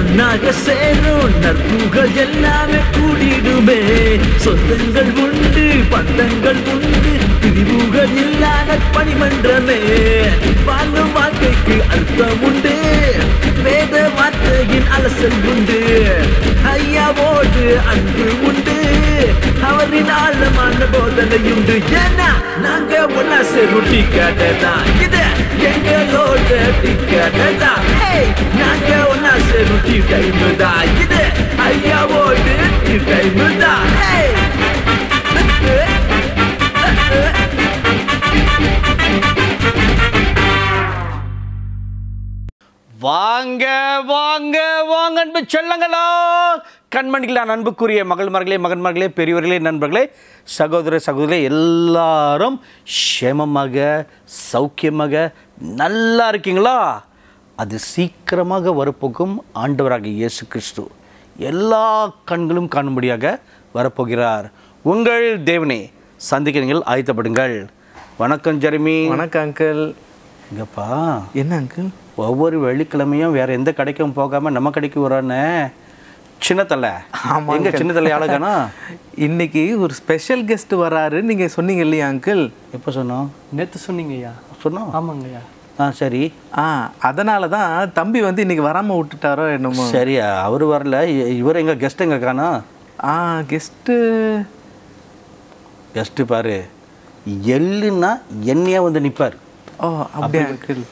ஒன்னாக சேரும் நற்புகள் எல்லாமே கூடிடுமே சொந்தங்கள் உண்டு பந்தங்கள் உண்டு பிரிவுகள் இல்லாத பணிமன்றமே வாழும் வாழ்க்கைக்கு அர்த்தம் உண்டு வேத வார்த்தையின் அலசல் உண்டு ஐயாவோடு அன்பு உண்டு அவரின் ஆழமான போதனையுண்டு ஏன்னா நாங்க ஒன்னா செருட்டி கேட்டதா இது எங்களோட டிக்கெட்டதா நாங்க ஒன்னா செருட்டி டைம் தான் இது ஐயாவோடு டைம் தான் வாங்க வாங்க வாங்க அன்பு செல்லங்களா கண்மணிகளா அன்புக்குரிய மகள் மகளே மகன்மார்களே பெரியவர்களே நண்பர்களே சகோதர சகோதரர்களே எல்லாரும் க்ஷேமமாக சௌக்கியமாக நல்லா இருக்கீங்களா அது சீக்கிரமாக வரப்போகும் ஆண்டவராக இயேசு கிறிஸ்து எல்லா கண்களும் காணும்படியாக வரப்போகிறார் உங்கள் தேவனே சந்திக்க நீங்கள் ஆயத்தப்படுங்கள் வணக்கம் ஜெரமி வணக்கம் அங்கிள் இங்கப்பா என்ன அங்கிள் ஒவ்வொரு வெள்ளிக்கிழமையும் வேற எந்த கடைக்கும் போகாம நம்ம கடைக்கு வரானே சின்ன தலை ஆமா எங்க சின்ன தலை ஆளுக்கானா இன்னைக்கு ஒரு ஸ்பெஷல் கெஸ்ட் வராரு நீங்க சொன்னீங்க இல்லையா அங்கிள் எப்போ சொன்னோம் நேற்று சொன்னீங்கய்யா சொன்னோம் ஆமாங்கய்யா ஆ சரி ஆ அதனால தான் தம்பி வந்து இன்னைக்கு வராம விட்டுட்டாரோ என்னமோ சரியா அவர் வரல இ- இவர் எங்க கெஸ்ட் எங்க காணா ஆ கெஸ்ட்டு கெஸ்ட் பாரு எள்ளுன்னா என்னையா வந்து நிப்பார் ஓ அப்படியா uncle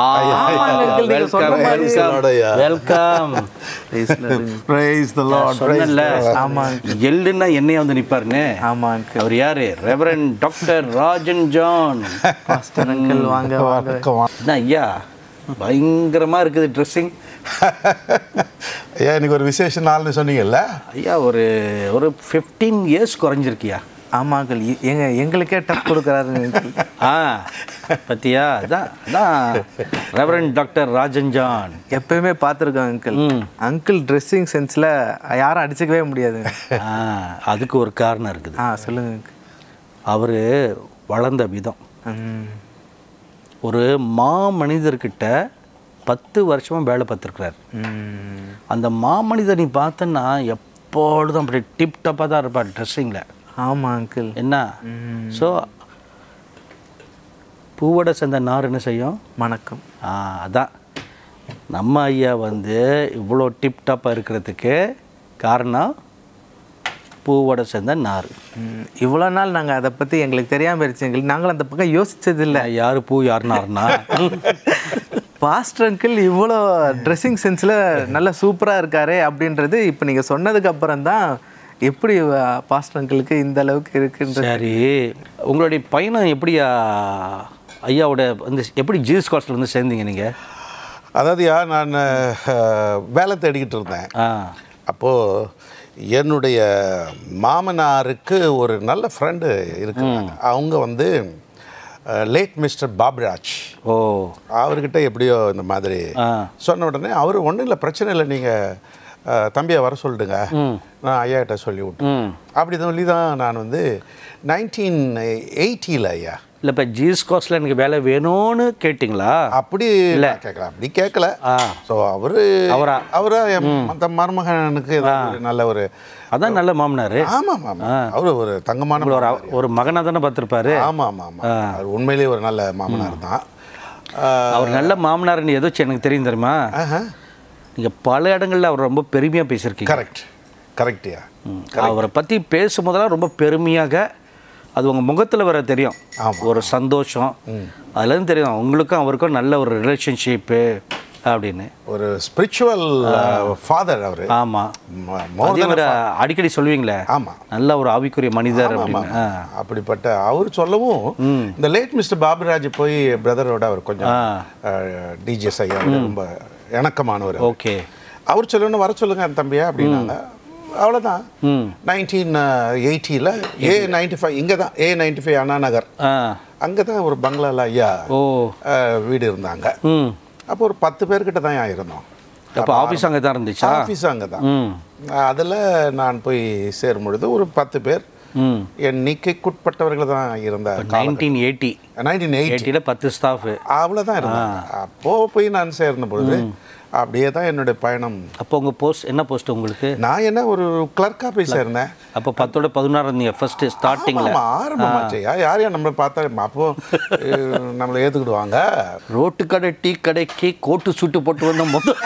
welcome Praise the Lord. Praise சொன்னல the Lord. ஆமா எள்ளுன்னா என்னையா வந்து நிப்பாருன்னு ஆமா அங்கிள் அவர் யாரு reverend doctor Rajan John pastor uncle வாங்க வாங்க வணக்கம். என்ன ஐயா பயங்கரமா இருக்குது ட்ரெஸ்ஸிங் ஐயா இன்னைக்கு ஒரு விசேஷ நாள்னு சொன்னீங்கல்ல ஐயா ஒரு ஒரு ஃபிஃப்டீன் இயர்ஸ் குறைஞ்சிருக்கியா ஆமா அங்கிள் எ- எங்க எங்களுக்கே டப் கொடுக்குறாரு uncle. ஆ பத்தியா அதான் அதான் ரெவரன் டாக்டர் ராஜன் ஜான் எப்பயுமே பார்த்துருக்கோம் அங்கிள் ம். அங்கிள் ட்ரெஸ்ஸிங் சென்ஸ்ல யாரும் அடிச்சுக்கவே முடியாது ஆ அதுக்கு ஒரு காரணம் இருக்குது ஆ சொல்லுங்க uncle. அவர் வளர்ந்த விதம் ம் ஒரு மா மனிதர்கிட்ட பத்து வருஷமாக வேலை பார்த்துருக்குறாரு ம் அந்த மாமனிதர் நீ பார்த்தன்னா எப்பொழுதும் அப்படி டிப் டப்பாக தான் இருப்பார் ட்ரெஸ்ஸிங்கில் ஆமா அங்கிள் என்ன ஸோ பூவோட சேர்ந்த நார் என்ன செய்யும் வணக்கம் ஆ அதான் நம்ம ஐயா வந்து இவ்வளோ டிப் டாப்பாக இருக்கிறதுக்கு காரணம் பூவோட சேர்ந்த நார் ம், இவ்வளோ நாள் நாங்கள் அதை பற்றி எங்களுக்கு தெரியாமல் இருந்துச்சு எங்களுக்கு நாங்களும் அந்த பக்கம் யோசிச்சதில்லை யார் பூ யார் நார்னா பாஸ்டர் அங்கிள் இவ்வளோ ட்ரெஸ்ஸிங் சென்ஸில் நல்ல சூப்பராக இருக்காரே அப்படின்றது இப்போ நீங்கள் சொன்னதுக்கு அப்புறம் தான் எப்படி பாஸ்டர் அங்கிளுக்கு இந்த அளவுக்கு இருக்குன்றது சரி உங்களுடைய பயணம் எப்படியா ஐயாவோட வந்து எப்படி ஜீஸ் காஸ்டில் வந்து சேர்ந்தீங்க நீங்கள் அதாவதுயா நான் அஹ், வேலை தேடிக்கிட்டு இருந்தேன் ஆ அப்போது என்னுடைய மாமனாருக்கு ஒரு நல்ல ஃப்ரெண்டு இருக்கிறாங்க அவங்க வந்து லேட் மிஸ்டர் பாப்ராஜ் ஓ அவர்கிட்ட எப்படியோ இந்த மாதிரி ஆ சொன்ன உடனே அவர் ஒன்றும் இல்லை பிரச்சனை இல்லை நீங்கள் தம்பியை வர சொல்லிடுங்க நான் ஐயா கிட்ட சொல்லி விட்டேன் ம் அப்படி சொல்லி தான் நான் வந்து நைன்டீன் எயிட்டியில் ஐயா இல்லை இப்போ ஜீஸ் காஸ்டில் எனக்கு வேலை வேணும்னு கேட்டிங்களா அப்படி இல்லை கேட்கல அப்படி கேட்கல ஆ. ஸோ அவரு அவரா? அவரா என் மற்ற மருமகனுக்கு ஏதாவது ஒரு நல்ல ஒரு அதான் நல்ல மாமனார் ஆமாம் ஆமாம் அவரு ஒரு தங்கமான ஒரு ஒரு மகனாக தானே பார்த்துருப்பாரு ஆமாம் ஆமாம் ஆமாம் அவர் உண்மையிலேயே ஒரு நல்ல மாமனார் தான் ஆ, அவர் நல்ல மாமனார்னு ஏதாச்சும் எனக்கு தெரியும் தெரியுமா ஆஹா நீங்கள் பல இடங்கள்ல அவர் ரொம்ப பெருமையாக பேசியிருக்கீங்க கரெக்ட் கரெக்ட்யா ம். அவரை பற்றி பேசும்போதெல்லாம் ரொம்ப பெருமையாக அது உங்கள் முகத்தில் வர தெரியும் ஒரு சந்தோஷம் அதுலேருந்து தெரியும் உங்களுக்கும் அவருக்கும் நல்ல ஒரு ரிலேஷன்ஷிப்பு அப்படின்னு ஒரு ஸ்பிரிச்சுவல் ஃபாதர் அவர் ஆமாம் மோர் அதே மாதிரி அடிக்கடி சொல்லுவீங்களே ஆமாம் நல்ல ஒரு ஆவிக்குரிய மனிதர் அப்படின்னு ஆ. அப்படிப்பட்ட அவர் சொல்லவும் இந்த லேட் மிஸ்டர் பாபுராஜ் போய் பிரதரோட அவர் கொஞ்சம் டிஜிஎஸ் ஐயா ரொம்ப இணக்கமானவர் அவர். ஓகே அவர் சொல்லணும் வர சொல்லுங்க அந்த தம்பியா அப்படின்னாங்க அவ்வளோதான் ம் நைன்டீன் எயிட்டியில் ஏ நைன்டி ஃபைவ் இங்கே தான் ஏ நைன்டி ஃபைவ் அண்ணா நகர் ஆ அங்கே தான் ஒரு பங்களால ஐயா ஓ அஹ், வீடு இருந்தாங்க ம் அப்போ ஒரு பத்து பேர்கிட்ட தான் ஐயா இருந்தோம் அப்போ ஆஃபீஸ் அங்கே தான் இருந்துச்சா ஆஃபீஸ் அங்கே தான் ம் அதில் நான் போய் சேரும் பொழுது ஒரு பத்து பேர் ம் எண்ணிக்கைக்குட்பட்டவர்கள் தான் இருந்தார் நைன்டீன் எயிட்டி நைன்டீன் எயிட்டி எயிட்டியில் பத்து ஸ்டாஃபு அவ்வளோதான் இருந்தாங்க அப்போ போய் நான் சேர்ந்த பொழுது அப்படியே தான் என்னுடைய பயணம் அப்போ உங்கள் போஸ்ட் என்ன போஸ்ட் உங்களுக்கு நான் என்ன ஒரு கிளர்க்காக போய் சேர்ந்தேன் அப்போ பத்தோட பதினாறு இருந்தீங்க ஃபர்ஸ்ட் ஸ்டார்டிங்கில் ஆமா, ஆரம்பமாச்சையா யார் யார் நம்மளை பார்த்தா அப்போ அஹ், நம்மளை ஏற்றுக்கிடுவாங்க ரோட்டு கடை டீ கடைக்கு கோட்டு சுட்டு போட்டு வந்த முதல்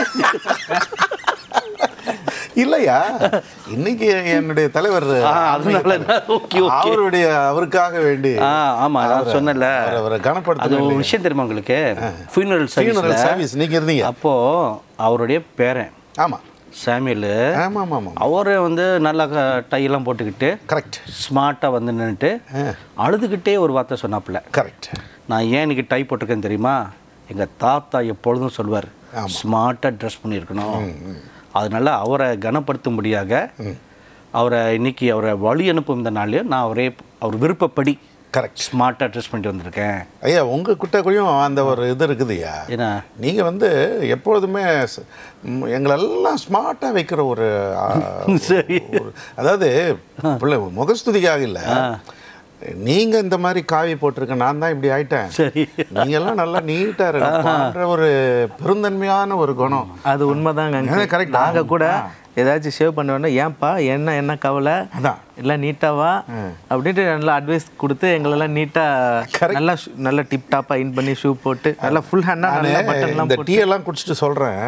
இல்லையா இன்னைக்கு என்னுடைய தலைவர் ஆ, அதனால ஓகே ஓகே அவருடைய அவருக்காக வேண்டி ஆ ஆமாம் நான் அவரை- சொன்னேன்ல அவரை- அவரை கனப்படுத்த அது ஒரு வேண்டி. விஷயம் தெரியுமா உங்களுக்கு ஃபியூனரல் Funeral சர்வீஸில் service நீங்க இருந்தீங்க அப்போ அவருடைய பேரன் ஆமா சாமியல் ஆமா ஆமா ஆமா அவரே வந்து நல்லா க- டையெல்லாம் போட்டுக்கிட்டு கரெக்ட் ஸ்மார்ட்டாக வந்து நின்றுட்டு அழுதுகிட்டே ஒரு வார்த்தை சொன்னாப்புல கரெக்ட் நான் ஏன் இன்னைக்கு டை போட்டிருக்கேன்னு தெரியுமா எங்கள் தாத்தா எப்பொழுதும் சொல்வார் ஸ்மார்ட்டாக ட்ரெஸ் பண்ணியிருக்கணும் அதனால அவரை கனப்படுத்தும்படியாக அவரை இன்னைக்கு அவரை வழி அனுப்பும் இந்த நாள்லையும் நான் அவரே அவர் விருப்பப்படி கரெக்ட் ஸ்மார்ட்டாக ட்ரெஸ் பண்ணிட்டு வந்திருக்கேன் ஐயா உங்க கிட்டக்குள்ளேயும் அந்த ஒரு இது இருக்குதுய்யா ஏன்னா நீங்க வந்து எப்பொழுதுமே ஸ்- ம், எங்களெல்லாம் ஸ்மார்ட்டா வைக்கிற ஒரு ஆ, சரி ஒரு- அதாவது பிள்ளை முகஸ்துதிக்காக இல்ல நீங்க இந்த மாதிரி காவி போட்டிருக்க நான் தான் இப்படி ஆயிட்டேன் சரி நீங்க எல்லாம் நல்லா நீட்டா இருக்கன்ற ஒரு பெருந்தன்மையான ஒரு குணம் அது உண்மைதாங்க அது correct. நாங்க கூட ஏதாச்சும் சேவ் பண்ண வேண்டாம் ஏன்பா என்ன என்ன கவலை அதான் எல்லாம் நீட்டாவா அப்படின்ட்டு நல்லா அட்வைஸ் கொடுத்து எங்களெல்லாம் நீட்டா நல்லா ஷூ- நல்லா டிப் டாப்பா இன் பண்ணி ஷூ போட்டு நல்லா ஃபுல் ஹேண்டா நல்லா நானு பட்டன்லாம் இந்த டீ எல்லாம் குடிச்சிட்டு சொல்றேன்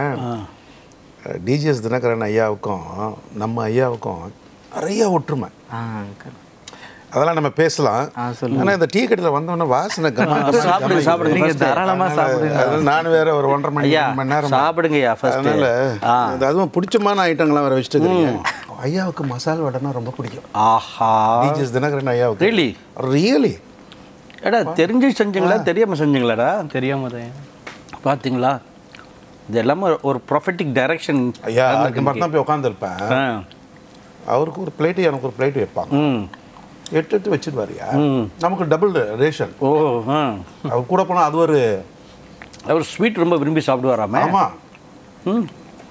டிஜிஎஸ் தினகரன் ஐயாவுக்கும் நம்ம ஐயாவுக்கும் நிறைய ஒற்றுமை ஆ correct. அதெல்லாம் நம்ம பேசலாம் ஆ, சொல்லுங்க. ஆனா இந்த டீ கடையில் வந்தோடனே வாசனை கம- சாப்பிடுங்க சாப்பிடுங்க நீங்க first. தாராளமா சாப்பிடுங்க அதனால நான் வேற ஒரு ஒன்றரை மணி ஐயா ரெண்டு மணி நேரம் சாப்பிடுங்கய்யா ஃபர்ஸ்ட் அதனால ஆ இது அதுவும் பிடிச்சமான ஐட்டங்கள்லாம் வேற வச்சுட்டு இருக்கீங்க. ஐயாவுக்கு மசால் வடைனா ரொம்ப பிடிக்கும் ஆஹா டிஜிஎஸ் தினகரன் ஐயாவுக்கு Really? ரியலி எடா தெரிஞ்சு செஞ்சீங்களா தெரியாம செஞ்சீங்களாடா தெரியாம தான் பார்த்தீங்களா இது எல்லாமே ஒரு ப்ரொஃபட்டிக் டைரக்ஷன் ஐயா அதுக்கு மட்டும் தான் போய் உட்காந்துருப்பேன் அவருக்கு ஒரு பிளேட்டு எனக்கு ஒரு பிளேட் வைப்பாங்க ம் எட்டு எட்டு வச்சிருவாருயா நமக்கு டபுள் ரேஷன் ஓ ஆ அவர் கூட போனால் அது ஒரு அவர் ஸ்வீட் ரொம்ப விரும்பி சாப்பிடுவாராமே ஆமா ம்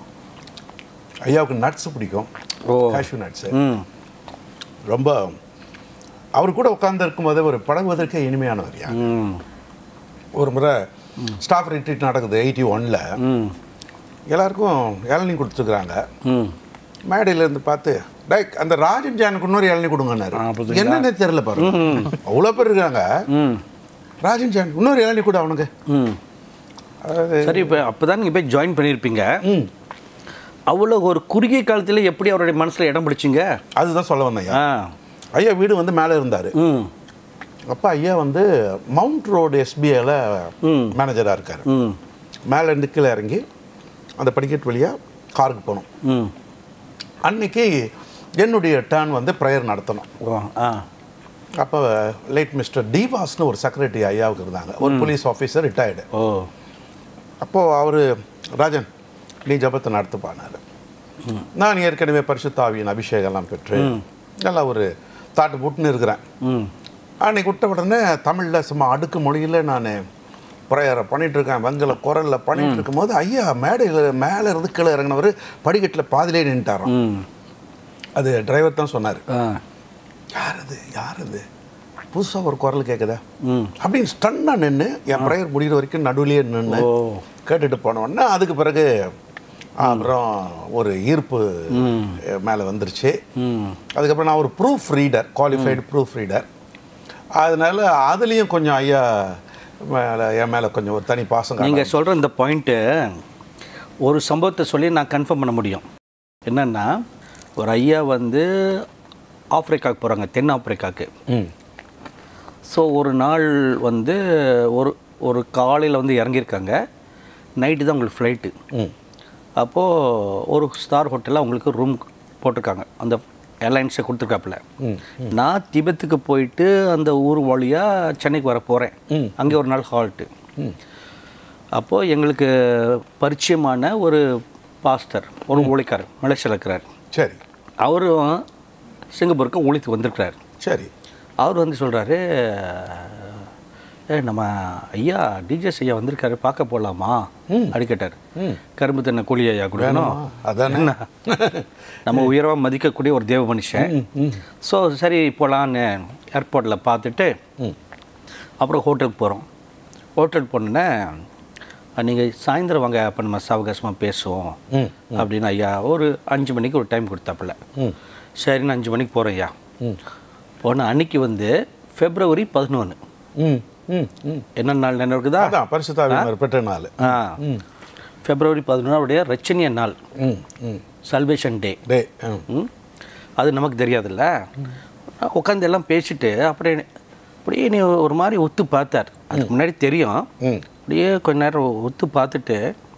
ஐயாவுக்கு நட்ஸ் பிடிக்கும் ஓ கேஷ்யூ நட்ஸ் ம் ரொம்ப அவர் கூட உட்கார்ந்து இருக்கும்போது ஒரு பழகுவதற்கே இனிமையானவர் யா ம் ஒரு முறை ஸ்டாஃப் ரிட்ரீட் நடக்குது எயிட்டி ஒனில் ம் எல்லாருக்கும் இளநீ கொடுத்துருக்குறாங்க ம் மேடையில இருந்து பார்த்து டைக் அந்த ராஜன் ஜானுக்கு இன்னொரு இளநீ கொடுங்கன்னாரு ஆ, பார்த்தீங்களா? என்னன்னே தெரியல பாருங்க அவ்வளோ பேர் இருக்காங்க ம் ராஜன் ஜான் இன்னொரு இளநீ கொடு அவனுக்கு ம் அதாவது சரி இப்போ அப்போ தான் நீங்கள் போய் ஜாயின் பண்ணியிருப்பீங்க ம் அவ்வளோ ஒரு குறுகிய காலத்தில் எப்படி அவருடைய மனசில் இடம் பிடிச்சிங்க அதுதான் சொல்ல வந்தேன் ஐயா ஆ ஐயா வீடு வந்து மேலே இருந்தார் ம் அப்பா ஐயா வந்து மவுண்ட் ரோடு எஸ்பிஐல ம். மேனேஜராக இருக்கார் ம் மேலே இருந்து கீழே இறங்கி அந்த படிக்கட்டு வழியாக காருக்கு போகணும் ம் அன்னைக்கு என்னுடைய டேர்ன் வந்து ப்ரேயர் நடத்தணும் ஓ ஆ அப்போ லேட் மிஸ்டர் டிவாஸ்னு ஒரு செக்ரட்டரி ஐயாவுக்கு இருந்தாங்க ஒரு போலீஸ் ஆஃபீஸர் ரிட்டையர்டு ஓ அப்போது அவர் ராஜன் நீ ஜபத்தை நடத்துப்பானார் நான் ஏற்கனவே பரிசுத்தாவியின் அபிஷேகம்லாம் பெற்று நல்லா ஒரு தாட்டு புட்டுன்னு இருக்கிறேன் ம் அன்னைக்கு விட்ட உடனே தமிழில் சும்மா அடுக்கு மொழியில் நான் ப்ரேயரை பண்ணிட்டு இருக்கேன் வங்கல குரலில் பண்ணிட்டு இருக்கும்போது ஐயா மேடையில் மேலே இருந்து கீழே இறங்கினவர் படிக்கட்டில் பாதிலே நின்ட்டாராம் ம் அது டிரைவர் தான் சொன்னார் ஆ யார் அது யார் அது புதுசாக ஒரு குரல் கேட்குதா ம் அப்படின்னு ஸ்டன்னாக நின்று என் ப்ரேயர் முடிகிற வரைக்கும் நடுவுலயே நின்று ஓ கேட்டுட்டு போன உடனே அதுக்கு பிறகு அப்புறம் ஒரு ஈர்ப்பு மேலே வந்துருச்சு ம் அதுக்கப்புறம் நான் ஒரு proof reader qualified proof reader அதனால அதுலேயும் கொஞ்சம் ஐயா மேலே என் மேலே கொஞ்சம் ஒரு தனி பாசம் நீங்கள் சொல்கிற இந்த பாயிண்ட்டு ஒரு சம்பவத்தை சொல்லி நான் கன்ஃபார்ம் பண்ண முடியும் என்னென்னா ஒரு ஐயா வந்து ஆப்பிரிக்காவுக்கு போகிறாங்க தென் ஆப்பிரிக்காவுக்கு ம் ஸோ ஒரு நாள் வந்து ஒரு ஒரு காலையில் வந்து இறங்கியிருக்காங்க நைட்டு தான் உங்களுக்கு ஃப்ளைட்டு ம் அப்போது ஒரு ஸ்டார் ஹோட்டலில் அவங்களுக்கு ரூம் போட்டிருக்காங்க அந்த ஏர்லைன்ஸை கொடுத்துருக்காப்புல நான் திபெத்துக்கு போயிட்டு அந்த ஊர் வழியாக சென்னைக்கு வர போகிறேன் அங்கே ஒரு நாள் ஹால்ட்டு அப்போது எங்களுக்கு பரிச்சயமான ஒரு பாஸ்டர் ஒரு ஊழிக்காரர் மலேசியாவில் இருக்கிறார் சரி அவரும் சிங்கப்பூருக்கு ஊழித்து வந்திருக்கிறார் சரி அவர் வந்து சொல்கிறாரு ஏ நம்ம ஐயா டிஜேஸ் ஐயா வந்திருக்காரு பார்க்க போகலாமா அப்படி கேட்டார் கரும்பு தின்ன கூலி ஐயா கொடுக்கணும் அதானே என்ன நம்ம உயர்வாக மதிக்கக்கூடிய ஒரு தேவ மனுஷன் ஸோ சரி போகலான்னு ஏர்போர்ட்டில் பார்த்துட்டு அப்புறம் ஹோட்டலுக்கு போகிறோம் ஹோட்டல் போனோன்னே நீங்கள் சாயந்தரம் வாங்க அப்போ நம்ம சாவகாசமாக பேசுவோம் ம் அப்படின்னு ஐயா ஒரு அஞ்சு மணிக்கு ஒரு டைம் கொடுத்தாப்புல சரின்னு அஞ்சு மணிக்கு போகிறேன் ஐயா போன அன்னைக்கு வந்து ஃபெப்ரவரி பதினொன்று ம் ம் ம் என்ன நாள் நினைவு இருக்குதா அதான் பரிசுத்தாவினர் பெற்ற நாள் ஆ ஃபெப்ரவரி பதினொன்று அவருடைய ரச்சனிய நாள் ம் ம் சல்வேஷன் டே டே ம் ம் அது நமக்கு தெரியாதுல்ல உட்காந்து எல்லாம் பேசிட்டு அப்படியே அப்படியே நீ ஒரு மாதிரி ஒத்து பார்த்தார் அதுக்கு முன்னாடி தெரியும் ம் அப்படியே கொஞ்ச நேரம் ஒத்து பார்த்துட்டு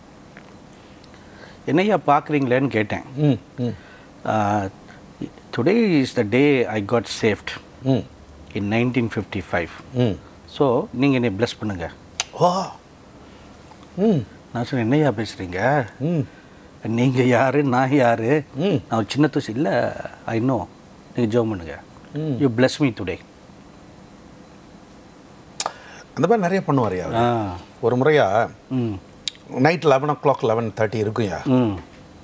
என்னையா பார்க்குறீங்களேன்னு கேட்டேன் ம் ம் today is the day I got saved hmm in nineteen fifty five hmm so நீங்கள் என்னை ப்ளஸ் பண்ணுங்க ஓ ம் நான் சொன்னேன் என்னையா பேசுகிறீங்க ம் நீங்கள் யார் நான் யார் ம். நான் ஒரு சின்ன தூசி இல்லை ஐ நோ நீங்கள் ஜோம் பண்ணுங்க யூ bless மீ டுடே அந்த மாதிரி நிறைய பண்ணுவார்யா ஆ ஒரு முறையா ம் night eleven o'clock eleven thirty இருக்கும்யா ம்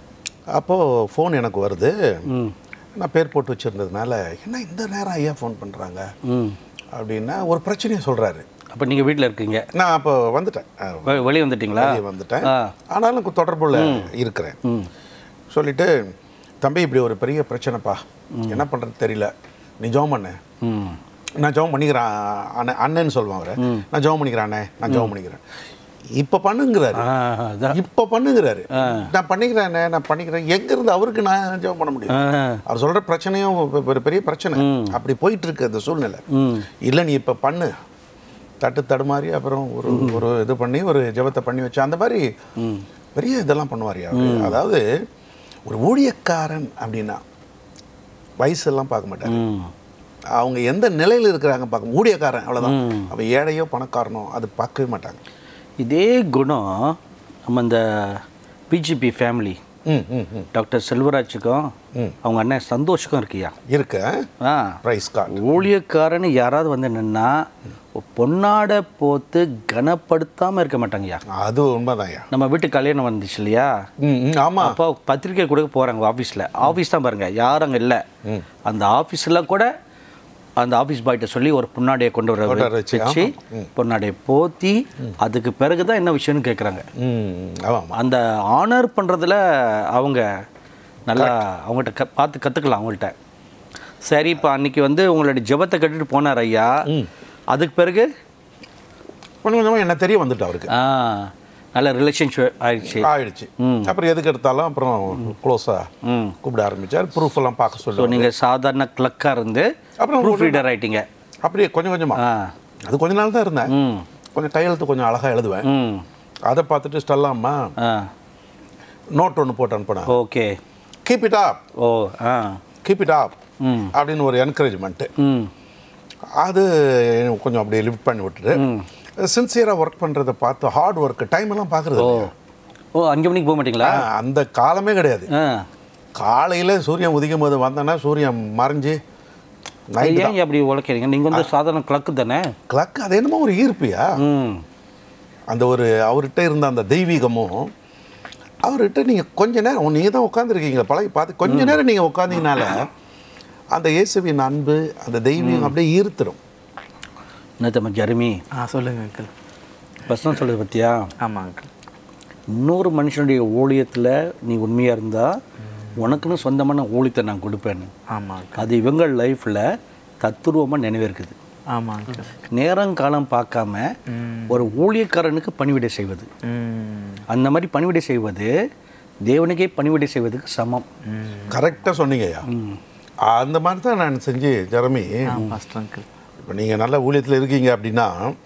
அப்போது ஃபோன் எனக்கு வருது ம் நான் பேர் போட்டு வச்சுருந்ததுனால என்ன இந்த நேரம் ஐயா ஃபோன் பண்ணுறாங்க ம் அப்படின்னா ஒரு பிரச்சனையை சொல்கிறாரு அப்போ நீங்கள் வீட்டில் இருக்கீங்க நான் அப்போ வந்துட்டேன் அஹ், வெ- வெளியே வந்துட்டீங்களா வெளியே வந்துட்டேன் ஆ ஆனாலும் கு- தொடர்புல இருக்கிறேன் ம் சொல்லிட்டு தம்பி இப்படி ஒரு பெரிய பிரச்சனைப்பா என்ன பண்ணுறது தெரியல நீ ஜோம் பண்ணு ம் நான் ஜெபம் பண்ணிக்கிறேன் அண்ணன் அண்ணன்னு சொல்லுவான் அவரை நான் ஜெபம் பண்ணிக்கிறேன் அண்ணே நான் ஜெபம் பண்ணிக்கிறேன் இப்போ பண்ணுங்கிறாரு ஆ அதான் இப்போ பண்ணுங்கிறாரு நான் பண்ணிக்கிறேன் அண்ணே, நான் பண்ணிக்கிறேன் எங்கேருந்து அவருக்கு நான் ஜெபம் பண்ண முடியும் ஆ அவர் சொல்கிற பிரச்சனையும் ஒரு- ஒரு பெரிய பிரச்சனை அப்படி போயிட்டு இருக்கு அந்த சூழ்நிலை ம் இல்லை நீ இப்போ பண்ணு தட்டு தடுமாறி அப்புறம் ஒரு ஒரு இது பண்ணி ஒரு ஜெபத்தை பண்ணி வச்சு அந்த மாதிரி பெரிய இதெல்லாம் பண்ணுவார் அதாவது ஒரு ஊழியக்காரன் அப்படின்னா வயசெல்லாம் பார்க்க மாட்டார் ம் அவங்க எந்த நிலையில் இருக்கிறாங்க பார்க்க ஊழியக்காரன் அவ்வளோதான் அவன் ஏழையோ பணக்காரனோ அது பார்க்கவே மாட்டாங்க இதே குணம் நம்ம இந்த பிஜிபி ஃபேமிலி ம் ம் ம் டாக்டர் செல்வராஜுக்கும் ம். அவங்க அண்ணன் சந்தோஷுக்கும் இருக்கியா இருக்க ஆ ப்ரைஸ் கார்டு ஊழியக்காரன்னு யாராவது வந்து நின்னா பொன்னாடை போத்து கனப்படுத்தாமல் இருக்க மாட்டாங்கய்யா அது உண்மைதான்யா நம்ம வீட்டு கல்யாணம் வந்துச்சு இல்லையா ம் ம் ஆமாம் அப்போ பத்திரிக்கை கொடுக்க போகிறாங்க ஆஃபீஸில் ஆஃபீஸ் தான் பாருங்க யாரும் அங்கே இல்லை அந்த ஆஃபீஸில் கூட அந்த ஆஃபீஸ் பாய்கிட்ட சொல்லி ஒரு பொன்னாடையை கொண்டு வர கொண்டு வர வச்சு, வச்சு பொன்னாடையை போத்தி அதுக்கு பிறகு தான் என்ன விஷயம்னு கேட்குறாங்க ம் ம், ஆமாம் அந்த ஆனர் பண்ணுறதுல அவங்க நல்லா அவங்கள்ட்ட க பார்த்து கற்றுக்கலாம் அவங்கள்ட்ட சரி இப்போ அன்னைக்கு வந்து உங்களுடைய ஜெபத்தை கட்டிட்டு போனார் ஐயா அதுக்கு பிறகு கொஞ்சம் கொஞ்சமாக என்ன தெரிய வந்துட்டு அவருக்கு ஆ நல்ல ரிலேஷன்ஷிப் ஆயிடுச்சு ஆயிடுச்சு அப்புறம் எதுக்கு எடுத்தாலும் அப்புறம் க்ளோஸாக ம் கூப்பிட ஆரம்பிச்சார் ப்ரூஃப் எல்லாம் பார்க்க ஸோ சொல்லி நீங்கள் சாதாரண கிளக்காக இருந்து அப்புறம் ப்ரூஃப் ரீடர் ஆயிட்டீங்க அப்படியே கொஞ்சம் கொஞ்சமாக ஆ அது கொஞ்ச நாள் தான் இருந்தேன் ம் கொஞ்சம் கையெழுத்து கொஞ்சம் அழகாக எழுதுவேன் ம் அதை பார்த்துட்டு ஸ்டெல்லாம்மா ஆ நோட் ஒன்று போட்டு அனுப்பினேன் okay keep it up oh ah keep it up hmm அப்படின்னு ஒரு என்கரேஜ்மெண்ட்டு ம் அது கொஞ்சம் அப்படியே லிஃப்ட் பண்ணி விட்டுட்டு சின்சியராக ஒர்க் பண்ணுறதை பார்த்து ஹார்ட் ஒர்க் டைம் எல்லாம் பார்க்குறது ஓ ஓ அஞ்சு மணிக்கு போக மாட்டீங்களா அந்த காலமே கிடையாது ஆ காலையில் சூரியன் உதிக்கும் போது வந்தேன்னா சூரியன் மறைஞ்சு நைட்டு ஏன் அப்படி உழைக்கிறீங்க நீங்கள் வந்து சாதாரண கிளக்கு தானே கிளக் அது என்னமோ ஒரு ஈர்ப்பியா ம் அந்த ஒரு அவர்கிட்ட இருந்த அந்த தெய்வீகமும் அவர்கிட்ட நீங்கள் கொஞ்ச நேரம் நீங்கள் தான் உட்காந்துருக்கீங்க பழகி பார்த்து கொஞ்ச நேரம் நீங்கள் உட்காந்தீங்கனால அந்த இயேசுவின் அன்பு அந்த தெய்வீகம் அப்படியே ஈர்த்துடும் என்ன தம்ம ஜெரமி ஆ சொல்லுங்க அங்கிள் பசங்க சொல்கிறது பற்றியா ஆமாம் அங்கிள் இன்னொரு மனுஷனுடைய ஊழியத்தில் நீ உண்மையாக இருந்தால் உனக்குன்னு சொந்தமான ஊழியத்தை நான் கொடுப்பேன்னு ஆமாம் அங்கிள் அது இவங்க லைஃப்பில் தத்துருவமாக நினைவிருக்குது ஆமாம் அங்கிள் நேரம் காலம் பார்க்காம ஒரு ஊழியக்காரனுக்கு பணிவிடை செய்வது ம் அந்த மாதிரி பணிவிடை செய்வது தேவனுக்கே பணிவிடை செய்வதுக்கு சமம் கரெக்டாக சொன்னீங்கய்யா அந்த மாதிரி தான் நான் செஞ்சு ஜெரமி ஃபஸ்ட் அங்கிள் இப்போ நீங்கள் நல்ல ஊழியத்தில் இருக்கீங்க அப்படின்னா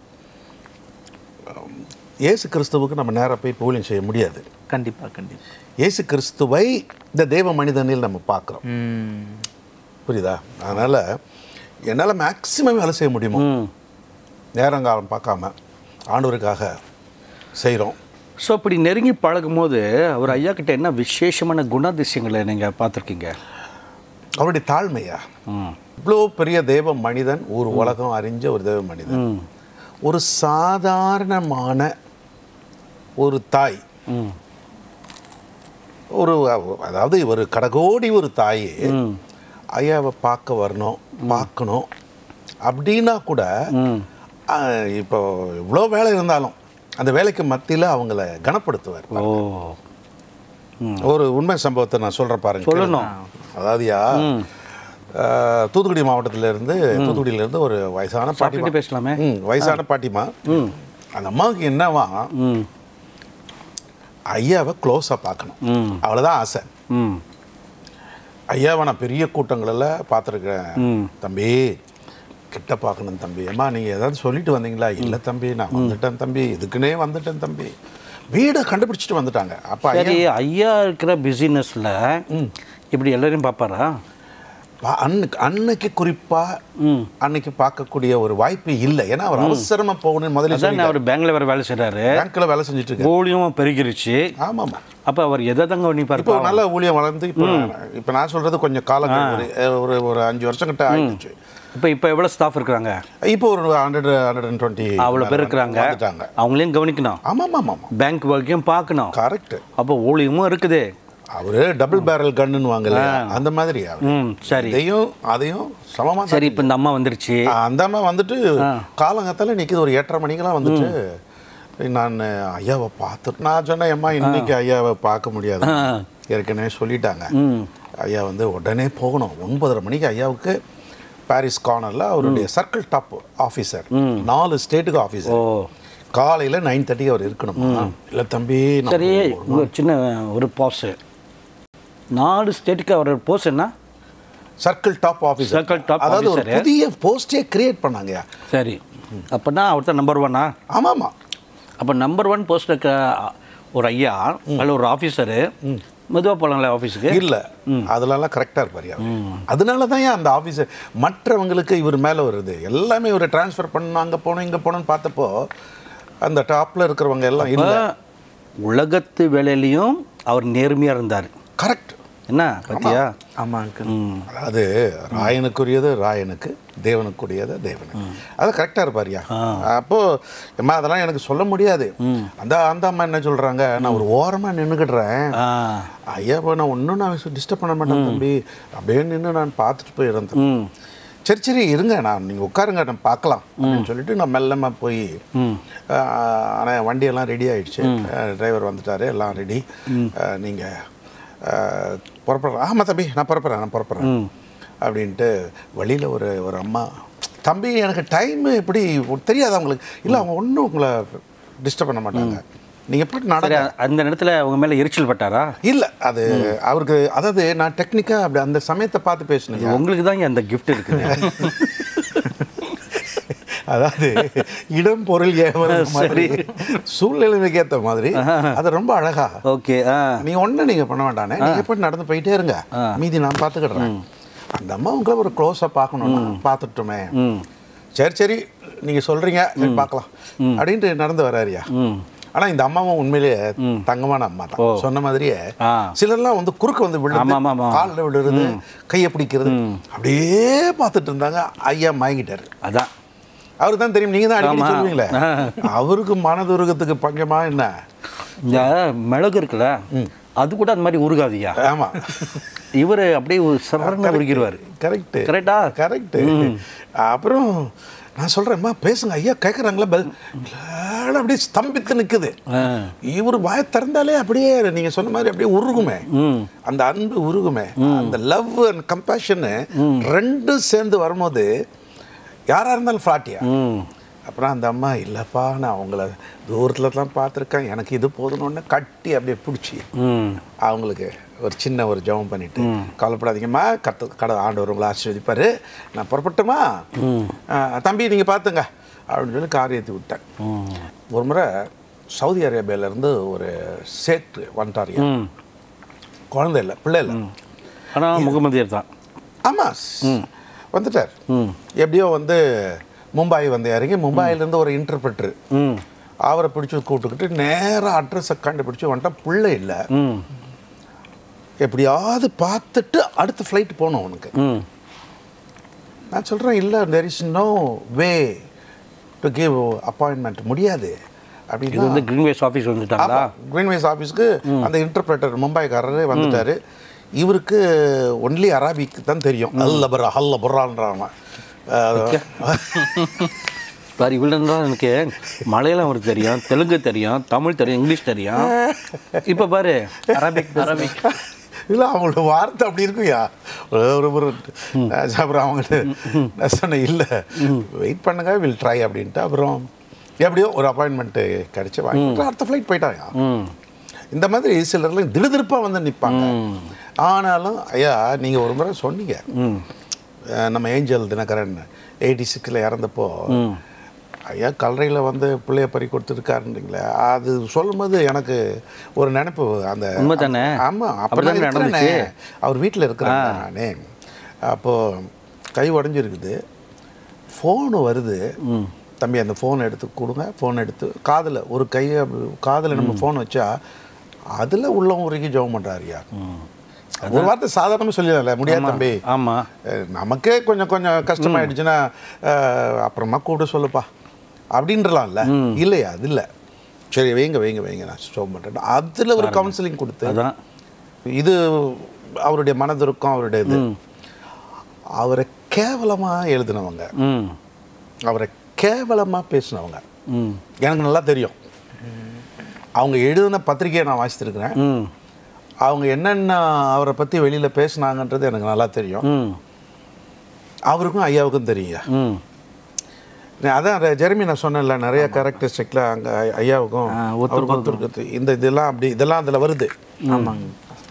உம், இயேசு கிறிஸ்துவுக்கு நம்ம நேராக போய் இப்போ ஊழியம் செய்ய முடியாது கண்டிப்பாக கண்டிப்பாக இயேசு கிறிஸ்துவை இந்த தேவ மனிதனில் நம்ம பார்க்குறோம் ம் புரியுதா அதனால் என்னால் மேக்ஸிமம் வேலை செய்ய முடியுமோ ம் நேரங்காலம் பார்க்காம ஆண்டவருக்காக செய்கிறோம் ஸோ இப்படி நெருங்கி பழகும்போது அவர் ஐயா கிட்ட என்ன விசேஷமான குணாதிசயங்களை நீங்கள் பார்த்துருக்கீங்க அவருடைய தாழ்மையா ம் இவ்வளோ பெரிய தேவ மனிதன் ஒரு உலகம் அறிஞ்ச ஒரு தேவ மனிதன் ம் ஒரு சாதாரணமான ஒரு தாய் ம் ஒரு அதாவது ஒரு கடகோடி ஒரு தாய் ம் ஐயாவை பார்க்க வரணும் பார்க்கணும் அப்படின்னா கூட ம் ஆ, இப்போ இவ்வளோ வேலை இருந்தாலும் அந்த வேலைக்கு மத்தியில அவங்கள கனப்படுத்துவார் ஓ ஒரு உண்மை சம்பவத்தை நான் சொல்றேன் பாருங்க சொல்லணும். அதாவதுயா அஹ், தூத்துக்குடி மாவட்டத்துல இருந்து தூத்துக்குடியில இருந்து ஒரு வயசான பாட்டிமா சாப்பிட்டுட்டு பேசலாமே ம், வயசான பாட்டிமா அந்த அம்மாவுக்கு என்னவா ம் ஐயாவை க்ளோஸாக பார்க்கணும் ம். அவ்வளோதான் ஆசை ம் ஐயாவை நான் பெரிய கூட்டங்களில் பார்த்துருக்கேன் ம். தம்பி கிட்ட பார்க்கணும் தம்பி அம்மா நீங்கள் ஏதாவது சொல்லிட்டு வந்தீங்களா இல்லை தம்பி நான் வந்துட்டேன் தம்பி இதுக்குன்னே வந்துட்டேன் தம்பி வீடை கண்டுபிடிச்சிட்டு வந்துட்டாங்க அப்போ ஐயா சரி ஐயா இருக்கிற பிஸினஸில் இப்படி எல்லாரையும் பார்ப்பாரா பா- அன்னைக்கு அன்னைக்கு குறிப்பாக ம் அன்னைக்கு பார்க்கக்கூடிய ஒரு வாய்ப்பு இல்லை ஏன்னா அவர் அவசரமாக போகணும்னு முதல்ல அதான் அவர் பேங்க்ல வேற வேலை செய்கிறாரு பேங்க்கில் வேலை செஞ்சுட்டு இருக்காரு ஊழியமும் பெருகிருச்சு ஆமாம் அப்போ அவர் எதை தாங்க கவனிப்பார் இப்போ நல்ல ஊழியம் வளர்ந்து இப்போ இப்போ நான் சொல்றது கொஞ்சம் காலம் ஒரு ஒரு ஒரு அஞ்சு வருஷம் கிட்ட ஆயிடுச்சு இப்போ இப்போ எவ்வளோ ஸ்டாஃப் இருக்கிறாங்க இப்போ ஒரு ஹண்ட்ரட் ஹண்ட்ரட் அண்ட் டுவெண்ட்டி அவ்வளோ பேர் இருக்கிறாங்க வந்துட்டாங்க அவங்களையும் கவனிக்கணும் ஆமாம் ஆமாம் ஆமாம் பேங்க் ஒர்க்கையும் பார்க்கணும் கரெக்ட் அப்போ ஊழியமும் இருக்குது அவரு டபுள் பேரல் கன்னுன்னு வாங்கல அந்த மாதிரி அவரு. ம் சரி இதையும் அதையும் சமமா சரி இப்போ இந்த அம்மா வந்துருச்சு அந்த அம்மா வந்துட்டு காலங்கத்தால நிக்குது ஒரு எட்டரை மணிக்கெல்லாம் வந்துட்டு நான் ஐயாவை பார்த்துட்டு நான் சொன்னேன் அம்மா இன்னைக்கு ஐயாவை பார்க்க முடியாது ஆ. ஏற்கனவே சொல்லிட்டாங்க ம் ஐயா வந்து உடனே போகணும் ஒன்பதரை மணிக்கு ஐயாவுக்கு பாரிஸ் கார்னரில் அவருடைய சர்க்கிள் டாப் ஆஃபீஸர் நாலு ஸ்டேட்டுக்கு ஓ ஆஃபீஸர் காலையில் நைன் தேர்ட்டிக்கு அவர் இருக்கணுமா இல்லை தம்பி நான் சரி ஒரு சின்ன ஒரு பாஸ் நாலு ஸ்டேட்டுக்கு அவர் போஸ் என்ன circle top officer Circle top அதாவது ஒரு officer. புதிய போஸ்டே கிரியேட் பண்ணாங்கய்யா சரி அப்போனா அவர் தான் நம்பர் ஒன்னா ஆமாமா அப்போ நம்பர் ஒன் போஸ்ட் இருக்க ஒரு ஐயா அதில் ஒரு ஆஃபீஸரு மெதுவாக போகலாங்களே ஆஃபீஸுக்கு இல்ல அதுலலாம் கரெக்டாக இருப்பார் அதனால தான் ஏன் அந்த ஆஃபீஸர் மற்றவங்களுக்கு இவர் மேலே வருது எல்லாமே இவர் ட்ரான்ஸ்ஃபர் பண்ணணும் அங்கே போகணும் இங்கே போகணும்னு பார்த்தப்போ அந்த டாப்பில் இருக்கிறவங்க எல்லாம் இல்லை உலகத்து வேலையிலையும் அவர் நேர்மையாக இருந்தார் கரெக்ட் என்ன பத்தியா ஆமா அங்கிள் ம் அதாவது ராயனுக்குரியது ராயனுக்கு தேவனுக்குரியது தேவனுக்கு அது கரெக்டாக இருப்பார்யா அப்போ அம்மா அதெல்லாம் எனக்கு சொல்ல முடியாது அந்த அந்த அம்மா என்ன சொல்றாங்க நான் ஒரு ஓரமாக நின்றுக்கிடுறேன் ஆ ஐயா இப்போ நான் ஒன்றும் நான் டிஸ்டர்ப் பண்ண மாட்டேன் தம்பி அப்படியே நின்று நான் பார்த்துட்டு போயிருந்தேன் ம் சரி சரி இருங்க நான் நீங்கள் உட்காருங்க நான் பார்க்கலாம் அப்படின்னு சொல்லிட்டு நான் மெல்லமாக போய் ஆனால் வண்டியெல்லாம் ரெடி ஆயிடுச்சு டிரைவர் வந்துட்டாரு எல்லாம் ரெடி நீங்கள் புறப்படுறேன் ஆமாம் தம்பி நான் புறப்படுறேன் நான் புறப்படுறேன் அப்படின்ட்டு வழியில் ஒரு ஒரு அம்மா தம்பி எனக்கு டைம் எப்படி தெரியாது அவங்களுக்கு இல்லை அவங்க ஒன்றும் உங்களை டிஸ்டர்ப் பண்ண மாட்டாங்க நீங்கள் எப்படி சரி நடக்க அந்த நேரத்தில் உங்க மேலே எரிச்சல் பட்டாரா இல்லை அது அவருக்கு அதாவது நான் டெக்னிக்காக அப்படி அந்த சமயத்தை பார்த்து பேசினேன் உங்களுக்கு தான் அந்த கிஃப்ட் இருக்குது அதாவது இடம் பொருள் ஏவல் மாதிரி சூழ்நிலைக்கு ஏற்ற மாதிரி அது ரொம்ப அழகா ஓகே ஆ நீங்க ஒண்ணு நீங்க பண்ண வேண்டானே நீங்க எப்படி நடந்து போயிட்டே இருங்க மீதி நான் பார்த்துக்கிடுறேன் அந்த அம்மா உங்களை ஒரு க்ளோஸா பார்க்கணும்னா பார்த்துட்டோமே ம் சரி சரி நீங்க சொல்றீங்க சரி பார்க்கலாம் அப்படின்ட்டு நடந்து வராருயா ம் ஆனா இந்த அம்மாவும் உண்மையிலேயே தங்கமான அம்மா தான் சொன்ன மாதிரியே ஆ. சிலர்லாம் வந்து குறுக்க வந்து விழுந்து ஆமா, ஆமா, ஆமா. காலில் விழுறது கையை பிடிக்கிறது அப்படியே பார்த்துட்டு இருந்தாங்க ஐயா மயங்கிட்டாரு அதான் அவருக்கு தான் தெரியும் நீங்க தான் அடிக்கடி ஆமா. சொல்லுவீங்களே அவருக்கு மனதுருகத்துக்கு பஞ்சமா என்ன இந்த மிளகு இருக்குல்ல அது கூட அந்த மாதிரி உருகாதியா ஆமா இவர் அப்படியே ஒரு சரண உருகிடுவார் கரெக்ட் கரெக்டா கரெக்ட் அப்புறம் நான் சொல்றேன்மா பேசுங்க ஐயா கேட்குறாங்களா பெல் இல்ல, அப்படியே ஸ்தம்பித்து நிக்குது ஆ இவர் வாய திறந்தாலே அப்படியே நீங்க சொன்ன மாதிரி அப்படியே உருகுமே ம் அந்த அன்பு உருகுமே அந்த லவ் அண்ட் கம்பேஷன் ரெண்டும் சேர்ந்து வரும்போது யாரா இருந்தாலும் ஃப்ளாட்டியா ம் அப்புறம் அந்த அம்மா இல்லைப்பா நான் அவங்கள தூரத்தில் தான் பார்த்துருக்கேன் எனக்கு இது போதுன்னு கட்டி அப்படியே பிடிச்சி ம் அவங்களுக்கு ஒரு சின்ன ஒரு ஜெபம் பண்ணிட்டு கவலைப்படாதீங்கம்மா கத்த கடை ஆண்டவர் உங்களை ஆசீர்வதிப்பாரு நான் புறப்பட்டுமா ஆ, தம்பி நீங்கள் பார்த்துங்க அப்படின்னு சொல்லி கார் ஏற்றி விட்டேன் ம் ஒரு முறை சவுதி அரேபியாவிலேருந்து ஒரு சேட்டு வந்துட்டாரியா ம் குழந்தை இல்லை பிள்ளை இல்லை ஆனால் முகமதியர் தான் ஆமாம் வந்துட்டார் ம் எப்படியோ வந்து மும்பாய் வந்து இறங்கி மும்பாயிலேருந்து ஒரு இன்டர்பிரட்டர் ம் அவரை பிடிச்சி கூப்பிட்டுக்கிட்டு நேராக அட்ரஸை கண்டுபிடிச்சி வந்துட்டா பிள்ளை இல்லை ம் எப்படியாவது பார்த்துட்டு அடுத்த ஃப்ளைட் போகணும் அவனுக்கு ம் நான் சொல்கிறேன் இல்லை there is no way to give appointment முடியாது இது அப்படின்னு வந்து கிரீன்வேஸ் ஆஃபீஸ் வந்துட்டாங்களா கிரீன்வேஸ் ஆஃபீஸ்க்கு அந்த இன்டர்பிரேட்டர் மும்பைக்காரரே வந்துட்டாரு இவருக்கு ஒன்லி அராபிக் தான் தெரியும் அல்லபரா ஹல்ல புறான்றான் பாரு இவ்வளோ தான் எனக்கு மலையாளம் அவருக்கு தெரியும் தெலுங்கு தெரியும் தமிழ் தெரியும் இங்கிலீஷ் தெரியும் இப்போ பாரு அரபிக் அரபிக் இல்லை அவங்களோட வார்த்தை அப்படி இருக்குயா ஒரு ஒரு ஒரு அப்புறம் அவங்கள்ட்ட நான் சொன்னேன் இல்லை வெயிட் பண்ணுங்க வில் ட்ரை அப்படின்ட்டு அப்புறம் எப்படியோ ஒரு அப்பாயின்மெண்ட்டு கிடச்சி வாங்கிட்டு அடுத்த ஃப்ளைட் போயிட்டாங்க ம் இந்த மாதிரி சிலர்லாம் திடுதிருப்பாக வந்து நிற்பாங்க ஆனாலும் ஐயா நீங்கள் ஒரு முறை சொன்னீங்க அஹ் நம்ம ஏஞ்சல் தினகரன் எயிட்டி சிக்ஸில் இறந்தப்போ ஐயா கல்லறையில் வந்து பிள்ளைய பறி கொடுத்துருக்காருன்றீங்களே அது சொல்லும்போது எனக்கு ஒரு நினைப்பு அந்த உண்மைதானே? ஆமாம் அப்படிதானே அப்படி நடந்துச்சு? அவர் வீட்டில் இருக்கிறேன் நானே அப்போது கை உடஞ்சிருக்குது ஃபோனு வருது தம்பி அந்த ஃபோனை எடுத்து கொடுங்க ஃபோன் எடுத்து காதில் ஒரு கையை காதில் நம்ம ஃபோன் வச்சா அதில் உள்ளவங்க வரைக்கும் ஜெபம் பண்ணுறாருயா ஒரு வார்த்தை சாதாரணமாக சொல்லிடல முடியாது தம்பி ஆமாம் அஹ் நமக்கே கொஞ்சம் கொஞ்சம் கஷ்டமாயிடுச்சுன்னா அஹ், அப்புறமா கூட சொல்லுப்பா அப்படின்றலாம்ல இல்லையா அது இல்லை சரி வைங்க வைங்க வைங்க நான் ஸ்டோப் பண்ணுறேன் அதில் ஒரு கவுன்சிலிங் கொடுத்து அதான் இது அவருடைய மனதிற்கும் அவருடைய இது அவரை கேவலமாக எழுதினவங்க ம் அவரை கேவலமாக பேசினவங்க ம் எனக்கு நல்லா தெரியும் அவங்க எழுதின பத்திரிகையை நான் வாசித்திருக்கிறேன் ம் அவங்க என்னென்ன அவரை பற்றி வெளியில் பேசுனாங்கன்றது எனக்கு நல்லா தெரியும் ம் அவருக்கும் ஐயாவுக்கும் தெரியுங்க ம் நான் அதான் அந்த ஜெரமி நான் சொன்னேன்ல நிறைய கேரக்டரிஸ்டிக்கில் அங்கே ஐயாவுக்கும் ஆ, அவருக்கும் ஒருத்தருக்கு இந்த இதெல்லாம் அப்படி இதெல்லாம் அதில் வருது ஆமாங்க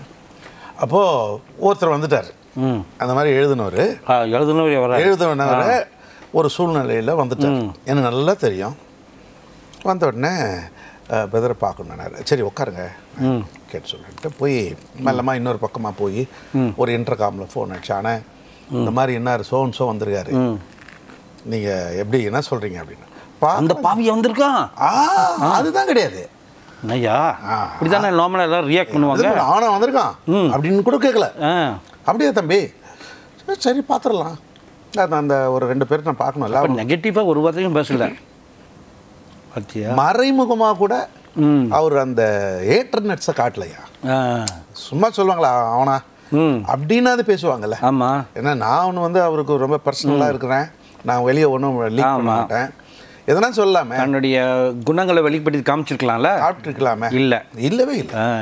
அப்போது ஒருத்தர் வந்துட்டார் ம் அந்த மாதிரி எழுதினவர் ஆ எழுதுனவர் வர எழுதினவர் ஒரு சூழ்நிலையில் வந்துட்டார் எனக்கு நல்லா தெரியும் வந்த உடனே பெதரை பார்க்கணுன்னாரு சரி உட்காருங்க ம் கேட்டு சொல்லிட்டு போய் மெல்லமாக இன்னொரு பக்கமாக போய் ஒரு இன்டர்காமில் ஃபோன் அடிச்சானே இந்த மாதிரி என்ன சோன் சோ வந்திருக்காரு ம் நீங்கள் எப்படி என்ன சொல்கிறீங்க அப்படின்னு பா அந்த பாவியை வந்திருக்கான் ஆ அதுதான் கிடையாது ஐயா இப்படிதானே நார்மலாக எல்லாரும் ரியாக்ட் பண்ணுவாங்க அது ஆனா வந்திருக்கான் அப்படின்னு கூட கேட்கல ஆ அப்படியே தம்பி சரி, சரி பார்த்துடலாம் அது அந்த ஒரு ரெண்டு பேர் நான் பார்க்கணும்ல அப்போ நெகட்டிவாக ஒரு வார்த்தையும் பேசல பார்த்தியா மறைமுகமாக கூட ம் அவர் அந்த ஏட்டர்நெட்ஸை காட்டலையா ஆ சும்மா சொல்லுவாங்களா அவனா ம் அப்படின்னாது பேசுவாங்கல்ல ஆமாம் ஏன்னா நான் ஒன்று வந்து அவருக்கு ரொம்ப பர்சனலாக இருக்கிறேன் நான் வெளியே ஒன்றும் லீக் பண்ண ஆமா. மாட்டேன் எதனா சொல்லாம தன்னுடைய குணங்களை வெளிப்படுத்தி காமிச்சிருக்கலாம்ல சாப்பிட்டுருக்கலாமே இல்லை இல்லவே இல்லை ஆ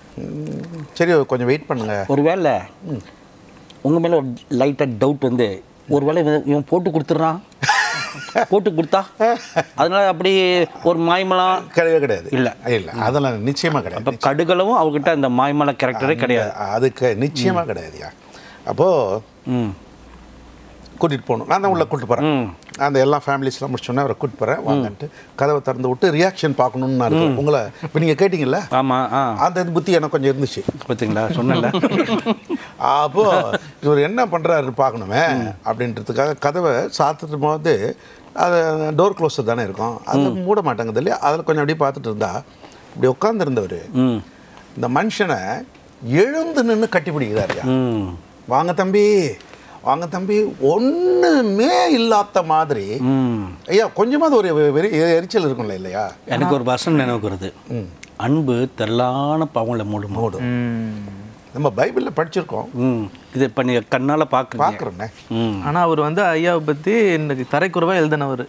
ம், சரி கொஞ்சம் வெயிட் பண்ணுங்க ஒருவேளை உங்கள் மேலே ஒரு லைட்டாக டவுட் வந்து ஒருவேளை இவன் இவன் போட்டு கொடுத்துட்றான் போட்டு கொடுத்தா அதனால அப்படி ஒரு மாய்மலம் கிடையவே கிடையாது இல்ல. இல்லை அதெல்லாம் நிச்சயமாக இப்போ கிடையாது கடுகளவும் அவகிட்ட அந்த மாய்மல கேரக்டரே கிடையாது அதுக்கு நிச்சயமாக கிடையாதுயா அப்போது ம் கூட்டிகிட்டு போகணும் நான் தான் உள்ளே கூட்டிட்டு போகிறேன் ம் அந்த எல்லா ஃபேமிலிஸ்லாம் முடிச்சோன்னே அவரை கூட்டிட்டு போகிறேன் வாங்கன்ட்டு கதவை திறந்து விட்டு ரியாக்ஷன் பார்க்கணுன்னு நான் இருக்கேன் உங்களை இப்போ நீங்கள் கேட்டிங்கல்ல ஆமாம் ஆ அந்த புத்தி எனக்கு கொஞ்சம் இருந்துச்சு பார்த்தீங்களா சொன்னல அப்போ இவர் என்ன பண்ணுறாரு பார்க்கணுமே அப்படின்றதுக்காக கதவை சாத்துட்டு போது அது டோர் க்ளோஸர் தானே இருக்கும் அது மூட மாட்டாங்குது இல்லையா அதில் கொஞ்சம் அப்படியே பார்த்துட்டு இருந்தா இப்படி உட்காந்துருந்தவர் ம் இந்த மனுஷனை எழுந்து நின்று கட்டி பிடிக்கிறாருயா ம் வாங்க தம்பி வாங்க தம்பி ஒன்றுமே இல்லாத மாதிரி ம் ஐயா கொஞ்சமாவது ஒரு வெ- வெறி எரிச்சல் இருக்கும்ல இல்லையா எனக்கு ஒரு வசனம் நினைவுக்கு வருது அன்பு தெல்லான பவங்கள மூடும் மூடும் நம்ம பைபிளில் படிச்சிருக்கோம் ம் இது இப்போ நீங்கள் கண்ணால் பார்க்குறீங்க பார்க்குறோன்னே ம் ஆனா அவர் வந்து ஐயாவை பத்தி இன்னைக்கு தரைக்குறவா எழுதினவர்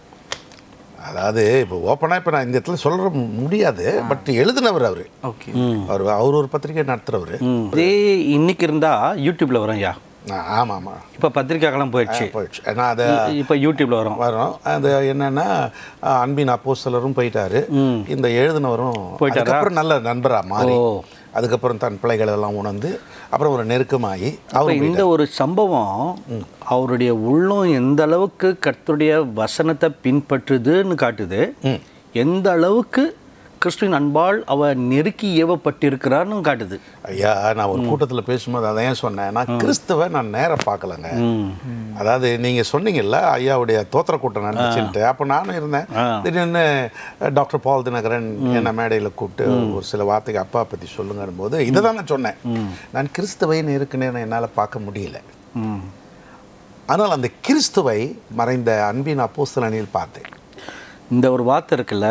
அதாவது இப்போ ஓப்பனாக இப்போ நான் இந்த இடத்துல சொல்ற முடியாது பட் எழுதினவர் அவர் ஓகே அவர் அவர் ஒரு பத்திரிகை நடத்துகிறவர் ம் இதே இன்னைக்கு இருந்தால் யூடியூப்பில் வரும் ஐயா ஆமாம் ஆமாம் இப்போ பத்திரிக்கைக்கெல்லாம் போயிடுச்சு போயிடுச்சு ஏன்னா அதை இப்போ யூடியூப்பில் வரும் வரோம் அது என்னன்னா அஹ், அன்பின் அப்போஸ்தலரும் போயிட்டாரு இந்த எழுதினவரும் போயிட்டாரா? அதுக்கப்புறம் நல்ல நண்பரா மாறி ஓ. அதுக்கப்புறம் தன் பிள்ளைகள் எல்லாம் உணர்ந்து அப்புறம் ஒரு நெருக்கமாகி அப்போ அவர் இந்த ஒரு சம்பவம் அவருடைய உள்ளம் எந்த அளவுக்கு கர்த்தருடைய வசனத்தை பின்பற்றுதுன்னு காட்டுது எந்த அளவுக்கு கிறிஸ்துவின் அன்பால் அவ நெருக்கி ஏவப்பட்டிருக்கிறான்னு காட்டுது ஐயா நான் ஒரு கூட்டத்தில் பேசும்போது அதை ஏன் சொன்னேன் நான் கிறிஸ்துவை நான் நேரா பார்க்கலங்க ம் அதாவது நீங்க சொன்னீங்கல்ல ஐயாவுடைய தோத்திர கூட்டம் நடந்துச்சுன்ட்டு அப்போ நானும் இருந்தேன் ஆ. திடீர்னு டாக்டர் பால் தினகரன் என்ன மேடையில் கூப்பிட்டு ஒரு சில வார்த்தைக்கு அப்பா பற்றி சொல்லுங்கும் போது இதை தான் நான் சொன்னேன் நான் கிறிஸ்துவை நேருக்கு என்னால் பார்க்க முடியல ம் ஆனால் அந்த கிறிஸ்துவை மறைந்த அன்பின் அப்போஸ்தலனில் பார்த்தேன் இந்த ஒரு வார்த்தை இருக்குல்ல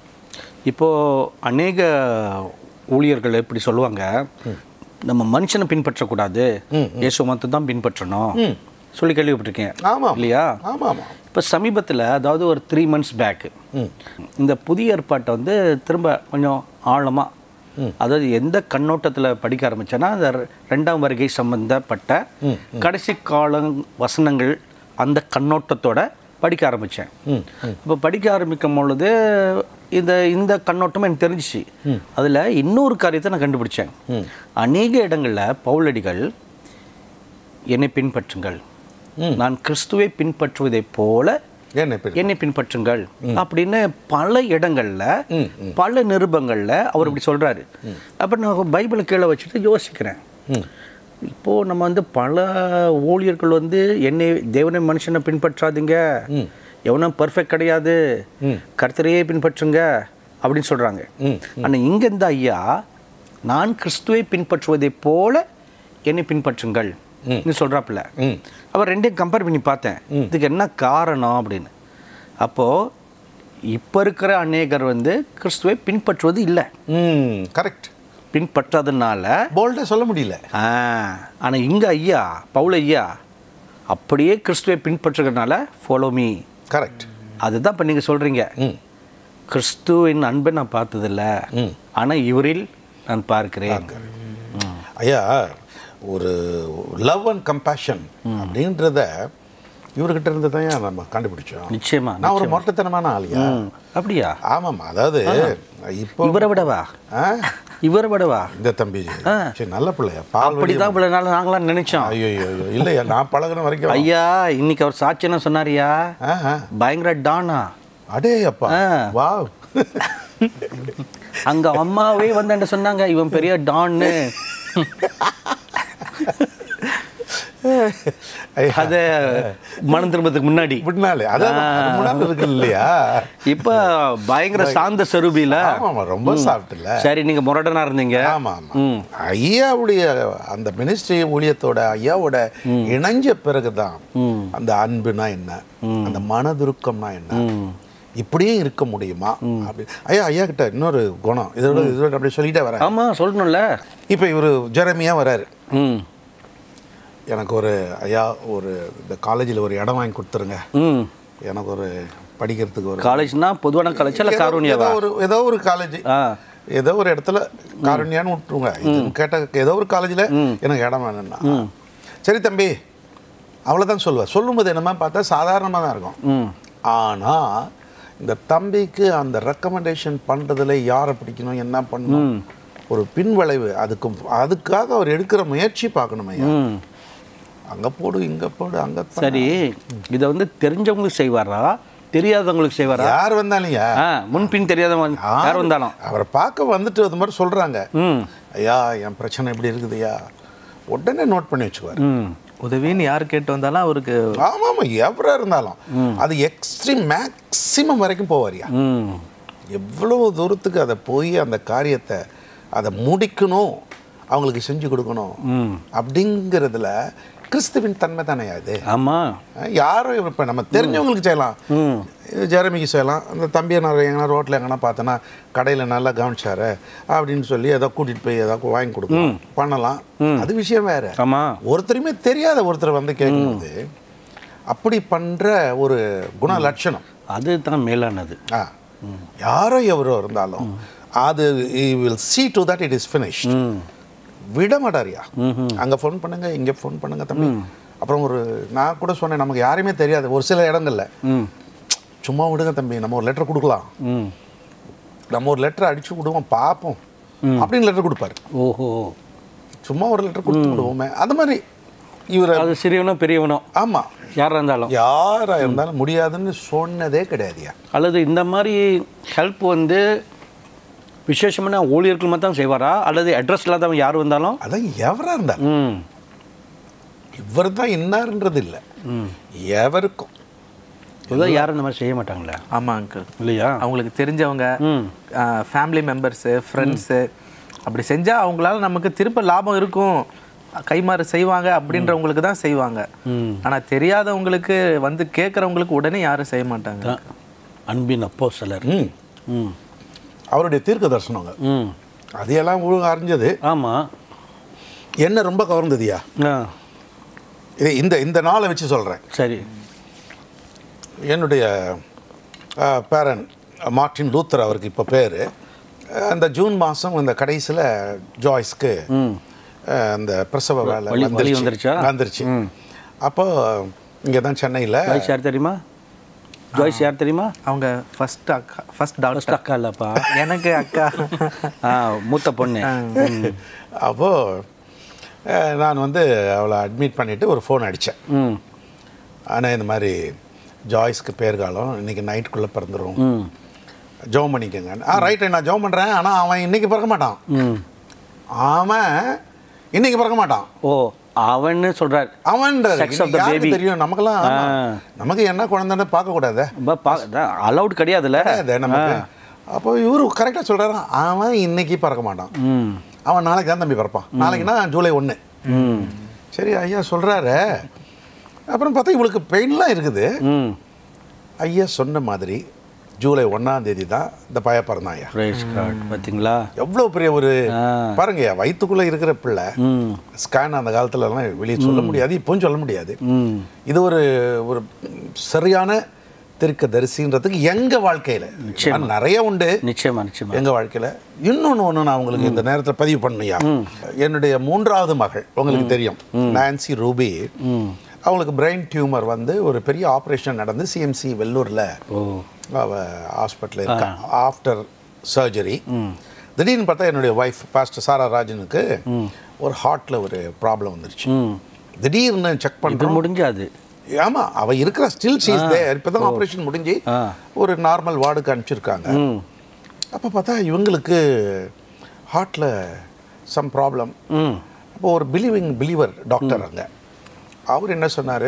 இப்போது அநேக ஊழியர்கள் இப்படி சொல்லுவாங்க நம்ம மனுஷனை பின்பற்றக்கூடாது இயேசு மதத்தை தான் பின்பற்றணும் சொல்லி கேள்விப்பட்டிருக்கேன் ஆமாம் இல்லையா ஆமாம் ஆமாம் இப்போ சமீபத்தில் அதாவது ஒரு த்ரீ மந்த்ஸ் பேக்கு இந்த புதிய ஏற்பாட்டை வந்து திரும்ப கொஞ்சம் ஆழமாக அதாவது எந்த கண்ணோட்டத்தில் படிக்க ஆரம்பிச்சேன்னா அந்த ரெ- ரெண்டாம் வருகை சம்பந்தப்பட்ட கடைசி கால வசனங்கள் அந்த கண்ணோட்டத்தோட படிக்க ஆரம்பித்தேன் இப்போ படிக்க ஆரம்பிக்கும் பொழுது இந்த இந்த கண்ணோட்டம் எனக்கு தெரிஞ்சிச்சு அதில் இன்னொரு காரியத்தை நான் கண்டுபிடிச்சேன் அநேக இடங்களில் பவுலடிகள் என்னை பின்பற்றுங்கள் நான் கிறிஸ்துவை பின்பற்றுவதைப் போல என்ன பேர் என்னை பின்பற்றுங்கள் அப்படின்னு பல இடங்கள்ல பல நிருபங்கள்ல அவர் இப்படி சொல்றாரு அப்ப நான் பைபிளை கீழே வச்சுட்டு யோசிக்கிறேன் இப்போ நம்ம வந்து பல ஊழியர்கள் வந்து என்னை தேவனை மனுஷனை பின்பற்றாதீங்க எவனும் பர்ஃபெக்ட் கிடையாது கர்த்தரையே பின்பற்றுங்க அப்படின்னு சொல்றாங்க ஆனா இங்க இந்த ஐயா நான் கிறிஸ்துவை பின்பற்றுவதைப் போல என்னை பின்பற்றுங்கள் ன்னு சொல்றாப்புல அவர் ரெண்டையும் கம்பேர் பண்ணி பார்த்தேன் இதுக்கு என்ன காரணம் அப்படின்னு அப்போ இப்போ இருக்கிற அநேகர் வந்து கிறிஸ்துவை பின்பற்றுவது இல்லை ம் கரெக்ட் பின்பற்றாதனால போல்டாக சொல்ல முடியல ஆ, ஆனா இங்க ஐயா பவுல் ஐயா அப்படியே கிறிஸ்துவை பின்பற்றுறதுனால ஃபாலோ மீ கரெக்ட் அதுதான் இப்போ நீங்கள் சொல்கிறீங்க ம் கிறிஸ்துவின் அன்பை நான் பார்த்ததில்ல ஆனா இவரில் நான் பார்க்கிறேன் ஐயா ஒரு லவ் அண்ட் கம்பேஷன் அப்படின்றத இவர்கிட்ட இருந்து தான் ஏன் நம்ம கண்டுபிடிச்சோம் நிச்சயமா நான் ஒரு மொட்டத்தனமான ஆளியா ம், அப்படியா ஆமாம்மா அதாவது இப்போ இவரை விடவா ஆ? இவரை விடவா இந்த தம்பி சரி நல்ல பிள்ளையா பால் அப்படிதான் இவ்வளோ நாள் நாங்களாம் நினைச்சோம் ஐயோ ஐயோ ஐயோ. இல்லையா நான் பழகுன வரைக்கும் ஐயா இன்னைக்கு அவர் சாட்சி என்ன சொன்னாரியா ஆஹா. பயங்கர டானா அடே அப்பா ஆ. வாவ் அங்க அம்மாவே வந்து என்ன சொன்னாங்க இவன் பெரிய டான்னு அத மனம் திரும்பத்துக்கு முன்னாடி முன்னாலே அதான் அது முன்னாடி இருக்கு இல்லையா இப்ப பயங்கர சாந்த சருபில ஆமாமா ரொம்ப சாப்பிட்டுல சரி நீங்க முரடனா இருந்தீங்க ஆமா ஆமா ஐயாவுடைய அந்த மினிஸ்ட்ரி ஊழியத்தோட ஐயாவோட இணைஞ்ச பிறகுதான் அந்த அன்புனா என்ன அந்த மனதுருக்கம்னா என்ன இப்படியே இருக்க முடியுமா அப்படி ஐயா ஐயா கிட்ட இன்னொரு குணம் இதோட இதோட அப்படி சொல்லிட்டே வரேன் ஆமா சொல்லணும்ல இப்போ இவர் ஜெரமியா வராரு ம் எனக்கு ஒரு ஐயா ஒரு இந்த காலேஜில் ஒரு இடம் வாங்கி கொடுத்துருங்க ம் எனக்கு ஒரு படிக்கிறதுக்கு ஒரு காலேஜ்னா பொதுவான காலேஜ் இல்ல ஏதோ- காரூனியாவா ஏதோ ஒரு ஏதோ ஒரு காலேஜ் ஆ ஏதோ ஒரு இடத்துல காரண்யான்னு விட்டுருங்க இது கேட்ட ஏதோ ஒரு காலேஜில் எனக்கு இடம் வேணும்னா சரி தம்பி அவ்வளோதான் சொல்லுவேன் சொல்லும்போது என்னமா பார்த்தா சாதாரணமாக தான் இருக்கும் ம் ஆனால் இந்த தம்பிக்கு அந்த ரெக்கமெண்டேஷன் பண்ணுறதுல யாரை பிடிக்கணும் என்ன பண்ணணும் ஒரு பின்விளைவு அதுக்கு அதுக்காக அவர் எடுக்கிற முயற்சி பார்க்கணும் ஐயா ம் அங்கே போடு இங்கே போடு அங்கே சரி இதை வந்து தெரிஞ்சவங்களுக்கு செய்வாரா தெரியாதவங்களுக்கு செய்வாரா யார் வந்தாலும் யா ஆ முன்பின் தெரியாதவங்க யார் வந்தாலும் அவரை பார்க்க வந்துட்டு அது மாதிரி சொல்கிறாங்க ம் ஐயா என் பிரச்சனை எப்படி இருக்குதுய்யா உடனே நோட் பண்ணி வச்சுக்குவார் ம் உதவின்னு யார் கேட்டு வந்தாலும் அவருக்கு ஆமாம் ஆமாம் எவராக இருந்தாலும் அது எக்ஸ்ட்ரீம் மேக்ஸிமம் வரைக்கும் போவாரியா ம் எவ்வளவு தூரத்துக்கு அதை போய் அந்த காரியத்தை அதை முடிக்கணும் அவங்களுக்கு செஞ்சு கொடுக்கணும் அப்படிங்கிறதுல கிறிஸ்துவின் தன்மை தானே அது ஆமா யாரும் இப்போ நம்ம தெரிஞ்சவங்களுக்கு செய்யலாம் இது ஜெரமிக்கு செய்யலாம் அந்த தம்பியை நான் எங்கன்னா ரோட்டில் எங்கன்னா பார்த்தேன்னா கடையில் நல்லா கவனிச்சாரு அப்படின்னு சொல்லி ஏதோ கூட்டிகிட்டு போய் ஏதோ வாங்கி கொடுக்கலாம் பண்ணலாம் அது விஷயம் வேற ஆமா ஒருத்தருமே தெரியாத ஒருத்தர் வந்து கேட்கும்போது அப்படி பண்ணுற ஒரு குண லட்சணம் அதுதான் மேலானது ஆ யாரோ எவரோ இருந்தாலும் அது will see to that it is finished விட மாட்டாரியா அங்கே ஃபோன் பண்ணுங்க இங்கே ஃபோன் பண்ணுங்க தம்பி அப்புறம் ஒரு நான் கூட சொன்னேன் நமக்கு யாரையுமே தெரியாது ஒரு சில இடங்கள்ல ம் சும்மா விடுங்க தம்பி நம்ம ஒரு லெட்டர் கொடுக்கலாம் ம் நம்ம ஒரு லெட்டர் அடிச்சு விடுவோம் பார்ப்போம் அப்படின்னு லெட்டர் கொடுப்பாரு ஓஹோ சும்மா ஒரு லெட்டர் கொடுத்து விடுவோமே அது மாதிரி இவர் அது சிறியவனோ பெரியவனோ ஆமாம் யாராக இருந்தாலும் யாரா இருந்தாலும் முடியாதுன்னு சொன்னதே கிடையாதுயா அல்லது இந்த மாதிரி ஹெல்ப் வந்து விசேஷமான ஊழியர்கள் மட்டும் தான் செய்வாரா அல்லது அட்ரஸ் இல்லாதவங்க யார் வந்தாலும் அதான் எவரா இருந்தாலும் ம் இவர் தான் இன்னார்ன்றது இல்லை எவருக்கும் பொதுவாக யாரும் இந்த மாதிரி செய்ய மாட்டாங்களே ஆமாம் அங்கிள் இல்லையா அவங்களுக்கு தெரிஞ்சவங்க ம் ஃபேமிலி மெம்பர்ஸு ஃப்ரெண்ட்ஸு அப்படி செஞ்சால் அவங்களால நமக்கு திரும்ப லாபம் இருக்கும் கைமாறு செய்வாங்க அப்படின்றவங்களுக்கு தான் செய்வாங்க ஆனால் தெரியாதவங்களுக்கு வந்து கேட்குறவங்களுக்கு உடனே யாரும் செய்ய மாட்டாங்க தான் அன்பின் அப்போ சிலர் ம் ம் அவருடைய தீர்க்க தரிசனங்க ம் அதையெல்லாம் ஒழுங்கு அறிஞ்சது ஆமாம் என்ன ரொம்ப கவர்ந்ததுயா ஆ இது இந்த இந்த நாளை வச்சு சொல்கிறேன் சரி என்னுடைய பேரன் மார்ட்டின் லூத்தர் அவருக்கு இப்போ பேர் அந்த ஜூன் மாதம் இந்த கடைசியில் ஜாய்ஸ்க்கு அஹ், அந்த பிரசவ வேலை வலி- வலி வந்துருச்சு வந்துருச்சா? வந்துருச்சு அப்போ இங்கே தான் சென்னையில் ஜாய்ஸ் யார் தெரியுமா ஜாய்ஸ் யார் தெரியுமா அவங்க ஃபர்ஸ்ட் அக்கா ஃபர்ஸ்ட் ஃபர்ஸ்ட் டாக்டர் அக்கா இல்லப்பா எனக்கு அக்கா ஆ மூத்த பொண்ணு அப்போது நான் வந்து அவளை அட்மிட் பண்ணிவிட்டு ஒரு ஃபோன் அடித்தேன் ம் ஆனால் இந்த மாதிரி ஜாய்ஸ்க்கு பேர் காலம் இன்னைக்கு நைட்டுக்குள்ளே பிறந்துடும் ம் ஜெபம் பண்ணிக்கோங்க ஆ ரைட்டு நான் ஜெபம் பண்ணுறேன் ஆனால் அவன் இன்னைக்கு பிறக்க மாட்டான் ம் அவன் இன்னைக்கு பிறக்க மாட்டான் ஓ அவன்னு சொல்றார் அவன் Sex of the baby. தெரியும் நமக்கெல்லாம் ஆமா. ஆ. நமக்கு என்ன குழந்தைன்னு பார்க்கக்கூடாது அலௌட் கிடையாதுல்ல கிடையாது நமக்கு அப்போ இவரு கரெக்டாக சொல்கிறாரு அவன் இன்னைக்கு பிறக்க மாட்டான் ம் அவன் நாளைக்கு தான் தம்பி பிறப்பான் நாளைக்குன்னா ஜூலை ஒன்று ம் சரி ஐயா சொல்கிறாரு அப்புறம் பார்த்தா இவளுக்கு பெயின்லாம் இருக்குது ம் ஐயா சொன்ன மாதிரி ஜூலை ஒன்றாம் தேதி தான் இந்த பய பிறந்தான் ஐயா ரைஸ் கார்டு பார்த்தீங்களா எவ்வளோ பெரிய ஒரு ஆ. பாருங்க வயிற்றுக்குள்ளே இருக்கிற பிள்ளை ம் ஸ்கேன் அந்த காலத்துலலாம் வெளியே சொல்ல முடியாது இப்போவும் சொல்ல முடியாது ம் இது ஒரு ஒரு சரியான திருக்க தரிசின்றதுக்கு எங்க வாழ்க்கையில நிச்சயமா. நிறைய உண்டு நிச்சயமா நிச்சயமா எங்க வாழ்க்கையில இன்னொன்னு ஒன்று நான் உங்களுக்கு இந்த நேரத்தில் பதிவு பண்ணுயா என்னுடைய மூன்றாவது மகள் உங்களுக்கு தெரியும் நான்சி ரூபி ம் அவங்களுக்கு பிரெயின் டியூமர் வந்து ஒரு பெரிய ஆப்ரேஷன் நடந்து சிஎம்சி வெள்ளூர்ல ஓ அவ ஹாஸ்பிட்டல் இருக்கா ஆஃப்டர் சர்ஜரி திடீர்னு பார்த்தா என்னுடைய ஒய்ஃப் பாஸ்டர் சாரா ராஜனுக்கு ஒரு ஹார்ட்ல ஒரு ப்ராப்ளம் வந்துருச்சு ம் திடீர்னு செக் இது பண்ணுறோம் முடிஞ்சாது ஆமா அவ இருக்கிற ஸ்டில் சீஸ் தேர் இப்போ தான் ஆப்ரேஷன் முடிஞ்சு ஆ. ஒரு நார்மல் வார்டுக்கு அனுப்பிச்சிருக்காங்க ம் அப்போ பார்த்தா இவங்களுக்கு ஹார்ட்டில் சம் ப்ராப்ளம் ம் அப்போ ஒரு பிலீவிங் பிலீவர் டாக்டர் அங்கே அவர் என்ன சொன்னார்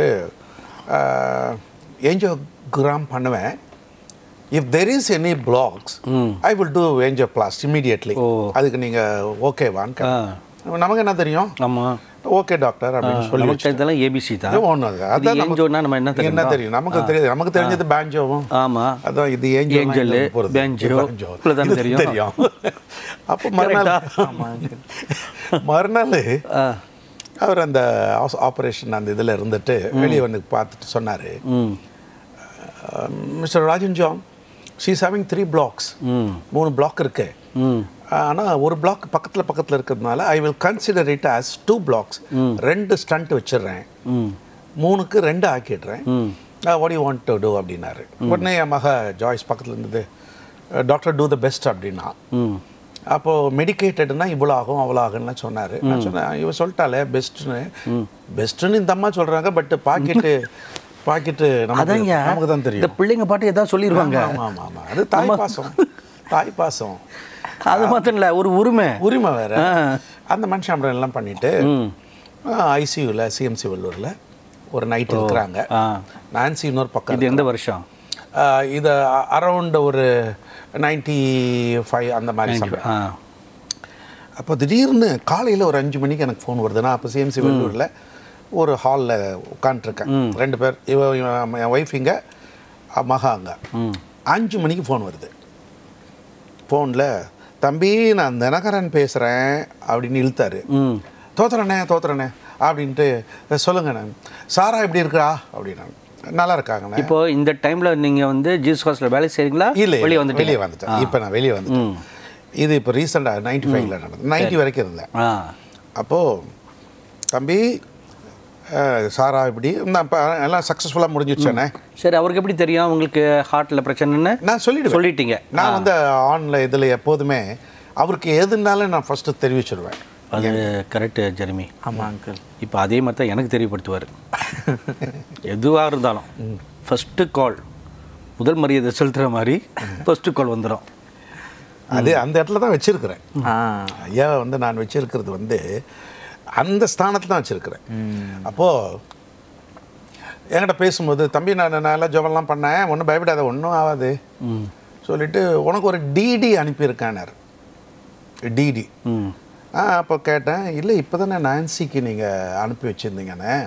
ஏஞ்சியோகிராம் பண்ணுவேன் if there is any blocks I will do angioplasty immediately oh. அதுக்கு நீங்கள் ஓகேவான்னு ஆ நமக்கு என்ன தெரியும் ஆமாம் ஓகே டாக்டர் அப்படின்னு சொல்லி நமக்கு இதெல்லாம் ஏபிசி தான் இது ஒண்ணு அது. இது அதான் நமக்கு- ஏஞ்சோன்னா நம்ம என்ன என்ன தெரியும் தெரியும் நமக்கு தெரியாது நமக்கு தெரிஞ்சது பேஞ்சோவும் ஆமா அதான் இது ஏஞ்சல் ஏஞ்சல், பேஞ்சோ, இவ்வளவுதானே தெரியும். தெரியும் அப்போ மறுநாள் மறுநாள் ஆ அவர் அந்த ஆப்ரேஷன் அந்த இதில் இருந்துட்டு வெளியே வந்து பார்த்துட்டு சொன்னார் ம் mister Rajan John she's having three blocks ம் மூணு பிளாக் இருக்கு ம் ஆனால் ஒரு பிளாக் பக்கத்தில் பக்கத்தில் இருக்கிறதுனால I will consider it as two blocks ரெண்டு ஸ்டண்ட் வச்சிடுறேன் ம் மூணுக்கு ரெண்டு ஆக்கிடுறேன் ம் what you want to do அப்படின்னாரு உடனே என் மக ஜாய்ஸ் பக்கத்தில் இருந்தது டாக்டர் டூ த பெஸ்ட் அப்படின்னா ம் அப்போது மெடிக்கேட்டட்னா இவ்வளோ ஆகும் அவ்வளோ ஆகும்லாம் சொன்னார் நான் சொன்னேன் இவன் சொல்லிட்டாலே பெஸ்ட்டுன்னு பெஸ்ட்டுன்னு இந்த அம்மா சொல்கிறாங்க பட் பாக்கெட்டு பாக்கெட்டு நமக்கு அதாங்க நமக்கு தான் இந்த தெரியும் பிள்ளைங்க பாட்டு ஏதாவது சொல்லிடுவாங்க ஆமாம் ஆமாம் ஆமாம் அது தாய் பாசம் தாய் பாசம் அது மாத்திரம் இல்லை ஒரு உரிமை உரிமை வேற ஆ. அந்த மனுஷன் அப்படி எல்லாம் பண்ணிட்டு ம் ஐசியூவில் சிஎம்சி வெள்ளூரில் ஒரு நைட் இருக்கிறாங்க ஆ நான்சி இன்னொரு பக்கம் இது எந்த வருஷம் ஆஹ் இது அரௌண்ட் ஒரு நைன்டி ஃபைவ் அந்த மாதிரி சமயம் ஆ அப்போ திடீர்னு காலையில் ஒரு அஞ்சு மணிக்கு எனக்கு ஃபோன் வருது நான் அப்போ சிஎம்சி வெள்ளூரில் ஒரு ஹாலில் உட்காந்துருக்கேன் ரெண்டு பேர் இவ இவ- என் ஒய்ஃப் இங்கே மகா அங்கே அஞ்சு மணிக்கு ஃபோன் வருது ஃபோனில் தம்பி நான் தினகரன் பேசுகிறேன் அப்படின்னு இழுத்தாரு ம் தோத்துறனே தோத்துறனே அப்படின்ட்டு சொல்லுங்கண்ணே சாரா எப்படி இருக்கா அப்படின்னா நல்லா இருக்காங்கண்ணே இப்போ இந்த டைம்ல நீங்க வந்து ஜீசஸ் ஹாஸ்டல் வேலை செய்றீங்களா இல்லை வெளியே வந்துட்டு வெளியே வந்துட்டேன் இப்போ நான் வெளியே வந்துட்டேன் இது இப்போ ரீசெண்டாக நைன்டி ஃபைவ்ல நடந்தது நைன்டி வரைக்கும் இருந்தேன் ஆ அப்போது தம்பி அஹ், சாரா இப்படி நான் இப்போ எல்லாம் சக்ஸஸ்ஃபுல்லாக முடிஞ்சிடுச்சேனே சரி அவருக்கு எப்படி தெரியும் உங்களுக்கு ஹார்ட்ல பிரச்சனைன்னு நான் சொல்லிடுவேன் சொல்லிட்டீங்க நான் வந்து ஆன்ல இதில் எப்போதுமே அவருக்கு எதுனாலும் நான் ஃபஸ்ட்டு தெரிவிச்சிடுவேன் அது கரெக்ட் ஜெர்மி ஆமா அங்கிள் இப்போ அதே மாதிரி தான் எனக்கு தெரியப்படுத்துவார் எதுவாக இருந்தாலும் ஃபஸ்ட்டு கால் முதல் மரியாதை செலுத்துகிற மாதிரி ஃபஸ்ட்டு கால் வந்துடும் அது அந்த இடத்துல தான் வச்சிருக்கிறேன் ஆ ஐயா வந்து நான் வச்சிருக்கிறது வந்து அந்த ஸ்தானத்தில் தான் வச்சிருக்கிறேன் அப்போது என்கிட்ட பேசும்போது தம்பி நான் நல்லா ஜபம்லாம் பண்ணேன் ஒன்றும் பயப்படாத ஒன்றும் ஆகாது ம் சொல்லிட்டு உனக்கு ஒரு டிடி அனுப்பியிருக்கானார் டிடி ம் ஆ அப்போ கேட்டேன் இல்லை இப்போ தானே நான்சிக்கு நீங்கள் அனுப்பி வச்சுருந்தீங்கண்ணே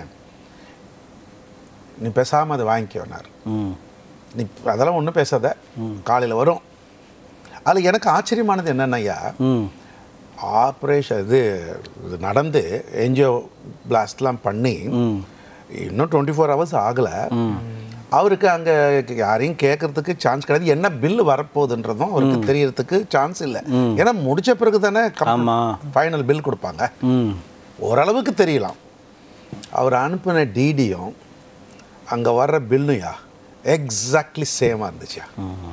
நீ பேசாமல் அதை வாங்கிக்கோனார் ம் நீ அதெல்லாம் ஒன்றும் பேசாத காலையில் வரும் அதில் எனக்கு ஆச்சரியமானது என்னென்னய்யா ம் ஆப்ரேஷன் இது இது நடந்து என்ஜிஓ பிளாஸ்ட்லாம் பண்ணி ம் இன்னும் டுவெண்ட்டி ஃபோர் ஹவர்ஸ் ஆகலை அவருக்கு அங்கே யாரையும் கேட்கறதுக்கு சான்ஸ் கிடையாது என்ன பில்லு வரப்போகுதுன்றதும் அவருக்கு தெரியறதுக்கு சான்ஸ் இல்லை ஏன்னா முடிச்ச பிறகு தானே ஆமா. ஃபைனல் பில் கொடுப்பாங்க ம் ஓரளவுக்கு தெரியலாம் அவர் அனுப்பின டிடியும் அங்கே வர்ற பில்லுயா எக்ஸாக்ட்லி சேமாக இருந்துச்சா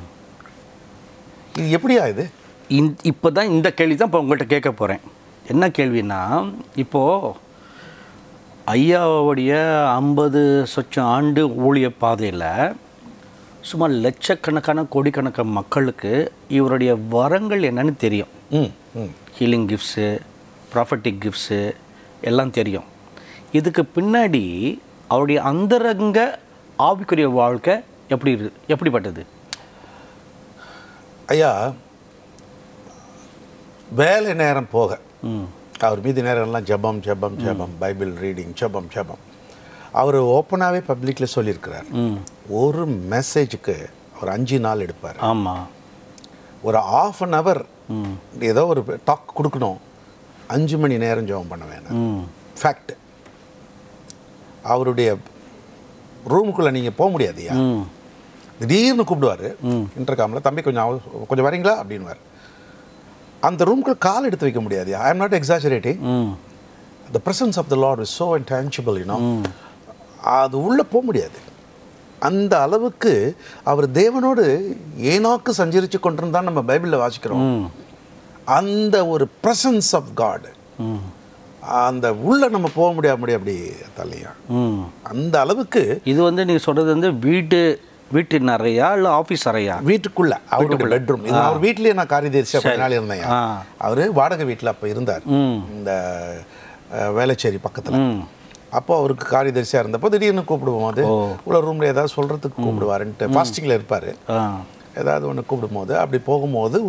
இது எப்படியா இது இந் இப்போ தான் இந்த கேள்வி தான் இப்போ உங்கள்கிட்ட கேட்க போகிறேன் என்ன கேள்வின்னா இப்போது ஐயாவுடைய ஐம்பது சொச்சம் ஆண்டு ஊழிய பாதையில் சுமார் லட்சக்கணக்கான கோடிக்கணக்கான மக்களுக்கு இவருடைய வரங்கள் என்னன்னு தெரியும் ம் ம் ஹீலிங் கிஃப்ட்ஸு ப்ராஃபட்டிக் கிஃப்ட்ஸு எல்லாம் தெரியும் இதுக்கு பின்னாடி அவருடைய அந்தரங்க ஆவிக்குரிய வாழ்க்கை எப்படி இரு எப்படிப்பட்டது ஐயா வேலை நேரம் போக ம் அவர் மீதி நேரம்லாம் ஜெபம் ஜெபம் ஜெபம் பைபிள் ரீடிங் ஜெபம் ஜெபம் அவர் ஓப்பனாகவே பப்ளிக்கில் சொல்லியிருக்கிறார் ம் ஒரு மெசேஜுக்கு அவர் அஞ்சு நாள் எடுப்பார் ஆமாம் ஒரு ஆஃப் அன் ஹவர் ம் ஏதோ ஒரு டாக் கொடுக்கணும் அஞ்சு மணி நேரம் ஜெபம் பண்ண வேணும் ம் ஃபேக்ட் அவருடைய ரூமுக்குள்ளே நீங்கள் போக முடியாதுயா ம் திடீர்னு கூப்பிடுவார் இன்டர்காமில் தம்பி கொஞ்சம் அவ- கொஞ்சம் வரீங்களா அப்படின்வார் அந்த ரூமுக்குள்ள கால் எடுத்து வைக்க முடியாது ஐ am not exaggerating hmm the presence of the lord is so intangible you know அது உள்ளே போக முடியாது அந்த அளவுக்கு அவர் தேவனோடு ஏனோக்கு சஞ்சரித்து கொண்டிருந்தான் நம்ம பைபிளில் வாசிக்கிறோம் ம் அந்த ஒரு பிரசன்ஸ் ஆஃப் காட் ம் அந்த உள்ள நம்ம போக முடியாது முடியாது அப்படி தலையா ம் அந்த அளவுக்கு இது வந்து நீங்கள் சொல்கிறது வந்து வீட்டு வீட்டின் அறையா இல்லை ஆஃபீஸ் அறையா வீட்டுக்குள்ள அவருடைய பெட்ரூம் இது அவர் வீட்லயே நான் காரியதரிசியா கொஞ்ச நாள் இருந்தேன் ஆ. அவரு வாடகை வீட்டில் அப்போ இருந்தார் ம் இந்த அஹ், வேளச்சேரி பக்கத்துல ம் அப்போ அவருக்கு காரியதரிசியா இருந்தப்போ திடீர்னு கூப்பிடுவோம் அது உள்ள ரூம்ல ஏதாவது சொல்றதுக்கு கூப்பிடுவாருன்ட்டு ஃபாஸ்டிங்ல இருப்பாரு ஆ ஏதாவது ஒன்று கூப்பிடும்போது அப்படி போகும்போது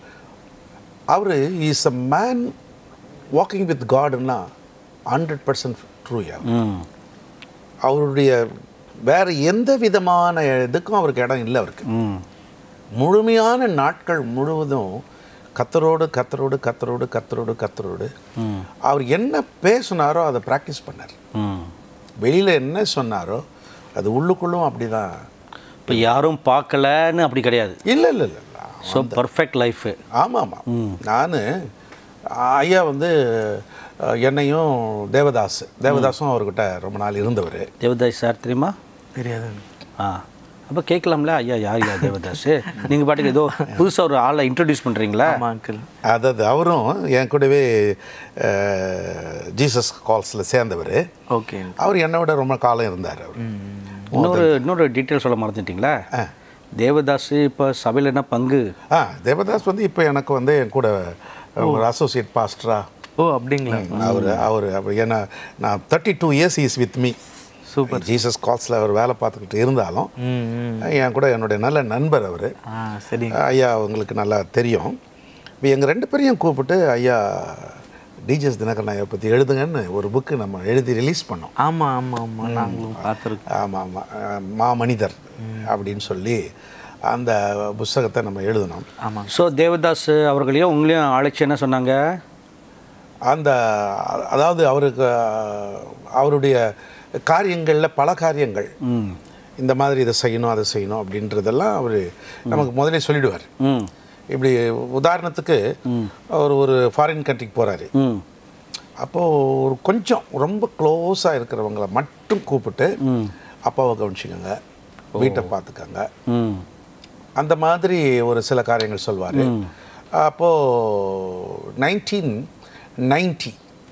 அவர் is a man walking with காட்னா ஹண்ட்ரட் பர்சன்ட் ட்ரூ ம் அவருடைய வேற எந்த விதமான இதுக்கும் அவருக்கு இடம் இல்லை அவருக்கு ம் முழுமையான நாட்கள் முழுவதும் கத்தரோடு கத்தரோடு கத்தரோடு கத்தரோடு கத்தரோடு ம் அவர் என்ன பேசினாரோ அதை ப்ராக்டிஸ் பண்ணார் ம் வெளியில் என்ன சொன்னாரோ அது உள்ளுக்குள்ளும் அப்படிதான் இப்போ யாரும் பார்க்கலன்னு அப்படி கிடையாது இல்லை இல்லை இல்லை ஸோ பர்ஃபெக்ட் லைஃபு ஆமாம் ஆமாம் நான் ஐயா வந்து அஹ், என்னையும் தேவதாஸ் தேவதாஸும் அவர்கிட்ட ரொம்ப நாள் இருந்தவர் தேவதாஸ் சார் தெரியுமா தெரியாது ஆ அப்போ கேட்கலாம்ல ஐயா யார் யா தேவதாஸ் நீங்கள் பாட்டுக்கு ஏதோ புதுசாக ஒரு ஆளை இன்ட்ரடியூஸ் பண்ணுறீங்களா ஆமா அங்கிள் அதாவது அவரும் என் கூடவே அஹ், ஜீசஸ் கால்ஸில் சேர்ந்தவர் ஓகே அவர் என்னை விட ரொம்ப காலம் இருந்தார் அவர் இன்னொரு இன்னொரு டீட்டெயில் சொல்ல மறந்துட்டீங்களா தேவதாஸ் இப்போ சபையில் என்ன பங்கு ஆ தேவதாஸ் வந்து இப்போ எனக்கு வந்து என் கூட ஒரு அசோசியேட் பாஸ்டரா ஓ அப்படிங்களா அவர் அவர் அவர் ஏன்னா நான் thirty two years is with me super Jesus கால்ஸில் அவர் வேலை பார்த்துக்கிட்டு இருந்தாலும் ம் ம் என் கூட என்னுடைய நல்ல நண்பர் அவர் ஆ சரி ஐயா உங்களுக்கு நல்லா தெரியும் இப்போ எங்கள் ரெண்டு பேரையும் கூப்பிட்டு ஐயா டிஜிஎஸ் தினகரன் ஐயா பற்றி எழுதுங்கன்னு ஒரு புக்கு நம்ம எழுதி ரிலீஸ் பண்ணோம் ஆமா ஆமா ஆமா நாங்களும் பார்த்துருக்கோம் ஆமாம் ஆமாம் மாமனிதர் அப்படின்னு சொல்லி அந்த புஸ்தகத்தை நம்ம எழுதினோம் ஆமாம் ஸோ தேவதாஸ் அவர்களையும் உங்களையும் அழைச்சி என்ன சொன்னாங்க அந்த அதாவது அவருக்கு அவருடைய காரியங்களில் பல காரியங்கள் ம் இந்த மாதிரி இதை செய்யணும் அதை செய்யணும் அப்படின்றதெல்லாம் அவர் நமக்கு முதல்ல சொல்லிடுவார் ம் இப்படி உதாரணத்துக்கு அவர் ஒரு ஃபாரின் கண்ட்ரிக்கு போகிறாரு ம் அப்போது ஒரு கொஞ்சம் ரொம்ப க்ளோஸாக இருக்கிறவங்கள மட்டும் கூப்பிட்டு அப்பாவை கவனிச்சுக்கோங்க வீட்டை பார்த்துக்கங்க ம் அந்த மாதிரி ஒரு சில காரியங்கள் சொல்வார் அப்போது நைன்டீன் நைன்டி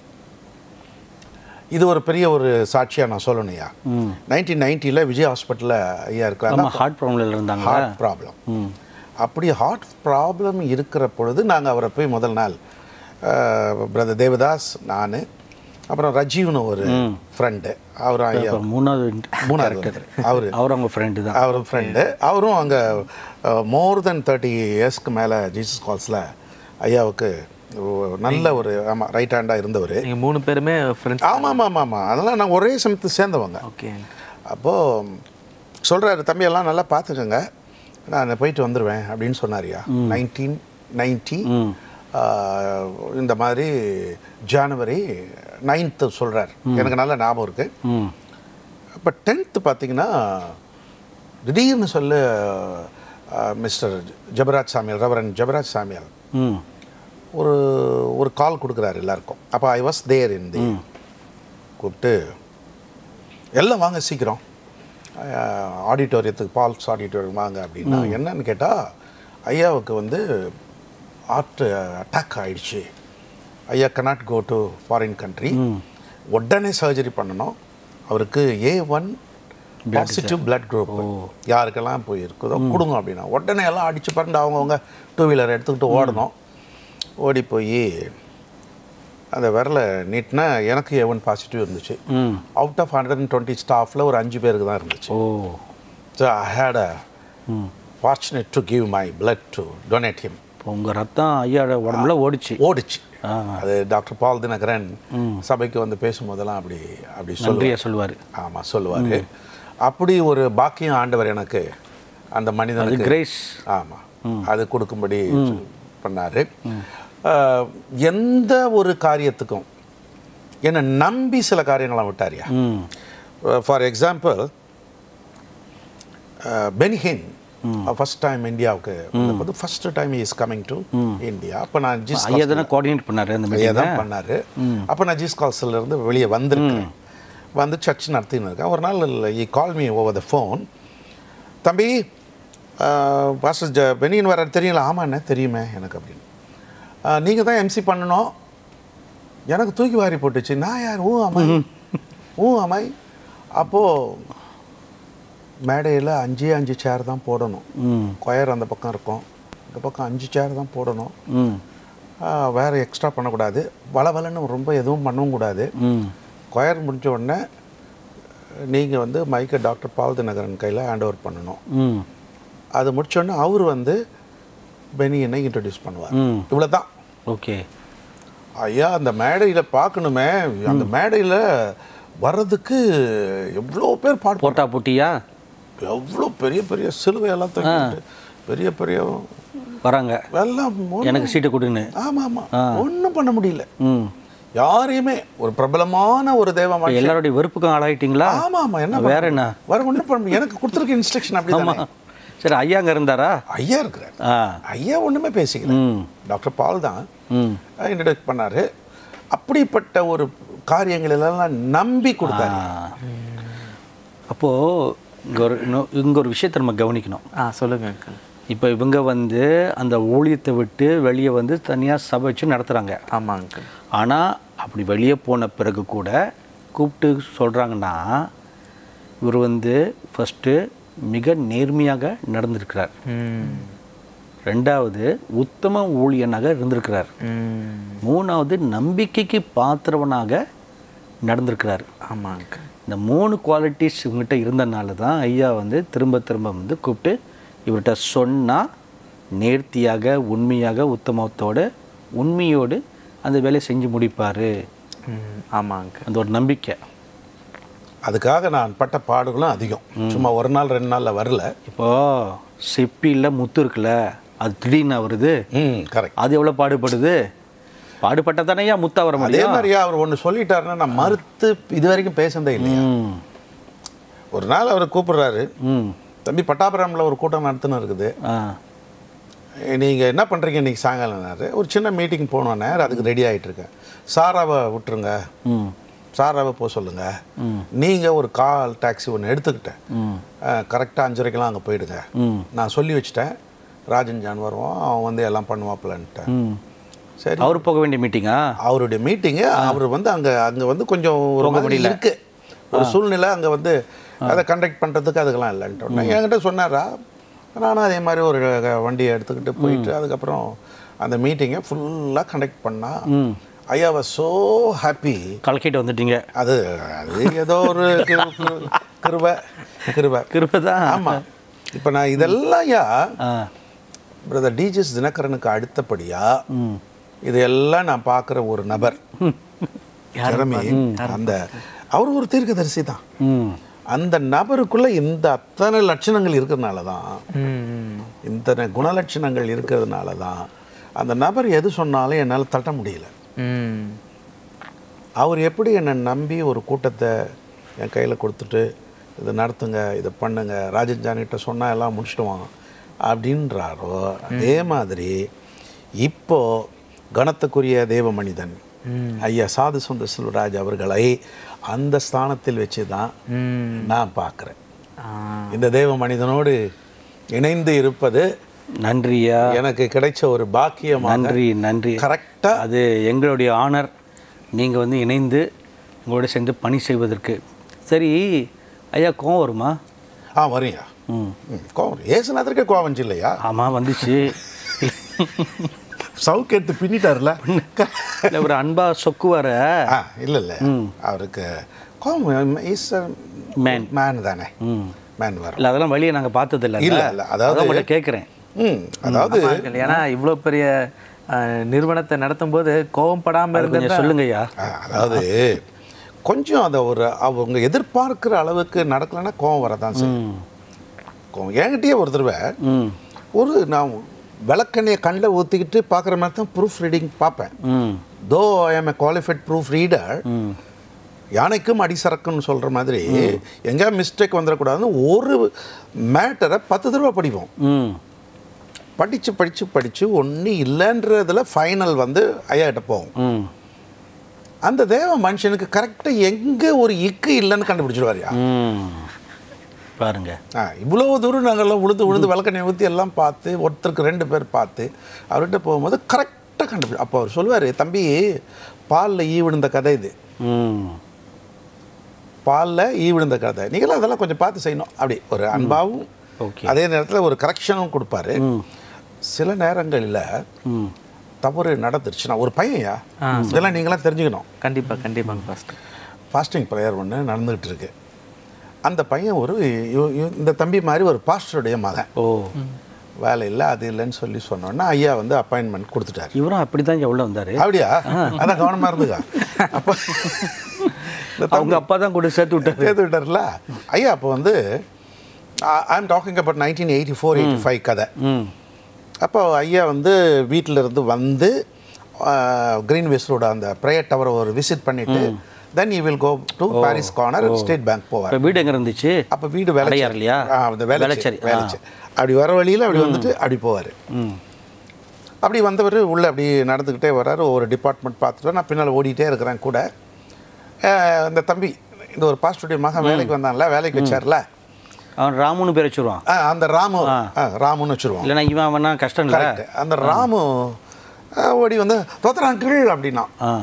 இது ஒரு பெரிய ஒரு சாட்சியாக நான் சொல்லணும்யா நைன்டீன் நைன்ட்டியில் விஜய் ஹாஸ்பிட்டலில் ஐயா இருக்கிறாங்க ஆமாம் ஹார்ட் ப்ராப்ளம் இருந்தாங்க ஹார்ட் ப்ராப்ளம் அப்படி ஹார்ட் ப்ராப்ளம் இருக்கிற பொழுது நாங்கள் அவரை போய் முதல் நாள் பிரதர் தேவதாஸ் நான் அப்புறம் ரஜீவ்னு ஒரு ஃப்ரெண்டு அவரும் ஐயா இப்போ மூணாவது மூணாவது அவர் அவர் அவங்க ஃப்ரெண்டு தான் அவர் ஃப்ரெண்டு அவரும் அங்கே மோர் தென் தேர்ட்டி இயர்ஸ்க்கு மேலே ஜீசஸ் கால்ஸில் ஐயாவுக்கு ஒ- நல்ல ஒரு ஆமாம் ரைட் ஹேண்டாக இருந்தவர் நீங்க மூணு பேருமே ஃப்ரெண்ட்ஸ் ஆமாம் ஆமாம் ஆமாம் ஆமாம் அதெல்லாம் நாங்கள் ஒரே சமயத்து சேர்ந்தவங்க ஓகே அப்போது சொல்கிறாரு தம்பி எல்லாம் நல்லா பார்த்துக்கோங்க நான் போயிட்டு வந்துடுவேன் அப்படின்னு சொன்னாரியா நைன்டீன் நைன்ட்டி இந்த மாதிரி ஜானுவரி நைன்த்து சொல்கிறார் எனக்கு நல்ல ஞாபகம் இருக்குது ம் அப்போ டென்த்து பார்த்தீங்கன்னா திடீர்னு சொல்லு மிஸ்டர் ஜபராஜ் சாமியல் ரெவரன் ஜபராஜ் சாமியல் ம் ஒரு ஒரு கால் கொடுக்குறாரு எல்லாருக்கும் அப்போ ஐ வாஸ் தேர் இன் தி கூப்பிட்டு எல்லாம் வாங்க சீக்கிரம் ஆடிட்டோரியத்துக்கு பால்ஸ் ஆடிட்டோரியம் வாங்க அப்படின்னா என்னன்னு கேட்டால் ஐயாவுக்கு வந்து ஆர்ட் அட்டாக் ஆயிடுச்சு ஐயா cannot go to foreign country உடனே சர்ஜரி பண்ணணும் அவருக்கு A one positive blood group யாருக்கெல்லாம் போய் இருக்குதோ கொடுங்க அப்படின்னா உடனே எல்லாம் அடிச்சு பறந்து அவங்கவுங்க டூ வீலர் எடுத்துக்கிட்டு ஓடணும் ஓடி போய் அந்த விரலை நீட்டினா எனக்கு ஏ ஒன் பாசிட்டிவ் இருந்துச்சு ம் out of hundred and twenty ஸ்டாஃபில் ஒரு அஞ்சு பேருக்கு தான் இருந்துச்சு ஓ so I had a um fortunate to give my blood to donate him இப்போ உங்கள் ரத்தம் ஐயாவோட உடம்புல ஓடிச்சு ஓடிச்சு ஆ. அது டாக்டர் பால் தினகரன் சபைக்கு வந்து பேசும்போதெல்லாம் அப்படி அப்படி சொல்லுவார் நன்றியா சொல்லுவார் ஆமாம் சொல்லுவார் அப்படி ஒரு பாக்கியம் ஆண்டவர் எனக்கு அந்த அது மனிதனுக்கு கிரேஸ் ஆமாம் அது கொடுக்கும்படி பண்ணார் எந்த ஒரு காரியத்துக்கும் என்னை நம்பி சில காரியங்களாம் விட்டாரியா ம் for example Benny Hinn first time இந்தியாவுக்கு வந்து first time is coming to India அப்போ நான் ஜிஸ் ஐயா தானே கோஆர்டினேட் பண்ணாரு அந்த ஐயா மீட்டிங் தான் பண்ணார் அப்போ நான் ஜீஸ் கால்ஸ்ல இருந்து வெளியே வந்திருக்கேன் வந்து சர்ச் நடத்தின்னு இருக்கேன் ஒரு நாள் he call me over the phone தம்பி பாஸ்டர் ஜ பெனியன் வர தெரியல ஆமாண்ணே தெரியுமே எனக்கு அப்படின்னு நீங்கள் தான் எம்சி பண்ணணும் எனக்கு தூக்கி வாரி போட்டுச்சு நான் யார் ஊ அம்மாய் ஊ அம்மாய் அப்போது மேடையில் அஞ்சே அஞ்சு சேர் தான் போடணும் ம் கொயர் அந்த பக்கம் இருக்கும் இந்த பக்கம் அஞ்சு சேர் தான் போடணும் ம் ஆ, வேற எக்ஸ்ட்ரா பண்ணக்கூடாது வளவலன்னு ரொம்ப எதுவும் பண்ணவும் கூடாது ம் கொயர் முடிஞ்ச உடனே நீங்கள் வந்து மைக்கை டாக்டர் பால் தினகரன் கையில் ஹேண்ட் ஓவர் பண்ணணும் ம் அது முடிச்ச உடனே அவர் வந்து பெனியனை இன்ட்ரடியூஸ் பண்ணுவார் ம் இவ்வளோ தான் ஓகே ஐயா அந்த மேடையில் பார்க்கணுமே அந்த மேடையில் வர்றதுக்கு எவ்வளோ பேர் பாட்டு போட்டா போட்டியா எவ்வளோ பெரிய பெரிய சிலுவையெல்லாம் தூக்கிட்டு பெரிய பெரிய வராங்க எல்லாம் எனக்கு சீட்டு கொடுன்னு ஆமாம் ஆமாம் ஒன்றும் பண்ண முடியல ம் யாரையுமே ஒரு பிரபலமான ஒரு தேவ இப்போ எல்லாருடைய வெறுப்புக்கும் ஆளாயிட்டீங்களா ஆமா ஆமா என்ன வேற என்ன வேற ஒன்றும் பண்ண முடியாது. எனக்கு கொடுத்துருக்க இன்ஸ்ட்ரக்ஷன் அப்படி ஆமா சரி ஐயா அங்கே இருந்தாரா ஐயா இருக்கிறார் ஆ ஐயா ஒண்ணுமே பேசிக்கல ம் டாக்டர் பால் தான் ம் இன்ட்ரடியூஸ் பண்ணாரு அப்படிப்பட்ட ஒரு காரியங்கள் எல்லாம் நம்பி கொடுத்தாரு அப்போது இங்கே ஒரு இன்னும் இங்கே ஒரு விஷயத்தை நம்ம கவனிக்கணும் ஆ சொல்லுங்க அங்கிள் இப்போ இவங்க வந்து அந்த ஊழியத்தை விட்டு வெளியே வந்து தனியாக சபை வச்சு நடத்துகிறாங்க ஆமாம் அங்கிள் ஆனால் அப்படி வெளியே போன பிறகு கூட கூப்பிட்டு சொல்கிறாங்கன்னா இவர் வந்து ஃபஸ்ட்டு மிக நேர்மையாக நடந்திருக்கிறார் ம் ரெண்டாவது உத்தம ஊழியனாக இருந்திருக்கிறார் ம் மூணாவது நம்பிக்கைக்கு பாத்திரவனாக நடந்திருக்கிறார் ஆமாம் அங்கிள் இந்த மூணு குவாலிட்டிஸ் இவங்ககிட்ட இருந்தனால தான் ஐயா வந்து திரும்ப திரும்ப வந்து கூப்பிட்டு இவர்கிட்ட சொன்னால் நேர்த்தியாக உண்மையாக உத்தமத்தோடு உண்மையோடு அந்த வேலையை செஞ்சு முடிப்பார் ம் ஆமாம் அங்கிள் அந்த ஒரு நம்பிக்கை அதுக்காக நான் பட்ட பாடுகளும் அதிகம் சும்மா ஒரு நாள் ரெண்டு நாள்ல வரல இப்போது செப்பியில் முத்து இருக்குல்ல அது திடீர்னு வருது ம் கரெக்ட் அது எவ்வளோ பாடுபடுது பாடுபட்டால் தானே ஐயா முத்தா வர அதே முடியும் மாதிரியா அவர் ஒன்று சொல்லிட்டாருன்னா நான் மறுத்து இது வரைக்கும் பேசுனதே இல்லையா ம் ஒரு நாள் அவர் கூப்பிடுறாரு ம் தம்பி பட்டாபுரம்ல ஒரு கூட்டம் நடத்துன்னு இருக்குது ஆ நீங்கள் என்ன பண்ணுறீங்க இன்னைக்கு சாயங்காலம்னாரு ஒரு சின்ன மீட்டிங் போனோன்னே அதுக்கு ரெடி ஆயிட்டு இருக்கேன் சாராவை விட்டுருங்க ம் சாராவை போக சொல்லுங்க ம் நீங்கள் ஒரு கால் டாக்ஸி ஒன்று எடுத்துக்கிட்டேன் ம் கரெக்டாக அஞ்சரைக்கெல்லாம் அங்கே போயிடுங்க ம் நான் சொல்லி வச்சுட்டேன் ராஜன் ஜான் வருவான் அவன் வந்து எல்லாம் பண்ணுவாப்புலன்ட்டேன் ம் சரி அவர் போக வேண்டிய மீட்டிங்கா அவருடைய மீட்டிங்கு அவர் வந்து அங்கே அங்கே வந்து கொஞ்சம் ஒரு மாதிரி இருக்கு ஒரு சூழ்நிலை அங்கே வந்து அதை கண்டக்ட் பண்ணுறதுக்கு அதுக்கெல்லாம் இல்லைன்ட்டு உடனே என்கிட்ட சொன்னாரா நானும் அதே மாதிரி ஒரு வண்டியை எடுத்துக்கிட்டு போயிட்டு அதுக்கப்புறம் அந்த மீட்டிங்கை ஃபுல்லாக கண்டக்ட் பண்ணா ம் ஐயா வாஸ் ஸோ ஹாப்பி கலக்கிட்டு வந்துட்டீங்க அது அது ஏதோ ஒரு கிரு- கிரு- கிருபை கிருபை கிருபை தான் ஆமாம் இப்போ நான் இதெல்லாம் ஐயா ஆ பிரதர் டிஜிஎஸ் தினகரனுக்கு அடுத்தபடியா ம் இதெல்லாம் நான் பார்க்குற ஒரு நபர் திறமை அந்த அவர் ஒரு தீர்க்கதரிசி தான் ம் அந்த நபருக்குள்ள இந்த அத்தனை லட்சணங்கள் இருக்கிறதுனால தான் ம் இத்தனை குணலட்சணங்கள் இருக்கிறதுனால தான் அந்த நபர் எது சொன்னாலும் என்னால் தட்ட முடியல ம் அவர் எப்படி என்னை நம்பி ஒரு கூட்டத்தை என் கையில் கொடுத்துட்டு இதை நடத்துங்க இதை பண்ணுங்க ராஜன் ஜானிகிட்ட சொன்னால் எல்லாம் முடிச்சிடுவான் அப்படின்றாரோ அதே மாதிரி இப்போ கணத்துக்குரிய தேவ மனிதன் ஐயா சாது சுந்தர செல்வராஜ் அவர்களை அந்த ஸ்தானத்தில் வச்சு தான் நான் பார்க்குறேன் ஆ, இந்த தேவ மனிதனோடு இணைந்து இருப்பது நன்றியா எனக்கு கிடைச்ச ஒரு பாக்கியமாக நன்றி நன்றி கரெக்டாக அது எங்களுடைய ஆனர் நீங்கள் வந்து இணைந்து உங்களோட சேர்ந்து பணி செய்வதற்கு சரி ஐயா கோவம் வருமா ஆ வரியா ம் ம், கோவம் ஏசுநாதருக்கே கோவம் வந்துச்சு இல்லையா ஆமாம் வந்துச்சு சவுக்கு எடுத்து பின்னிட்டார்ல இல்லை ஒரு அன்பா சொக்குவார ஆ இல்லை இல்லை அவருக்கு கோவம் இஸ் Man. மேன் தானே ம் மேன் வரும் இல்லை அதெல்லாம் வழியை நாங்கள் பார்த்தது இல்லை இல்ல, இல்ல, அதாவது- உங்கள்கிட்ட கேட்குறேன் ம் அதாவது ஆமாங்கள். ஏன்னா இவ்வளோ பெரிய அஹ், நிறுவனத்தை நடத்தும் போது கோவம் படாம அது கொஞ்சம் இருந்த சொல்லுங்க ஐயா ஆ, அதாவது கொஞ்சம் அதை ஒரு அவங்க எதிர்பார்க்கிற அளவுக்கு நடக்கலைன்னா கோவம் வரதான் செய்யும் ம் கோவம் என்கிட்டயே ஒரு தடவை ம் ஒரு நான் விளக்கெண்ணையை கண்ணில் ஊற்றிக்கிட்டு பார்க்குற மாதிரி தான் ப்ரூஃப் ரீடிங் பார்ப்பேன் ம் though I am a qualified proof reader ம் யானைக்கும் அடிசரக்குன்னு சொல்கிற மாதிரி எங்கேயா மிஸ்டேக் வந்துடக்கூடாதுன்னு ஒரு மேட்டரை பத்து தடவை படிப்போம் ம் படித்து படித்து படித்து ஒன்றும் இல்லைன்றதுல ஃபைனல் வந்து ஐயா கிட்ட போவோம் ம் அந்த தேவ மனுஷனுக்கு கரெக்டாக எங்கே ஒரு இக்கு இல்லைன்னு கண்டுபிடிச்சிடுவாரியா ம் பாருங்க ஆ இவ்வளோ தூரம் நாங்கள்லாம் உழுது உழுது விளக்கெண்ணெய் ஊற்றி எல்லாம் பார்த்து ஒருத்தருக்கு ரெண்டு பேர் பார்த்து அவர்கிட்ட போகும்போது கரெக்டாக கண்டுபிடி அப்போ அவர் சொல்லுவார் தம்பி பாலில் ஈ விழுந்த கதை இது ம் பாலில் ஈ விழுந்த கதை நீங்களும் அதெல்லாம் கொஞ்சம் பார்த்து செய்யணும் அப்படி ஒரு அன்பாவும் ஓகே அதே நேரத்தில் ஒரு கரெக்ஷனும் கொடுப்பாரு ம் சில நேரங்களில் ம் தவறு நடந்துருச்சுன்னா ஒரு பையன்யா இதெல்லாம் நீங்களாம் தெரிஞ்சுக்கணும் கண்டிப்பா கண்டிப்பாங்க பாஸ்டர் ஃபாஸ்டிங் ப்ரேயர் ஒன்று நடந்துகிட்டு இருக்கு அந்த பையன் ஒரு இவ- இவ- இந்த தம்பி மாதிரி ஒரு பாஸ்டருடைய மகன் ஓ வேலை இல்லை அது இல்லைன்னு சொல்லி சொன்னோன்னா ஐயா வந்து அப்பாயின்மெண்ட் கொடுத்துட்டாரு இவரும் அப்படி தான் உள்ள வந்தார் அப்படியா அதான் கவனமாக இருந்துக்கா அப்போ இந்த அவங்க அப்பா தான் கூட சேர்த்து விட்டாரு சேர்த்து விட்டார்ல ஐயா அப்போ வந்து I am talking about nineteen eighty four eighty five கதை ம் அப்போ ஐயா வந்து வீட்டில் இருந்து வந்து கிரீன் ரோட அந்த ப்ரேயர் டவரை ஒரு விசிட் பண்ணிட்டு then you will go to Paris Corner State Bank போவார் இப்போ வீடு எங்கே இருந்துச்சு அப்போ வீடு வேலை அடையார் இல்லையா? அந்த வேலைச்சேரி வேளச்சேரி, ஆ. வேலைச்சேரி அப்படி வர வழியில் அப்படி வந்துட்டு அப்படி போவார் ம் அப்படி வந்தவர் உள்ளே அப்படி நடந்துக்கிட்டே வர்றாரு ஒரு டிபார்ட்மெண்ட் பார்த்துட்டு நான் பின்னால் ஓடிட்டே இருக்கிறேன் கூட அஹ், இந்த தம்பி இந்த ஒரு பாஸ்டுடைய மகன் வேலைக்கு வந்தான்ல வேலைக்கு வச்சார்ல அவன் ராமுன்னு பேர் வச்சுருவான் அஹ், அந்த ராமு அஹ், ராமுன்னு வச்சுருவோம் இல்லைன்னா இவன் அவனா கஷ்டம் இல்லை கரெக்ட் அந்த ராமு அஹ், ஓடி வந்து தோத்தராங்கிள் அப்படின்னா ஆ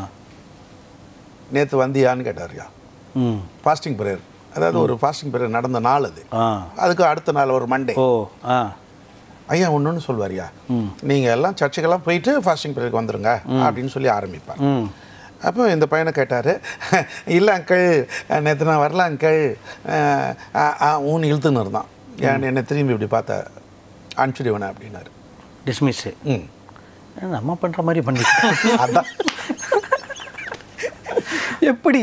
நேற்று வந்தியான்னு கேட்டார்யா ம் ஃபாஸ்டிங் ப்ரேயர் அதாவது ஒரு ஃபாஸ்டிங் ப்ரேயர் நடந்த நாள் அது ஆ அதுக்கு அடுத்த நாள் ஒரு மண்டே ஓ ஆ ஐயா ஒன்றுன்னு சொல்வார்யா ம் நீங்கள் எல்லாம் சர்ச்சுக்கெல்லாம் போயிட்டு ஃபாஸ்டிங் ப்ரேயருக்கு வந்துருங்க அப்படின்னு சொல்லி ஆரம்பிப்பார் ம் அப்போ இந்த பையனை கேட்டார் இல்லை அங்கிள் நேற்று நான் வரல அங்கிள் ஊன் இழுத்துன்னு இருந்தான் ஏன் என்னை திரும்பி இப்படி பார்த்த அனுப்பிச்சுடுவேனே அப்படின்னாரு டிஸ்மிஸ்ஸு ம் நம்ம பண்ணுற மாதிரி பண்ணி அதான் எப்படி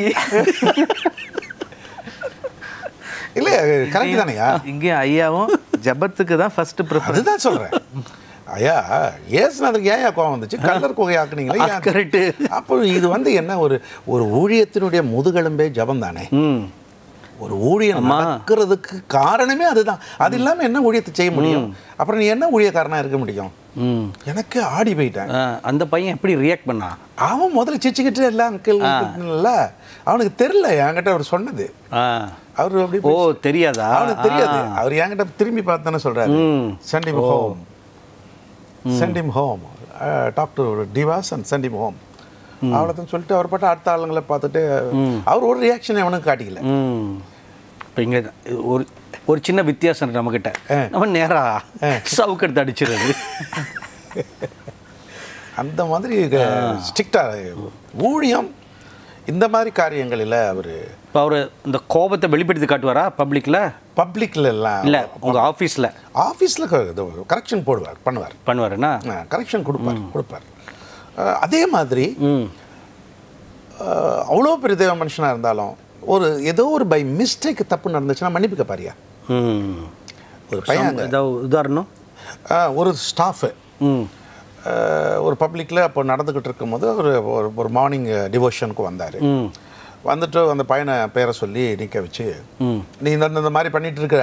இல்லை கரெக்ட் தானேயா இங்கேயும் ஐயாவும் ஜபத்துக்கு தான் ஃபர்ஸ்ட் ப்ரிஃபரன்ஸ் அதுதான் சொல்கிறேன் ஐயா ஏசுனதுக்கு ஏன் கோவம் வந்துச்சு கல்லர் குகை ஆக்குனீங்களே ஏன்? கரெக்டு அப்போ இது வந்து என்ன ஒரு ஒரு ஊழியத்தினுடைய முதுகெலும்பே ஜபம் தானே ம் ஒரு ஊழியம் நடக்கிறதுக்கு காரணமே அதுதான் அது இல்லாம என்ன ஊழியத்தை செய்ய முடியும் அப்புறம் நீ என்ன ஊழியக்காரனா இருக்க முடியும் ம் எனக்கு ஆடி போயிட்டேன் ஆ, அந்த பையன் எப்படி ரியாக்ட் பண்ணான் அவன் முதல்ல சிச்சுக்கிட்டு இல்லை அங்கிள் இல்ல அவனுக்கு தெரியல என்கிட்ட அவர் சொன்னது ஆ அவர் அப்படி ஓ தெரியாதா அவனுக்கு தெரியாது அவர் என்கிட்ட திரும்பி பார்த்தானே சொல்றாரு ம். Send him home send him home doctor டிவாஸ் அண்ட் சென்ட் இம் ஹோம் அவ்வளோதான் சொல்லிட்டு அவர் பாட்டு அடுத்த ஆளுங்களை பார்த்துட்டு அவர் ஒரு ரியாக்ஷன் அவனுக்கு காட்டிக்கல ம் இப்போ இங்கே ஒரு ஒரு சின்ன வித்தியாசம் இருக்கு நம்மக்கிட்ட நம்ம நேரா சவுக்கெடுத்து அடிச்சிடுறது அந்த மாதிரி ஸ்ட்ரிக்டாக ஊழியம் இந்த மாதிரி காரியங்களில் அவர் இப்போ அவர் இந்த கோபத்தை வெளிப்படுத்தி காட்டுவாரா பப்ளிக்கில் பப்ளிக்ல எல்லாம் இல்லை உங்கள் ஆஃபீஸில் ஆஃபீஸில் கரெக்ஷன் போடுவார் பண்ணுவார் பண்ணுவாருன்னா கரெக்ஷன் கொடுப்பார் கொடுப்பார் அஹ், அதே மாதிரி ம் அஹ், அவ்வளோ பெரிய தேவ மனுஷனாக இருந்தாலும் ஒரு ஏதோ ஒரு பை மிஸ்டேக் தப்பு நடந்துச்சுன்னா மன்னிப்புக்க பாரியா ம் ஒரு பையன் அங்க, ஏதாவது உதாரணம் அஹ், ஒரு ஸ்டாஃபு ம் ஒரு பப்ளிக்கில் அப்போ நடந்துக்கிட்டு இருக்கும்போது ஒரு ஒரு- ஒரு மார்னிங் டிவோஷனுக்கு வந்தார் ம் வந்துட்டு அந்த பையனை பேரை சொல்லி நிற்க வச்சு ம் நீ இந்த இந்த மாதிரி பண்ணிட்டு இருக்கிற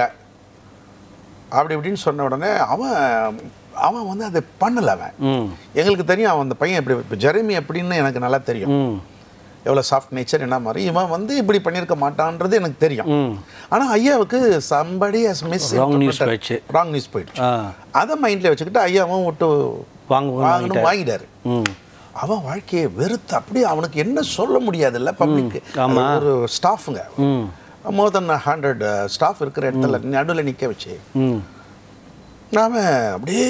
அப்படி இப்படின்னு சொன்ன உடனே அவன் அவன் வந்து அதை பண்ணல அவன் ம் எங்களுக்கு தெரியும் அவன் அந்த பையன் எப்படி இப்போ ஜெரமி எப்படின்னு எனக்கு நல்லா தெரியும் ம் எவ்வளோ சாஃப்ட் நேச்சர் என்ன மாதிரி இவன் வந்து இப்படி பண்ணியிருக்க மாட்டான்றது எனக்கு தெரியும் ம் ஆனால் ஐயாவுக்கு சம்படி மிஸ் Wrong news போயிடுச்சு. ராங் நியூஸ் போயிடுச்சு ஆ அதை மைண்டில் வச்சுக்கிட்டு ஐயாவும் விட்டு வாங்க வாங்கணும் வாங்கிட்டாரு ம் அவன் வாழ்க்கையை வெறுத்து அப்படியே அவனுக்கு என்ன சொல்ல முடியாதுல்ல பப்ளிக் ஆமா. ஒரு ஸ்டாஃபுங்க ம் மோர் தென் ஹண்ட்ரட் ஸ்டாஃப் இருக்கிற இடத்துல நடுவில் நிற்க வச்சு ம் அவன் அப்படியே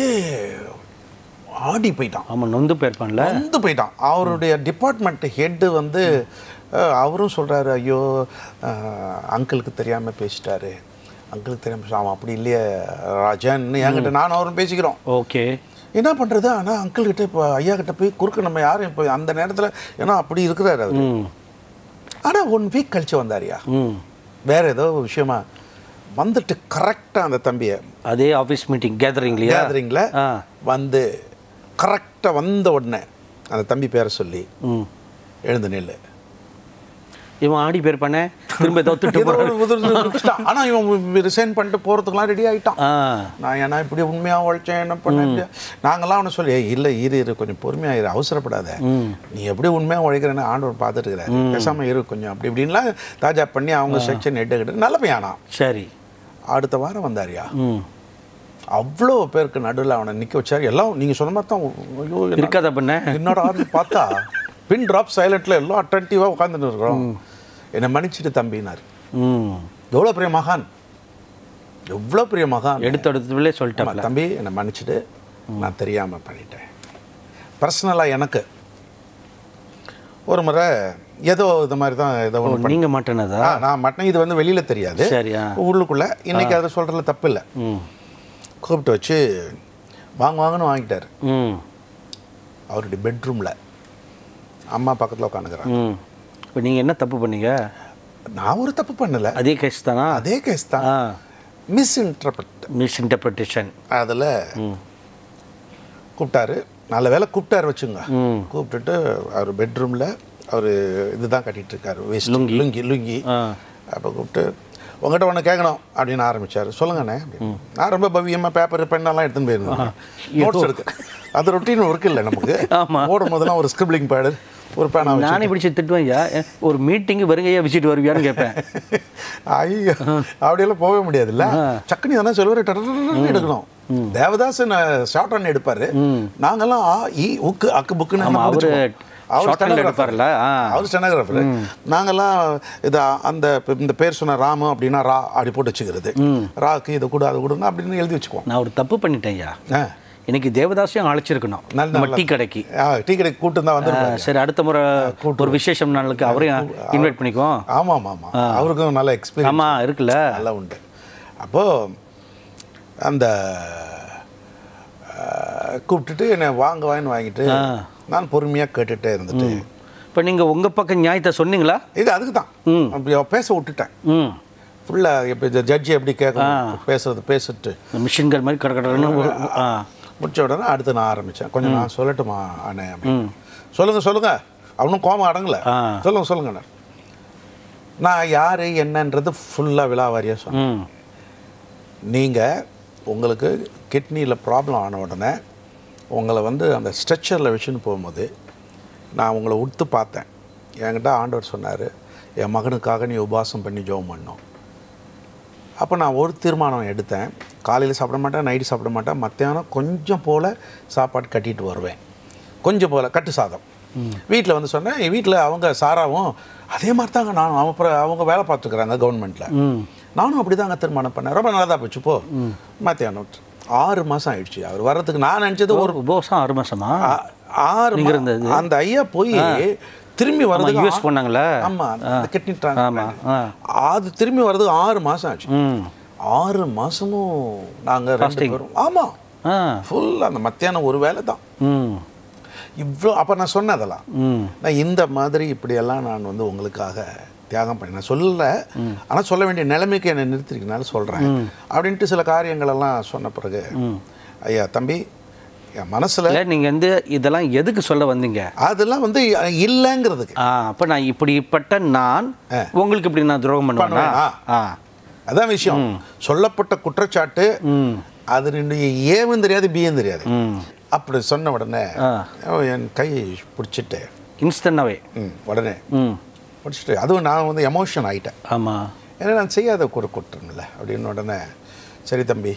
ஆடி போயிட்டான் ஆமாம் நொந்து போயிருப்பான்ல வந்து போயிட்டான் அவருடைய டிபார்ட்மெண்ட் ஹெட்டு வந்து அஹ், அவரும் சொல்கிறாரு ஐயோ அஹ், அங்கிளுக்கு தெரியாமல் பேசிட்டாரு அங்கிளுக்கு தெரியாமல் அவன் அப்படி இல்லையே ராஜன் என்கிட்ட நானும் அவரும் பேசிக்கிறோம் ஓகே என்ன பண்ணுறது ஆனால் அங்கிள் கிட்ட இப்போ ஐயா கிட்ட போய் குறுக்க நம்ம யாரும் இப்போ அந்த நேரத்தில் ஏன்னா அப்படி இருக்கிறாரு அவர் ம் ஆனால் ஒன் வீக் கழிச்சு வந்தாருயா ம் வேற ஏதோ ஒரு விஷயமா வந்துட்டு கரெக்டாக அந்த தம்பியை அதே ஆஃபீஸ் மீட்டிங் கேதரிங்லையா கேதரிங்கில் ஆ வந்து கரெக்டாக வந்த உடனே அந்த தம்பி பேரை சொல்லி ம் எழுந்து நெல்லு இவன் ஆடி பேர் பண்ண திரும்ப ஏதோ திட்டு ஏதோ போடுறான். ஒரு உதிர்ந்து முடிச்சிட்டான். ஆனா இவன் ரிசைன் பண்ணிட்டு போறதுக்குலாம் ரெடி ஆயிட்டான் ஆ நான் ஏன்னா இப்படி உண்மையா உழைச்சேன் என்ன பண்ணேன் இப்படி- நாங்கெல்லாம் அவனை சொல்லி "ஏய், இல்ல இரு இரு கொஞ்சம் பொறுமையா இரு அவசரப்படாத நீ எப்படி உண்மையா உழைக்கிறேன்னு ஆண்டவர் பார்த்துட்டு இருக்கிறாரு பேசாம இரு கொஞ்சம் அப்படி இப்படின்லாம் தாஜா பண்ணி அவங்க செக்ஷன் எடுக்கிட்டு நல்ல பையனா சரி அடுத்த வாரம் வந்தாருயா ம் அவ்வளோ பேருக்கு நடுவில் அவனை நிக்க வச்சாரு எல்லாம் நீங்க சொன்ன மாதிரி தான் ஐயோ என்ன- இருக்காதா பண்ண என்னோட ஆர்டர் பார்த்தா பின் ட்ராப் சைலண்ட்ல எல்லாம் அட்டன்டிவாக உட்காந்துட்டு இருக்கிறோம் என்னை மன்னிச்சிட்டு தம்பினார் ம் எவ்வளோ பெரிய மகான் எவ்வளோ பெரிய மகான் எடுத்த எடுத்துலே ஆமா, சொல்லிட்டாப்ல தம்பி என்னை மன்னிச்சிட்டு நான் தெரியாம பண்ணிட்டேன் பர்சனலாக எனக்கு ஒரு முறை ஏதோ இது மாதிரி தான் ஏதோ ஓ, ஒன்று நீங்க மாட்டினதா ஆ நான் மட்டும் இது வந்து வெளியில தெரியாது சரியா உள்ளுக்குள்ள இன்னைக்கு அதை சொல்றதுல தப்பு இல்லை ம் கூப்பிட்டு வச்சு வாங்க வாங்கன்னு வாங்கிட்டாரு ம் அவருடைய பெட்ரூம்ல அம்மா பக்கத்துல உட்காந்துக்கிறாங்க ம் இப்போ நீங்கள் என்ன தப்பு பண்ணீங்க நான் ஒரு தப்பு பண்ணல அதே கேஸ் தானா அதே கேஸ் தான் ஆ மிஸ் இன்டர்பிரட் மிஸ் இன்டர்பிரிட்டேஷன் அதில் ம் கூப்பிட்டாரு நல்ல வேலை கூப்பிட்டாரு வச்சுங்க ம். கூப்பிட்டுட்டு அவர் பெட்ரூமில் அவர் இதுதான் கட்டிட்டு இருக்காரு வேஸ்ட் லுங்கி. லுங்கி லுங்கி ஆ அப்போ கூப்பிட்டு உங்கள்கிட்ட ஒன்று கேட்கணும் அப்படின்னு ஆரம்பிச்சார் சொல்லுங்கண்ணே அப்படின்னு. நான் ரொம்ப பவ்யமாக பேப்பர் பெண்ணெல்லாம் எடுத்துன்னு போயிருந்தேன் நோட்ஸ் எடுக்க அது ரொட்டீன் ஒர்க் இல்லை நமக்கு ஆமா. ஓடும் போதெல்லாம் ஒரு ஸ்கிரிப்ளிங் பேடு ஒரு பேனா வச்சு நானே பிடிச்சி திட்டுவேன் ஐயா ஏ, ஒரு மீட்டிங்கு வருகையா விசிட் வருவியான்னு கேட்பேன் ஐயோ அப்படியெல்லாம் போகவே முடியாதுல்ல சக்கனி தானே சொல்லுவார் டர்ன்னு எடுக்கணும் தேவதாஸ் ஷார்ட் ஹேண்ட் எடுப்பாரு நாங்கெல்லாம் ஆ இ உக்கு அக்கு புக்குன்னு ஆமா, எல்லாம் அவரு படிச்சுப்போம். அவர் short hand stenographer. எடுப்பார்ல, ஆ. அவர் ஸ்டெனோகிராஃபர் நாங்கெல்லாம் இது அந்த இப்ப இந்த பேர் சொன்ன ராமு அப்படின்னா ரா அப்படி போட்டு வச்சுக்கிறது ராக்கு இதை கூட அதை கொடுங்க அப்படின்னு எழுதி வச்சுக்குவோம் நான் ஒரு தப்பு பண்ணிட்டேன் ஐயா ஆ. இன்னைக்கு தேவதாஸையும் அழைச்சிருக்கணும் நல்ல நம்ம நல்ல- டீ கடைக்கு ஆ, டீ கடைக்கு கூட்டம் தான் ஆ, வந்துருப்பாரு சரி அடுத்த முறை ஒரு விசேஷம் நாளுக்கு அவரையும் இன்வைட் பண்ணிக்குவோம் ஆமா ஆமா ஆமா அவருக்கும் நல்ல எக்ஸ்பீரியன்ஸ் ஆமா இருக்குல்ல நல்லா உண்டு அப்போ அந்த அஹ், கூப்பிட்டுட்டு என்னை வாங்க வாங்கன்னு வாங்கிட்டு நான் பொறுமையா கேட்டுட்டே இருந்துட்டு இப்போ நீங்க உங்க பக்கம் நியாயத்தை சொன்னீங்களா இது அதுக்கு தான் ம். அப்படி அவ பேச விட்டுட்டேன் ம் ஃபுல்லாக இப்போ இந்த ஜட்ஜி எப்படி கேட்கணும் பேசுறது பேசிட்டு இந்த மிஷின்கள் மாதிரி கடை கடன்னு ஒரு- ஆ முடிச்ச உடனே அடுத்து நான் ஆரம்பிச்சேன் கொஞ்சம் நான் சொல்லட்டுமா அண்ணே அப்படின்னு சொல்லுங்க சொல்லுங்க அவனும் கோபம் அடங்கல ஆ. சொல்லுங்க சொல்லுங்க நான் யாரு என்னன்றது ஃபுல்லாக விழாவாரியாக சொன்னேன் ம் நீங்கள் உங்களுக்கு கிட்னியில் ப்ராப்ளம் ஆன உடனே உங்களை வந்து அந்த ஸ்ட்ரெச்சரில் வச்சுன்னு போகும்போது நான் உங்களை உத்து பார்த்தேன் என்கிட்ட ஆண்டவர் சொன்னார் என் மகனுக்காக நீ உபாசம் பண்ணி ஜெபம் பண்ணோம் அப்போ நான் ஒரு தீர்மானம் எடுத்தேன் காலையில் சாப்பிட மாட்டேன் நைட்டு சாப்பிட மாட்டேன் மத்தியானம் கொஞ்சம் போல் சாப்பாடு கட்டிட்டு வருவேன் கொஞ்சம் போல் கட்டு சாதம் வீட்டில் வந்து சொன்னேன் வீட்டில் அவங்க சாராவும் அதே மாதிரி தாங்க நான் அவங்க அப்புறம் அவங்க வேலை பார்த்துக்கிறாங்க கவர்மெண்ட்டில் ம் நானும் அப்படி தாங்க திருமணம் பண்ணேன் ரொம்ப நல்லா தான் போச்சு போ மத்தியானம் ஆறு மாதம் ஆயிடுச்சு அவர் வர்றதுக்கு நான் நினச்சது ஒரு உபவாசம் ஆறு மாசமா ஆ- ஆறு நீங்க மா- இருந்தது? அந்த ஐயா போய் திரும்பி வர்றதுக்கு யூஎஸ் போனாங்களா ஆமா அந்த கிட்னி ஆமா ஆ அது திரும்பி வர்றதுக்கு ஆறு மாசம் ஆச்சு ம் ஆறு மாசமும் நாங்க ரெண்டு Fasting. பேரும் ஆமா ஆ ஃபுல் அந்த மத்தியானம் ஒரு வேளை தான் ம் இவ்வளோ அப்போ நான் சொன்னேன் அதெல்லாம் ம் நான் இந்த மாதிரி இப்படியெல்லாம் நான் வந்து உங்களுக்காக தியாகம் பண்ணி நான் சொல்லல ஆனால் சொல்ல வேண்டிய நிலைமைக்கு என்னை நிறுத்திருக்கனால சொல்கிறேன் அப்படின்ட்டு சில காரியங்கள் எல்லாம் சொன்ன பிறகு ஐயா தம்பி என் மனசுல இல்லை நீங்கள் வந்து இதெல்லாம் எதுக்கு சொல்ல வந்தீங்க அதெல்லாம் வந்து இல்லைங்கிறதுக்கு ஆ அப்போ நான் இப்படிப்பட்ட நான் உங்களுக்கு இப்படி நான் துரோகம் பண்ணுவேனா பண்ணுவேனா? ஆ அதான் விஷயம் சொல்லப்பட்ட குற்றச்சாட்டு அது ரெண்டு ஏவும் தெரியாது பியும் தெரியாது ம் அப்படி சொன்ன உடனே ஆ. அவன் என் கையை பிடிச்சிட்டு இன்ஸ்டன்டாகவே ம், உடனே ம் பிடிச்சிட்டு அதுவும் நான் வந்து எமோஷன் ஆயிட்டேன் ஆமாம் ஏன்னா நான் செய்யாத ஒரு குற்றம்ல அப்படின்னு உடனே சரி தம்பி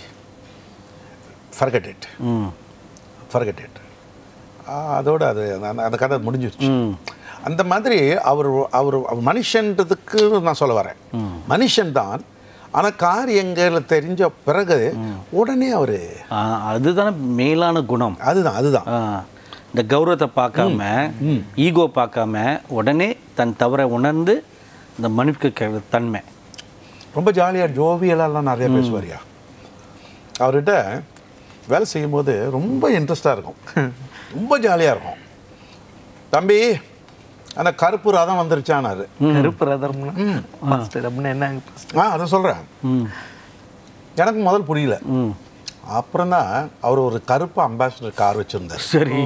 forget it um forget it அதோட அது அந்த- அந்த கதை முடிஞ்சிருச்சு ம் அந்த மாதிரி அவர் அவர் அவர் மனுஷன்றதுக்கு நான் சொல்ல வரேன் மனுஷன் தான் ஆனால் காரியங்களை தெரிஞ்ச பிறகு உடனே அவர் ஆ, அதுதானே மேலான குணம் அதுதான் அதுதான் ஆ, இந்த கௌரவத்தை பார்க்காம ஈகோ பார்க்காம உடனே தன் தவறை உணர்ந்து இந்த மன்னிப்புக்கு தன்மை ரொம்ப ஜாலியாக ஜோவியலாலாம் நிறைய பேசுவாரியா அவர்கிட்ட வேலை செய்யும்போது ரொம்ப இன்ட்ரெஸ்டாக இருக்கும் ரொம்ப ஜாலியாக இருக்கும் தம்பி அந்த கருப்பு ரதம் வந்துருச்சானாரு கருப்பு ரதம்னா ஃபர்ஸ்ட் அப்படின்னா என்ன first? ஆ அதை சொல்கிறேன் ம் எனக்கு முதல் புரியல ம் அப்புறம் தான் அவர் ஒரு கருப்பு அம்பாசிடர் கார் வச்சுருந்தார் சரி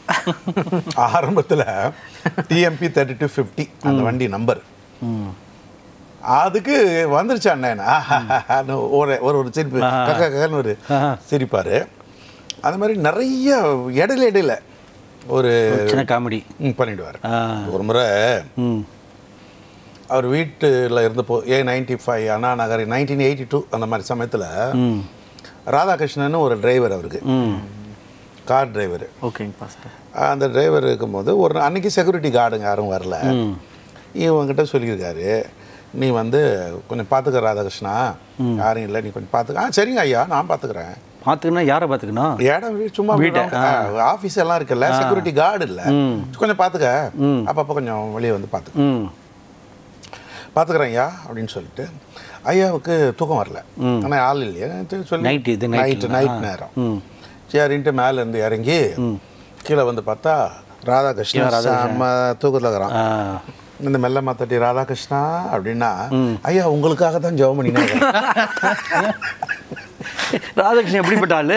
ஆரம்பத்தில் டிஎம்பி தேர்ட்டி டூ ஃபிஃப்டி அந்த வண்டி நம்பர் ம் அதுக்கு வந்துருச்சு அண்ணன் ஆஹாஹான்னு ஒரு ஒரு ஒரு சிரிப்பு கக்க கக்கன்னு ஒரு ஆஹா. சிரிப்பார் அது மாதிரி நிறைய இடையில இடையில ஒரு சின்ன காமெடி ம், பண்ணிடுவார் ஆ ஒரு முறை ம் அவர் வீட்டில் இருந்தப்போ A ninety five Anna Nagar nineteen eighty two அந்த மாதிரி சமயத்தில் ம் ராதாகிருஷ்ணன் ஒரு டிரைவர் அவருக்கு ம் கார் டிரைவர் ஓகேங்க பாஸ்டர் அந்த டிரைவர் இருக்கும்போது ஒரு அன்னைக்கு செக்யூரிட்டி கார்டுங்க யாரும் வரல ம் இவங்கிட்ட சொல்லியிருக்காரு நீ வந்து கொஞ்சம் பார்த்துக்க ராதாகிருஷ்ணா யாரும் இல்லை நீ கொஞ்சம் பார்த்துக்க ஆ சரிங்க ஐயா நான் பார்த்துக்கிறேன் பார்த்துக்கணும் யாரை பார்த்துக்கணும் இடம் வீ- சும்மா ஆஃபீஸ் எல்லாம் இருக்குல்ல செக்யூரிட்டி கார்டு இல்லை கொஞ்சம் பார்த்துக்க அப்பப்போ கொஞ்சம் வெளியே வந்து பார்த்துக்க ம் பார்த்துக்கிறேன் ஐயா அப்படின்னு சொல்லிட்டு ஐயாவுக்கு தூக்கம் வரல ஆனால் ஆள் இல்லையா சொல்லி Night இது, night நைட்டு இல்ல. நைட் ஆ. நேரம் ம் சரின்ட்டு மேலே இருந்து இறங்கி கீழே வந்து பார்த்தா ராதாகிருஷ்ணன் செம்ம தூக்கத்தில் இருக்கிறான் ஆ இந்த மெல்ல மாத்தட்டி ராதாகிருஷ்ணா அப்படின்னா ஐயா உங்களுக்காக தான் ஜெபம் பண்ணினேன் ராதாகிருஷ்ணன் எப்படிப்பட்ட ஆளு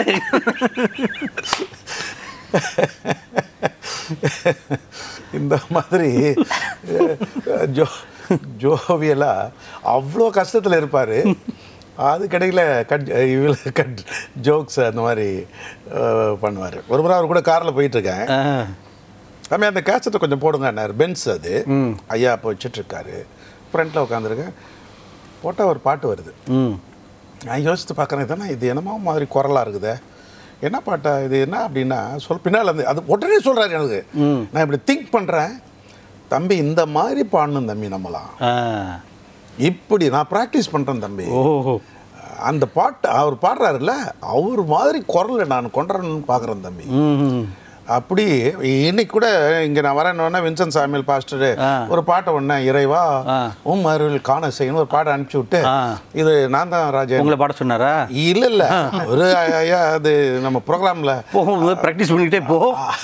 இந்த மாதிரி அஹ், ஜோ ஜோவியலா அவ்வளோ கஷ்டத்தில் இருப்பார் அதுக்கடையில் கட் இதில் கட் ஜோக்ஸ் அந்த மாதிரி பண்ணுவார் ஒரு முறை அவர் கூட காரில் போயிட்டுருக்கேன் ஆ ஆமாம் அந்த கேசட்டை கொஞ்சம் போடுங்கன்னார் பென்ஸ் அது ஐயா அப்போ வச்சிட்ருக்காரு ஃப்ரண்ட்டில் உட்காந்துருக்கேன் போட்டால் ஒரு பாட்டு வருது ம் நான் யோசித்து பார்க்குறேன் தானே இது என்னமோ மாதிரி குரலாக இருக்குதே என்ன பாட்டா இது என்ன அப்படின்னா சொல் பின்னால் இருந்து அது உடனே சொல்கிறாரு எனக்கு நான் இப்படி திங்க் பண்ணுறேன் தம்பி இந்த மாதிரி பாடணும் தம்பி நம்மலாம் ஆ இப்படி நான் ப்ராக்டிஸ் பண்ணுறேன் தம்பி ஓ அந்த பாட்டு அவர் பாடுறாருல்ல அவர் மாதிரி குரலை நான் கொண்டுறணும்னு பார்க்குறேன் தம்பி ம் அப்படி இன்னைக்கு கூட இங்க நான் வரேன்னு வின்சன் சாமியல் பாஸ்டர் ஆ. ஒரு பாட்டை ஒண்ணு இறைவா ஆ. உம் அருள் காண செய்யணும் ஒரு பாட்டை அனுப்பிச்சு விட்டு ஆ. இது நான் தான் ராஜா உங்களை பாட சொன்னாரா இல்ல இல்ல ஒரு ஐயா அது நம்ம ப்ரோக்ராம்ல போகும்போது ப்ராக்டிஸ் பண்ணிக்கிட்டே போ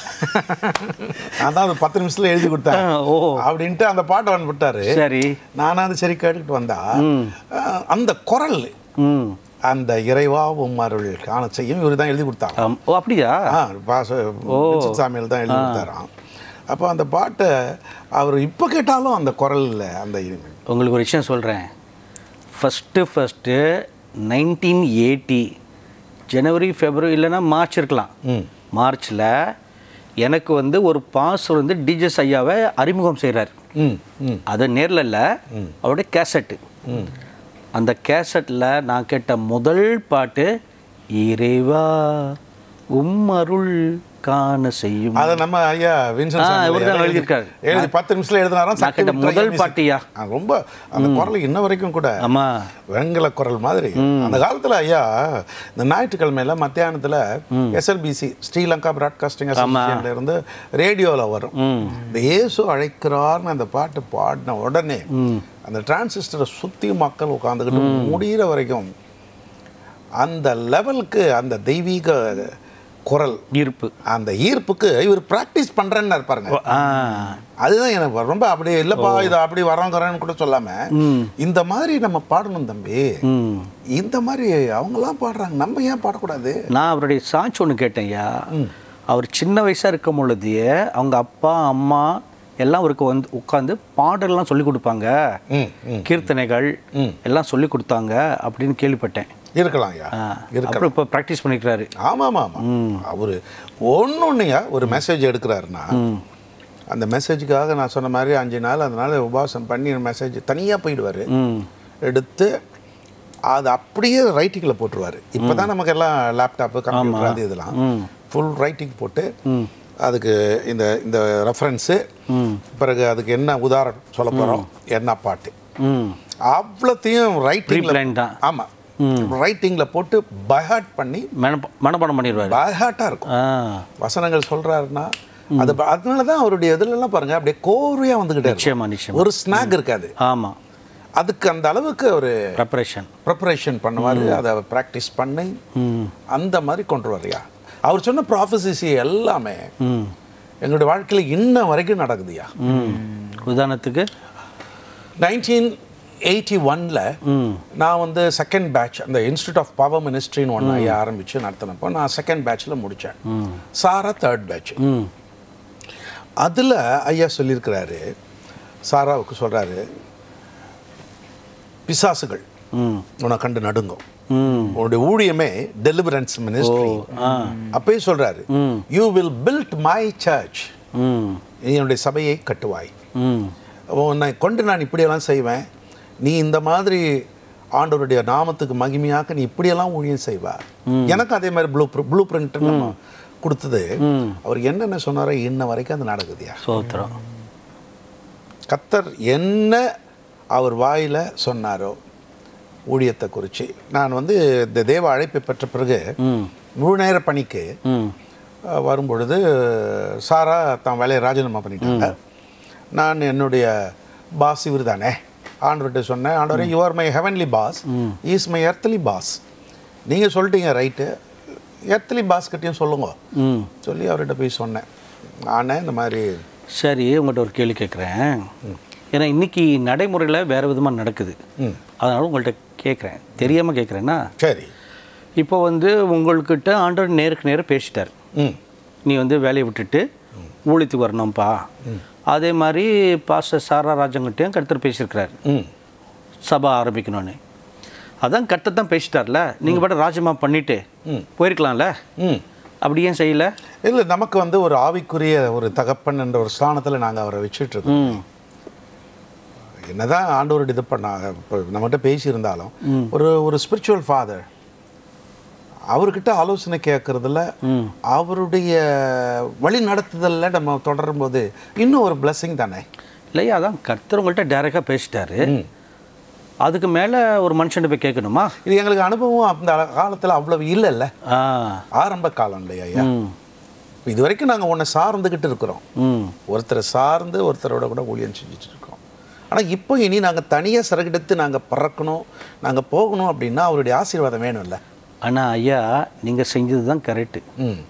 நான் தான் அது பத்து நிமிஷத்துல எழுதி கொடுத்தேன் ஆ, ஓ. அப்படின்ட்டு அந்த பாட்டை வந்து விட்டாரு சரி நானும் அது சரி கேட்டுக்கிட்டு வந்தா ஆ, அந்த குரல் ம் அந்த இறைவா உம் அருள் காண செய்யும் இவர் தான் எழுதி கொடுத்தாங்க ஆம். ஓ அப்படியா ஆ பாச வின்சன் சாமியல் தான் எழுதி கொடுத்தாராம் அப்போ அந்த பாட்டை அவர் இப்போ கேட்டாலும் அந்த குரல்ல அந்த இனிமை உங்களுக்கு ஒரு விஷயம் சொல்கிறேன் ஃபஸ்ட்டு ஃபஸ்ட்டு நைன்டீன் எயிட்டி ஜனவரி ஃபெப்ரவரி இல்லைன்னா மார்ச் இருக்கலாம் ம் மார்ச்சில் எனக்கு வந்து ஒரு பாஸ் வந்து டிஜஸ் ஐயாவை அறிமுகம் செய்கிறார் ம் ம் அது நேரில் இல்லை அவருடைய கேசட்டு அந்த கேசட்டில் நான் கேட்ட முதல் பாட்டு இறைவா உம் அருள் காண செய்யும் அதை நம்ம ஐயா வின்சன் ஆ, சாமியல் இவர்தான் எழுதி- எழுதியிருக்காரு. எழுதி பத்து நிமிஷத்துல எழுதினாராம் நான் கேட்ட முதல் பாட்டியா ரொம்ப அந்த குரல் இன்ன வரைக்கும் கூட ஆமாம் வெங்கல குரல் மாதிரி அந்த காலத்துல ஐயா இந்த ஞாயிற்றுக்கிழமையில மத்தியானத்துல எஸ்எல்பிசி ஸ்ரீலங்கா பிராட்காஸ்டிங் அசோசியேஷன்ல இருந்து ரேடியோல வரும் இந்த இயேசு அழைக்கிறார்னு அந்த பாட்டு பாடின உடனே அந்த டிரான்சிஸ்டரை சுத்தி மக்கள் உட்காந்துக்கிட்டு முடியிற வரைக்கும் அந்த லெவலுக்கு அந்த தெய்வீக குரல் ஈர்ப்பு அந்த ஈர்ப்புக்கு இவர் பிராக்டிஸ் பண்றேன்னு இருப்பாருங்க ஆ அதுதான் எனக்கு ரொம்ப அப்படி இல்லப்பா இது அப்படி வரோங்கிறேன்னு கூட சொல்லாம இந்த மாதிரி நம்ம பாடணும் தம்பி ம் இந்த மாதிரி அவங்கெல்லாம் பாடுறாங்க நம்ம ஏன் பாடக்கூடாது நான் அவருடைய சாட்சி ஒன்று கேட்டேன்யா அவர் சின்ன வயசாக இருக்கும் பொழுதே அவங்க அப்பா அம்மா எல்லாம் அவருக்கு வந்து உட்காந்து பாடல்லாம் சொல்லி கொடுப்பாங்க ம் ம் கீர்த்தனைகள் எல்லாம் சொல்லி கொடுத்தாங்க அப்படின்னு கேள்விப்பட்டேன் இருக்கலாம் ஐயா ஆ, இருக்கலாம் அப்புறம் இப்போ ப்ராக்டிஸ் பண்ணிக்கிறாரு ஆமாம் ஆமாம் அவர் ஒன்று ஒன்றுயா ஒரு மெசேஜ் எடுக்கிறாருன்னா அந்த மெசேஜுக்காக நான் சொன்ன மாதிரி அஞ்சு நாள் அந்த நாள் உபவாசம் பண்ணி மெசேஜ் தனியாக போயிடுவார் ம் எடுத்து அது அப்படியே ரைட்டிங்கில் போட்டுருவார் இப்போ தான் நமக்கு எல்லாம் லேப்டாப்பு கம்ப்யூட்டர் அது இதெல்லாம் ஃபுல் ரைட்டிங் போட்டு அதுக்கு இந்த இந்த ரெஃபரன்ஸு பிறகு அதுக்கு என்ன உதாரணம் சொல்ல போகிறோம் என்ன பாட்டு ம் அவ்வளோத்தையும் ரைட்டிங்கில் Pre-planned தான். ஆமாம் ரைட்டிங்கில் போட்டு பைஹார்ட் பண்ணி மன மனப்பாடம் பண்ணிடுவார் பைஹார்ட்டாக இருக்கும் ஆ வசனங்கள் சொல்றாருன்னா அது ப- அதனால தான் அவருடைய இதுலலாம் பாருங்க அப்படியே கோர்வையா வந்துகிட்டே நிச்சயமா, இருக்கும் நிச்சயமா. ஒரு ஸ்நாக் இருக்காது ஆமாம் அதுக்கு அந்த அளவுக்கு ஒரு ப்ரிப்பரேஷன் ப்ரிப்பரேஷன் பண்ணுவார் அதை ப்ராக்டிஸ் பண்ணி ம் அந்த மாதிரி கொண்டு வர்றியா அவர் சொன்ன ப்ராஃபசிஸ் எல்லாமே ம் எங்களுடைய வாழ்க்கையில் இன்ன வரைக்கும் நடக்குதுயா ம் உதாரணத்துக்கு நைன்டீன் எயிட்டி ஒனில் ம் நான் வந்து செகண்ட் பேட்ச் அந்த இன்ஸ்டியூட் ஆஃப் பவர் மினிஸ்ட்ரின்னு ஒன்று ஐயா ஆரம்பித்து நடத்தினப்போ நான் செகண்ட் பேட்ச்சில் முடித்தேன் சாரா தேர்ட் பேட்ச் ம் அதில் ஐயா சொல்லியிருக்கிறாரு சாராவுக்கு சொல்கிறாரு பிசாசுகள் ம் உன்னை கண்டு நடுங்கும் ம் உன்னுடைய ஊழியமே டெலிவரன்ஸ் மினிஸ்ட்ரி ஆ அப்பயே சொல்கிறாரு you will build my church ம் நீ என்னுடைய சபையை கட்டுவாய் ம் உன்னை கொண்டு நான் இப்படியெல்லாம் செய்வேன் நீ இந்த மாதிரி ஆண்டவருடைய நாமத்துக்கு மகிமையாக்க நீ இப்படியெல்லாம் ஊழியம் செய்வா எனக்கு அதே மாதிரி ப்ளூ ப்ளூ பிரிண்ட் கொடுத்தது அவர் என்னென்ன சொன்னாரோ இன்ன வரைக்கும் அது நடக்குதுயா சோத்திரம் கத்தர் என்ன அவர் வாயில சொன்னாரோ ஊழியத்தை குறித்து நான் வந்து இந்த தேவ அழைப்பை பெற்ற பிறகு ம் முழு நேர பணிக்கு ம் அஹ், வரும்பொழுது சாரா தான் வேலையை ராஜினாமா பண்ணிட்டாங்க நான் என்னுடைய பாஸ் இவர் தானே ஆண்டவர்கிட்ட சொன்னேன் ஆண்டவரே you are my heavenly boss is my earthly boss நீங்கள் சொல்லிட்டீங்க ரைட்டு எர்த்லி பாஸ் கிட்டேயும் சொல்லுங்க ம் சொல்லி அவர்கிட்ட போய் சொன்னேன் நானே இந்த மாதிரி சரி உங்கள்கிட்ட ஒரு கேள்வி கேட்குறேன் ஏன்னா இன்னைக்கு நடைமுறையில் வேறு விதமாக நடக்குது ம் அதனால உங்கள்கிட்ட கேட்குறேன் தெரியாமல் கேட்குறேன்னா சரி இப்போ வந்து உங்கள்கிட்ட ஆண்டவர் நேருக்கு நேரம் பேசிட்டார் ம் நீ வந்து வேலையை விட்டுட்டு ஊழியத்துக்கு வரணும்ப்பா அதே மாதிரி பாஸ்டர் சாரா ராஜங்கிட்டையும் கருத்தர் பேசியிருக்கிறார் ம் சபை ஆரம்பிக்கணும்னு அதான் கருத்தை தான் பேசிட்டார்ல நீங்கள் பாட்டு ராஜமா பண்ணிட்டு போயிருக்கலாம்ல ம் அப்படி ஏன் செய்யல இல்லை நமக்கு வந்து ஒரு ஆவிக்குரிய ஒரு தகப்பன் என்ற ஒரு ஸ்தானத்தில் நாங்கள் அவரை வச்சுட்டு இருக்கோம் ம் என்னதான் ஆண்டவரோட இது பண்ணாங்க இப்போ நம்மகிட்ட பேசியிருந்தாலும் ஒரு ஒரு ஸ்பிரிச்சுவல் ஃபாதர் அவர்கிட்ட ஆலோசனை கேட்கறதுல அவருடைய வழி நடத்துதல்ல நம்ம தொடரும் போது இன்னும் ஒரு blessing தானே இல்லையா அதான் கர்த்தர் உங்கள்கிட்ட டைரெக்டாக பேசிட்டாரு அதுக்கு மேலே ஒரு மனுஷன் போய் கேட்கணுமா இது எங்களுக்கு அனுபவம் அந்த காலத்தில் அவ்வளவு இல்லைல்ல ஆ ஆரம்ப காலம் இல்லையா ஐயா ம் இது வரைக்கும் நாங்கள் உன்னை சார்ந்துக்கிட்டு இருக்கிறோம் ம் ஒருத்தரை சார்ந்து ஒருத்தரோட கூட ஊழியம் செஞ்சுட்டு இருக்கோம் ஆனால் இப்போ இனி நாங்கள் தனியாக சிறகெடுத்து நாங்கள் பறக்கணும் நாங்கள் போகணும் அப்படின்னா அவருடைய ஆசீர்வாதம் வேணும்ல ஆனால் ஐயா நீங்கள் செஞ்சது தான் கரெக்டு ம்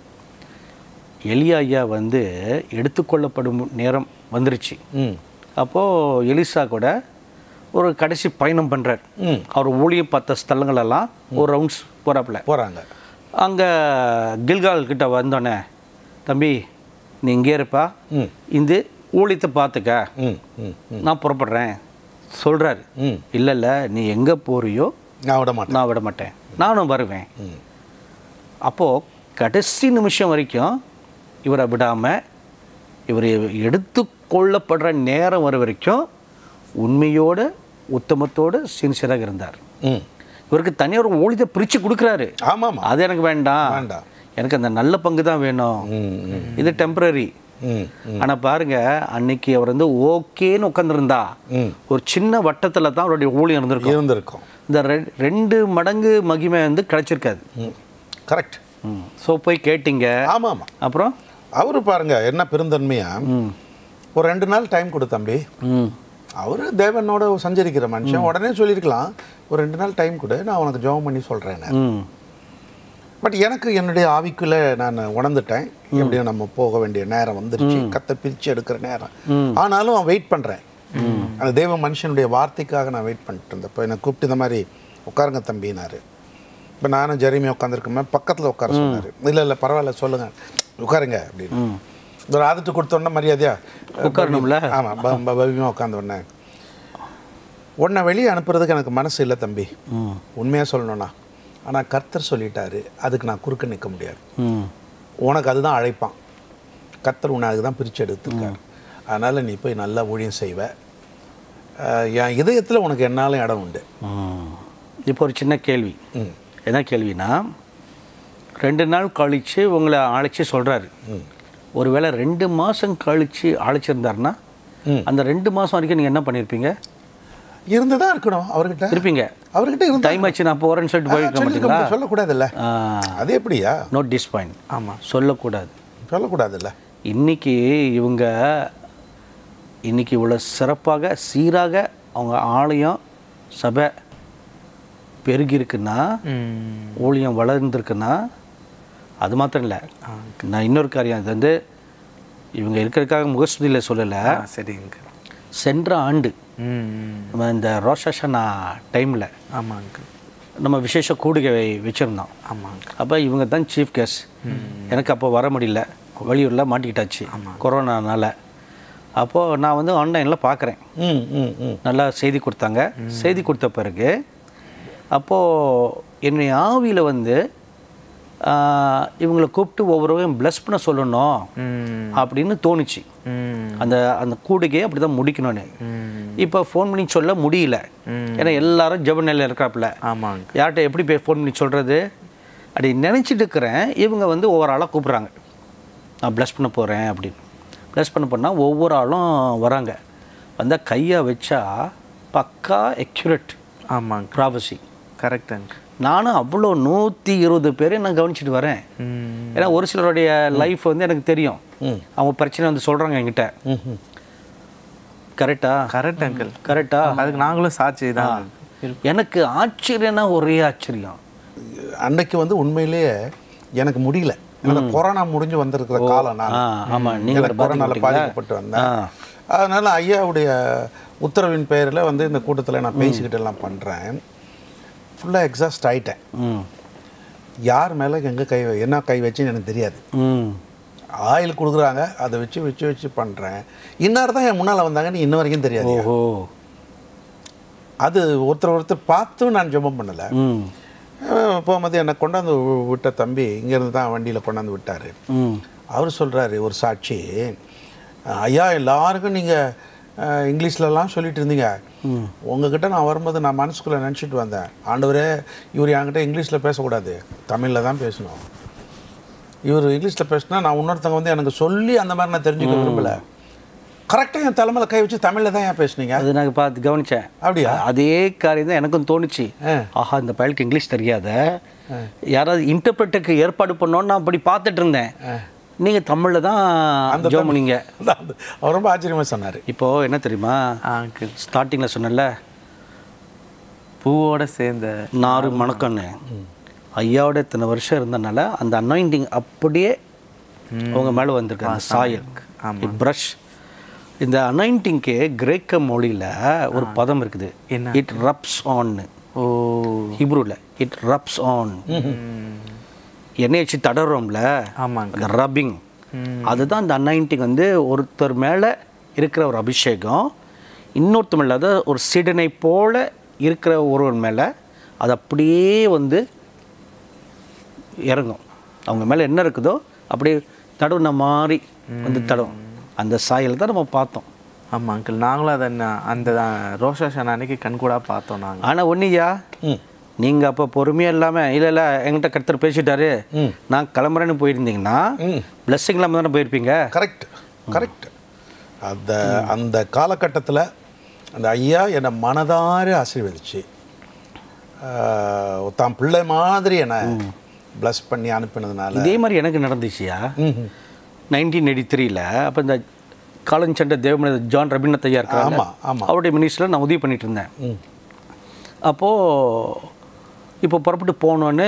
எலியா ஐயா வந்து எடுத்துக்கொள்ளப்படும் நேரம் வந்துருச்சு ம் அப்போது எலிசா கூட ஒரு கடைசி பயணம் பண்ணுறார் ம். அவர் ஊழியம் பார்த்த ஸ்தலங்களெல்லாம் ஒரு ரவுண்ட்ஸ் போகிறாப்புல போகிறாங்க அங்கே கில்கால் கிட்ட வந்தோடனே தம்பி நீ இங்கே இருப்பா ம் இந்த ஊழியத்தை பார்த்துக்க ம் ம் ம் நான் புறப்படுறேன் சொல்கிறாரு ம் இல்லை இல்லை நீ எங்கே போறியோ நான் விட மாட்டேன் நான் விட மாட்டேன் நானும் வருவேன் ம் அப்போது கடைசி நிமிஷம் வரைக்கும் இவரை விடாமல் இவர் எடுத்துக்கொள்ளப்படுற நேரம் வர வரைக்கும் உண்மையோடு உத்தமத்தோடு சின்சியராக இருந்தார் ம் இவருக்கு தனியாக ஒரு ஊழியத்தை பிரித்து கொடுக்குறாரு ஆமாம்மா அது எனக்கு வேண்டாம் வேண்டாம். எனக்கு அந்த நல்ல பங்கு தான் வேணும் ம் ம் இது டெம்பரரி ம் ம் ஆனால் பாருங்க அன்னைக்கு அவர் வந்து ஓகேன்னு உட்காந்துருந்தா ம் ஒரு சின்ன வட்டத்தில் தான் அவருடைய ஊழியம் இருந்திருக்கும் இருந்திருக்கும் இந்த ரெ- ரெண்டு மடங்கு மகிமை வந்து கிடைச்சிருக்காது ம் கரெக்ட் ஸோ போய் கேட்டீங்க ஆமாம் ஆமாம் அப்புறம் அவரு பாருங்க என்ன பெருந்தன்மையா ம் ஒரு ரெண்டு நாள் டைம் கொடு தம்பி ம் அவர் தேவனோட சஞ்சரிக்கிற மனுஷன் உடனே சொல்லியிருக்கலாம் ஒரு ரெண்டு நாள் டைம் கொடு நான் உனக்கு ஜெபம் பண்ணி சொல்கிறேன் ம் பட் எனக்கு என்னுடைய ஆவிக்குள்ள நான் உணர்ந்துட்டேன் எப்படியும் நம்ம போக வேண்டிய நேரம் வந்துருச்சு கத்தை பிரித்து எடுக்கிற நேரம் ஆனாலும் நான் வெயிட் பண்ணுறேன் அந்த தெய்வ மனுஷனுடைய வார்த்தைக்காக நான் வெயிட் பண்ணிட்டு இருந்தேன் இப்போ என்னை கூப்பிட்டு இந்த மாதிரி உட்காருங்க தம்பினாரு இப்போ நானும் ஜெரிமி உட்காந்துருக்கேன் பக்கத்தில் உட்கார சொன்னார் இல்லை இல்லை பரவாயில்ல சொல்லுங்கள் உட்காருங்க அப்படின்னு ஒரு ஆதத்து கொடுத்தோன்னே மரியாதையா உட்காரணும்ல? ஆமாம் பவ்யமாக உட்காந்த உடனே உன்னை வெளியே அனுப்புறதுக்கு எனக்கு மனசு இல்லை தம்பி ம் உண்மையாக சொல்லணும்னா ஆனால் கர்த்தர் சொல்லிட்டாரு அதுக்கு நான் குறுக்க நிற்க முடியாது ம் உனக்கு அதுதான் அழைப்பான் கர்த்தர் உன்னை அதுக்கு தான் பிரித்து எடுத்துருக்காரு அதனால் நீ போய் நல்லா ஊழியம் செய்வ அஹ் என் இதயத்தில் உனக்கு என்னாலும் இடம் உண்டு ம். இப்போ ஒரு சின்ன கேள்வி ம் என்ன கேள்வினா ரெண்டு நாள் கழித்து உங்களை அழைச்சி சொல்கிறாரு ம் ஒருவேளை ரெண்டு மாதம் கழித்து அழைச்சிருந்தாருன்னா ம். அந்த ரெண்டு மாதம் வரைக்கும் நீங்கள் என்ன பண்ணியிருப்பீங்க இருந்து தான் இருக்கணும் அவர்கிட்ட இருப்பீங்க அவர்கிட்ட இருந்து டைம் ஆச்சு நான் போகிறேன்னு சொல்லிட்டு போயிருக்க மாட்டீங்களா சொல்லக்கூடாதுல்ல அது எப்படியா நோட் டிஸ்பாயிண்ட் ஆமாம் சொல்லக்கூடாது சொல்லக்கூடாதுல்ல இன்னைக்கு இவங்க இன்னைக்கு இவ்வளோ சிறப்பாக சீராக அவங்க ஆலயம் சபை பெருகிருக்குன்னா ஊழியம் வளர்ந்துருக்குன்னா அது மாத்திரம் இல்லை நான் இன்னொரு காரியம் இது வந்து இவங்க இருக்கிறதுக்காக முகஸ்துதியில் சொல்லலை ஆ சரிங்க சென்ற ஆண்டு ம் நம்ம இந்த ரோஷனா டைமில் ஆமாங்க நம்ம விசேஷ கூடுகை வச்சுருந்தோம் ஆமாங்க அப்போ இவங்க தான் சீஃப் கெஸ்ட் எனக்கு அப்போ வர முடியல வெளியூரில் மாட்டிக்கிட்டாச்சு கொரோனானால அப்போது நான் வந்து ஆன்லைனில் பார்க்குறேன் ம் ம் ம் நல்லா செய்தி கொடுத்தாங்க செய்தி கொடுத்த பிறகு அப்போது என்னுடைய ஆவியில் வந்து ஆஹ், இவங்களை கூப்பிட்டு ஒவ்வொருவரையும் ப்ளஸ் பண்ண சொல்லணும் ம் அப்படின்னு தோணுச்சு ம் அந்த அந்த கூடுகையை அப்படி தான் முடிக்கணும்னு ம் இப்போ ஃபோன் பண்ணி சொல்ல முடியல ஏன்னா எல்லாரும் ஜெப நிலையில் இருக்கிறாப்புல ஆமாங்க யார்கிட்ட எப்படி போய் ஃபோன் பண்ணி சொல்கிறது அப்படி நினச்சிட்டு இருக்கிறேன் இவங்க வந்து ஒவ்வொரு ஆளாக கூப்பிட்றாங்க நான் ப்ளஸ் பண்ண போகிறேன் அப்படின்னு ப்ளஸ் பண்ண போனால் ஒவ்வொரு ஆளும் வராங்க வந்தால் கையை வச்சா பக்கா எக்யூரேட் ஆமாங்க ப்ராபசி கரெக்டுங்க நானும் அவ்வளோ நூற்றி இருபது பேரை நான் கவனிச்சிட்டு வரேன் ம் ஏன்னா ஒரு சிலருடைய லைஃப் வந்து எனக்கு தெரியும் அவங்க பிரச்சனை வந்து சொல்கிறாங்க என்கிட்ட ம் கரெக்டா கரெக்ட் அங்கிள் கரெக்டா அதுக்கு நாங்களும் சாட்சி தான் எனக்கு ஆச்சரியம்னா ஒரே ஆச்சரியம் அன்னைக்கு வந்து உண்மையிலேயே எனக்கு முடியல எனக்கு கொரோனா முடிஞ்சு வந்திருக்கிற காலம் நான் ஆ ஆமாம் நீங்கள் எனக்கு கொரோனால பாதிக்கப்பட்டு வந்தேன் அதனால ஐயாவுடைய உத்தரவின் பெயரில் வந்து இந்த கூட்டத்தில் நான் பேசிக்கிட்டு எல்லாம் பண்ணுறேன் ஃபுல்லாக எக்ஸாஸ்ட் ஆயிட்டேன் ம் யார் மேலே எங்கே கை வை- என்ன கை வச்சுன்னு எனக்கு தெரியாது ம் ஆயில் கொடுக்குறாங்க அதை வச்சு வச்சு வச்சு பண்ணுறேன் இன்னார் தான் என் முன்னால் வந்தாங்கன்னு இன்ன வரைக்கும் தெரியாது ஓஹோ அது ஒருத்தர் ஒருத்தர் பார்த்தும் நான் ஜெபம் பண்ணலை ம் போகும்போது என்னை கொண்டாந்து வி- விட்ட தம்பி இங்கேருந்து தான் வண்டியில் கொண்டாந்து விட்டார் ம் அவர் சொல்கிறாரு ஒரு சாட்சி ஐயா எல்லாருக்கும் நீங்கள் இங்கிலீஷ்லலாம் சொல்லிட்டு இருந்தீங்க உங்ககிட்ட நான் வரும்போது நான் மனசுக்குள்ளே நினச்சிட்டு வந்தேன் ஆண்டவரே இவர் என்கிட்ட இங்கிலீஷில் பேசக்கூடாது தமிழில் தான் பேசணும் இவர் இங்கிலீஷில் பேசினா நான் இன்னொருத்தவங்க வந்து எனக்கு சொல்லி அந்த மாதிரி நான் தெரிஞ்சுக்க விரும்பலை கரெக்டாக என் தலைமையில கை வச்சு தமிழில் தான் ஏன் பேசுனீங்க அது நான் பார்த்து கவனிச்சேன் அப்படியா அதே காரியம் தான் எனக்கும் தோணுச்சு ஆ. ஆஹா இந்த பயலுக்கு இங்கிலீஷ் தெரியாத யாராவது இன்டர்பிரட்டுக்கு ஏற்பாடு பண்ணோன்னு நான் அப்படி பார்த்துட்டு இருந்தேன் நீங்கள் தமிழில் தான் ஜோம் பண்ணீங்க அவர் ரொம்ப ஆச்சரியமாக சொன்னார் இப்போது என்ன தெரியுமா அங்கிள் ஸ்டார்டிங்கில் சொன்னேன்ல பூவோட சேர்ந்த நாறு மணக்கன்னு ஐயாவோட இத்தனை வருஷம் இருந்தனால அந்த அனாயிண்டிங் அப்படியே அவங்க மேலே வந்திருக்கு அந்த சாயல் ப்ரஷ் இந்த அனாயிண்டிங்க்கு கிரேக்க மொழியில் ஒரு பதம் இருக்குது என்ன? இட் ரப்ஸ் ஆன் ஓ ஹிப்ரூவில் இட் ரப்ஸ் ஆன் எண்ணெய் வச்சு தடறோம்ல ஆமாங்க அந்த ரப்பிங் அதுதான் அந்த அனாயிண்டிங் வந்து ஒருத்தர் மேலே இருக்கிற ஒரு அபிஷேகம் இன்னொருத்தர் மேலே அதாவது ஒரு சீடனை போல இருக்கிற ஒருவர் மேலே அது அப்படியே வந்து இறங்கும் அவங்க மேலே என்ன இருக்குதோ அப்படியே தடவுன மாதிரி வந்து தடவும் அந்த சாயல் தான் நம்ம பார்த்தோம் ஆமாம் அங்கிள் நாங்களும் அதை ந- அந்த ரோஷாஷன் அன்னைக்கு கண்கூடா பார்த்தோம் நாங்கள் ஆனால் ஒன்றுயா ம் நீங்கள் அப்போ பொறுமையாக இல்லாமல் இல்லை இல்லை என்கிட்ட கருத்தர் பேசிட்டாரு நான் கிளம்புறேன்னு போயிருந்தீங்கன்னா பிளஸ்ஸிங் இல்லாமல் தானே போயிருப்பீங்க கரெக்ட் கரெக்ட் அந்த அந்த காலகட்டத்தில் அந்த ஐயா என்னை மனதார ஆசீர்வதிச்சு ஆஹ், தான் பிள்ளை மாதிரி என்னை ப்ளஸ் பண்ணி அனுப்பினதுனால இதே மாதிரி எனக்கு நடந்துச்சுயா நைன்டீன் எயிட்டி த்ரீல அப்போ இந்த காலஞ்சண்ட தேவமனித ஜான் ரபீந்திரநாத் ஐயா இருக்காங்க ஆமா, ஆமா. அவருடைய மினிஸ்டரில் நான் உதவி பண்ணிட்டு இருந்தேன் ம் அப்போது இப்போ புறப்பட்டு போகணுன்னு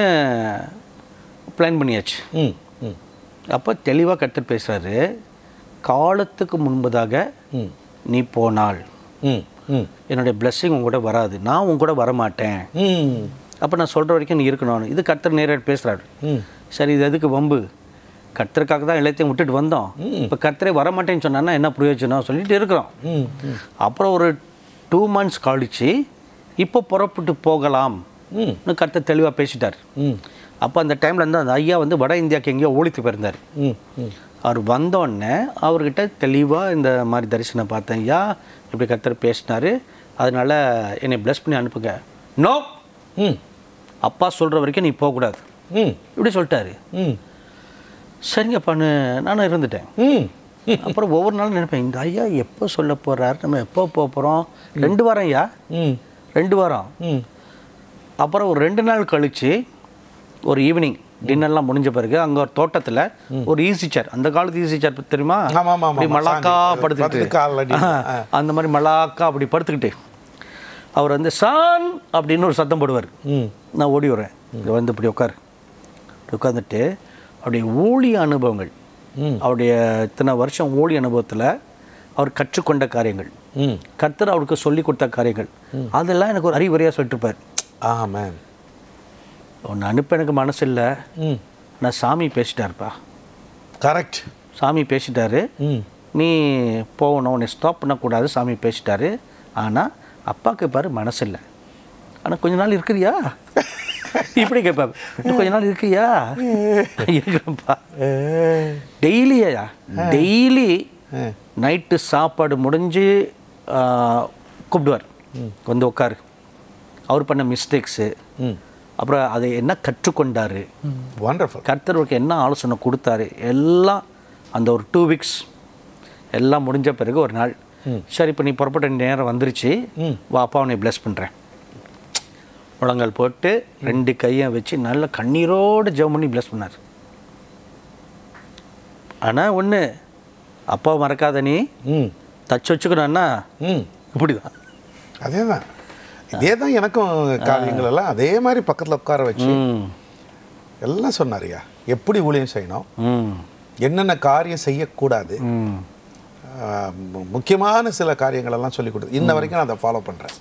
பிளான் பண்ணியாச்சு ம் ம் அப்போ தெளிவாக கருத்து பேசுகிறாரு காலத்துக்கு முன்பதாக ம் நீ போனால் ம் ம் என்னுடைய blessing உங்க கூட வராது நான் உங்க கூட வரமாட்டேன் ம் அப்போ நான் சொல்கிற வரைக்கும் நீ இருக்கணும் இது கர்த்தர் நேரடி பேசுகிறாரு ம் சரி இது எதுக்கு வம்பு கர்த்தருக்காக தான் எல்லாத்தையும் விட்டுட்டு வந்தோம் இப்போ கர்த்தரே வரமாட்டேன்னு சொன்னான்னா என்ன பிரயோஜனம் சொல்லிட்டு இருக்கிறோம் ம் ம் அப்புறம் ஒரு டூ மந்த்ஸ் கழிச்சு இப்போ புறப்பட்டு போகலாம் ம் கர்த்தர் தெளிவாக பேசிட்டார் ம் அப்போ அந்த டைமில் வந்து அந்த ஐயா வந்து வட இந்தியாவுக்கு எங்கேயோ ஓடித்து போயிருந்தார் ம் ம் அவர் வந்தோடனே அவர்கிட்ட தெளிவாக இந்த மாதிரி தரிசனம் பார்த்தேன் ஐயா இப்படி கர்த்தர் பேசினாரு அதனால என்னை ப்ளஸ் பண்ணி அனுப்புங்க நோ ம் அப்பா சொல்கிற வரைக்கும் நீ போகக்கூடாது ம் இப்படி சொல்லிட்டாரு ம் சரிங்கப்பான்னு நானும் இருந்துட்டேன் ம் அப்புறம் ஒவ்வொரு நாளும் நினைப்பேன் இந்த ஐயா எப்போ சொல்ல போகிறார் நம்ம எப்போ போக போகிறோம் ரெண்டு வாரம் ஐயா ம் ரெண்டு வாரம் ம் அப்புறம் ஒரு ரெண்டு நாள் கழிச்சு ஒரு ஈவினிங் டின்னர்லாம் முடிஞ்ச பிறகு அங்கே ஒரு தோட்டத்தில் ஒரு ஈஸி சேர் அந்த காலத்து ஈஸி சேர் தெரியுமா ஆமா, ஆமா, அப்படி ஆமா. மலாக்கா சாஞ்சி, படுத்துக்கிட்டு படுத்து கால் அடி. ஆ, அந்த மாதிரி மலாக்கா அப்படி படுத்துக்கிட்டு அவர் வந்து சான் அப்படின்னு ஒரு சத்தம் போடுவார் ம் நான் ஓடி வரேன் இங்க வந்து இப்படி உட்காரு இப்படி உட்காந்துட்டு அவருடைய ஊழிய அனுபவங்கள் ம். அவருடைய இத்தனை வருஷம் ஊழிய அனுபவத்தில் அவர் கற்றுக்கொண்ட காரியங்கள் ம் கர்த்தர் அவருக்கு சொல்லி கொடுத்த காரியங்கள் அதெல்லாம் எனக்கு ஒரு அறிவுரையாக சொல்லிட்டு இருப்பார் ஆமாம் ஒன்று அனுப்ப எனக்கு மனசு இல்லை ம் நான் சாமி பேசிட்டாருப்பா கரெக்ட் சாமி பேசிட்டாரு ம் நீ போகணும் உன்னை ஸ்டாப் பண்ணக்கூடாது சாமி பேசிட்டாரு ஆனால் அப்பாவுக்கு பாரு மனசு இல்லை ஆனால் கொஞ்ச நாள் இருக்கிறியா இப்படி கேட்பாரு இன்னும் கொஞ்ச நாள் இருக்கிறியா இருக்கிறேன்ப்பா டெய்லியா டெய்லி நைட்டு சாப்பாடு முடிஞ்சு ஆ, கூப்பிடுவார் வந்து உட்காரு அவர் பண்ண மிஸ்டேக்ஸு ம் அப்புறம் அதை என்ன கற்றுக்கொண்டாரு வண்டர்ஃபுல் கர்த்தருக்கு என்ன ஆலோசனை கொடுத்தாரு எல்லாம் அந்த ஒரு டூ வீக்ஸ் எல்லாம் முடிஞ்ச பிறகு ஒரு நாள் சரி இப்போ நீ புறப்பட்ட நேரம் வந்துருச்சு வா அப்பா உன்னை ப்ளஸ் பண்ணுறேன் முழங்கால் போட்டு ரெண்டு கையை வச்சு நல்ல கண்ணீரோடு ஜெபம் பண்ணி ப்ளஸ் பண்ணார் ஆனால் ஒன்று அப்பாவை மறக்காத நீ ம் தச்சு வச்சுக்கணும்னா ம் இப்படி தான் அதே தான் இதே தான் எனக்கும் காரியங்கள் எல்லாம் அதே மாதிரி பக்கத்தில் உட்கார வச்சு ம் எல்லாம் சொன்னாருயா எப்படி ஊழியம் செய்யணும் ம் என்னென்ன காரியம் செய்யக்கூடாது ம் ஆஹ் மு- முக்கியமான சில காரியங்கள் எல்லாம் சொல்லி கொடுத்து இன்ன வரைக்கும் நான் அதை ஃபாலோ பண்ணுறேன்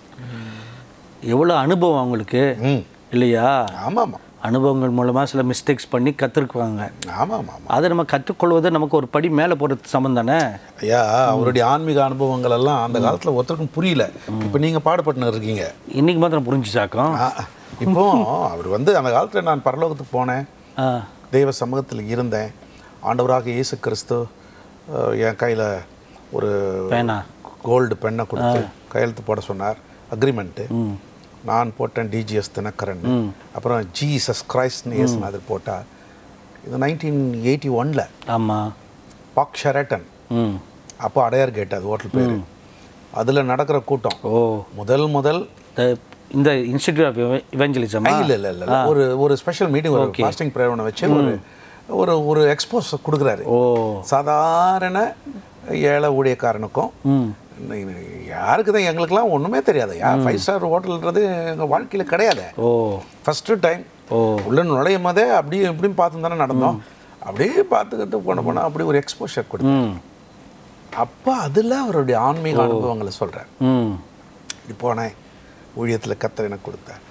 எவ்வளோ அனுபவம் அவங்களுக்கு ம் இல்லையா ஆமாம் ஆமாம் அனுபவங்கள் மூலமாக சில மிஸ்டேக்ஸ் பண்ணி கற்றுக்குவாங்க ஆமாம் ஆமாம் ஆமாம் அதை நம்ம கற்றுக்கொள்வது நமக்கு ஒரு படி மேலே போகிறது சமம் தானே ஐயா அவருடைய ஆன்மீக அனுபவங்கள் எல்லாம் அந்த காலத்தில் ஒருத்தருக்கும் புரியல இப்போ நீங்கள் பாடுபட்டுன்னு இருக்கீங்க இன்னைக்கு மாத்திரம் புரிஞ்சுச்சாக்கம் ஆ, இப்போ அவர் வந்து அந்த காலத்தில் நான் பரலோகத்துக்கு போனேன் ஆ தெய்வ சமூகத்தில் இருந்தேன் ஆண்டவராக இயேசு கிறிஸ்து அஹ், என் கையில் ஒரு பேனா கோல்டு பெண்ணை கொடுத்து கையெழுத்து போட சொன்னார் அக்ரிமெண்ட்டு நான் போட்டேன் டிஜிஎஸ் தினகரன் அப்புறம் ஜீசஸ் கிரைஸ்ட்னு இயேசுநாதர் போட்டார் இது நைன்டீன் எயிட்டி ஒனில் ஆமாம் பாக் ஷெரட்டன் ம் அப்போ அடையார் கேட் அது ஹோட்டல் பேர் அதில் நடக்கிற கூட்டம் ஓ முதல் முதல் இந்த- இந்த இன்ஸ்டிடியூட் ஆஃப் இவெஞ்சலிசமா இல்லை இல்லை இல்லை ஒரு ஒரு ஸ்பெஷல் மீட்டிங் ஒரு ஃபாஸ்டிங் ப்ரேயர் ஒன்று வச்சு ஒரு ஒரு ஒரு எக்ஸ்போஸ் கொடுக்குறாரு ஓ சாதாரண ஏழை ஊழியக்காரனுக்கும் ம் யாருக்கு தான் எங்களுக்கெல்லாம் ஒன்றுமே தெரியாது யார் ஃபைவ் ஸ்டார் ஹோட்டல்ன்றது எங்கள் வாழ்க்கையில் கிடையாது ஓ ஃபஸ்ட்டு டைம் ஓ உள்ள நுழையும் போதே அப்படியே இப்படியும் பார்த்து தானே நடந்தோம் அப்படியே பார்த்துக்கிட்டு போன போனால் அப்படி ஒரு எக்ஸ்போஷர் கொடுத்தேன் ம் அப்போ அதில் அவருடைய ஆன்மீக அனுபவங்களை சொல்கிறார் ம் இப்படி போனேன் ஊழியத்தில் கத்தர் எனக்கு கொடுத்தார்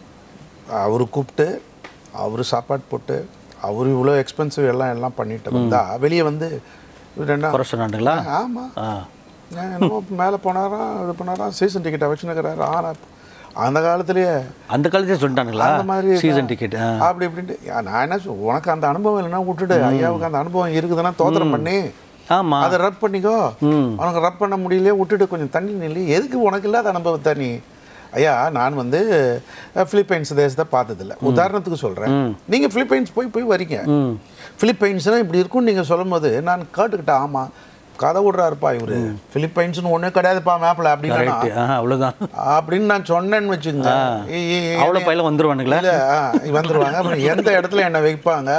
அவர் கூப்பிட்டு அவர் சாப்பாடு போட்டு அவர் இவ்வளோ எக்ஸ்பென்சிவ் எல்லாம் எல்லாம் பண்ணிட்டு வந்தா வெளியே வந்து இவர் என்ன குறை சொன்னாண்டுங்களா ஆமாம் ஆ என்னமோ மேலே போனாராம் இது பண்ணாராம் சீசன் டிக்கெட்டை வச்சுனுக்கிறாரு ஆனா அந்த காலத்திலேயே அந்த காலத்தையே சொல்லிட்டானுங்களா அந்த மாதிரி சீசன் டிக்கெட் ஆ அப்படி இப்படின்ட்டு யா, நான் என்ன சொல் உனக்கு அந்த அனுபவம் இல்லைன்னா விட்டுடு ஐயாவுக்கு அந்த அனுபவம் இருக்குதுன்னா தோத்திரம் பண்ணி ஆமாம் அதை ரப் பண்ணிக்கோ ம். உனக்கு ரப் பண்ண முடியலையே விட்டுட்டு கொஞ்சம் தண்ணி நில்லி எதுக்கு உனக்கு இல்லாத அனுபவத்தை நீ ஐயா நான் வந்து அஹ், பிலிப்பைன்ஸ் தேசத்தை பார்த்ததில்ல உதாரணத்துக்கு சொல்கிறேன் நீங்கள் பிலிப்பைன்ஸ் போய் போய் வரீங்க ம் பிலிப்பைன்ஸ்னால் இப்படி இருக்கும்னு நீங்கள் சொல்லும்போது நான் கேட்டுக்கிட்டேன் ஆமாம் கதை விடுறாருப்பா இவரு பிலிப்பைன்ஸ்னு ஒன்றே கிடையாதுப்பா மேப்பில் அப்படின்னா கரெக்ட் ஆ அவ்வளோதான் அப்படின்னு நான் சொன்னேன்னு வச்சுங்க அவ்வளோ பையில வந்துருவானுங்களா இல்ல ஆ, வந்துருவாங்க அப்புறம் எந்த இடத்துல என்னை வைப்பாங்க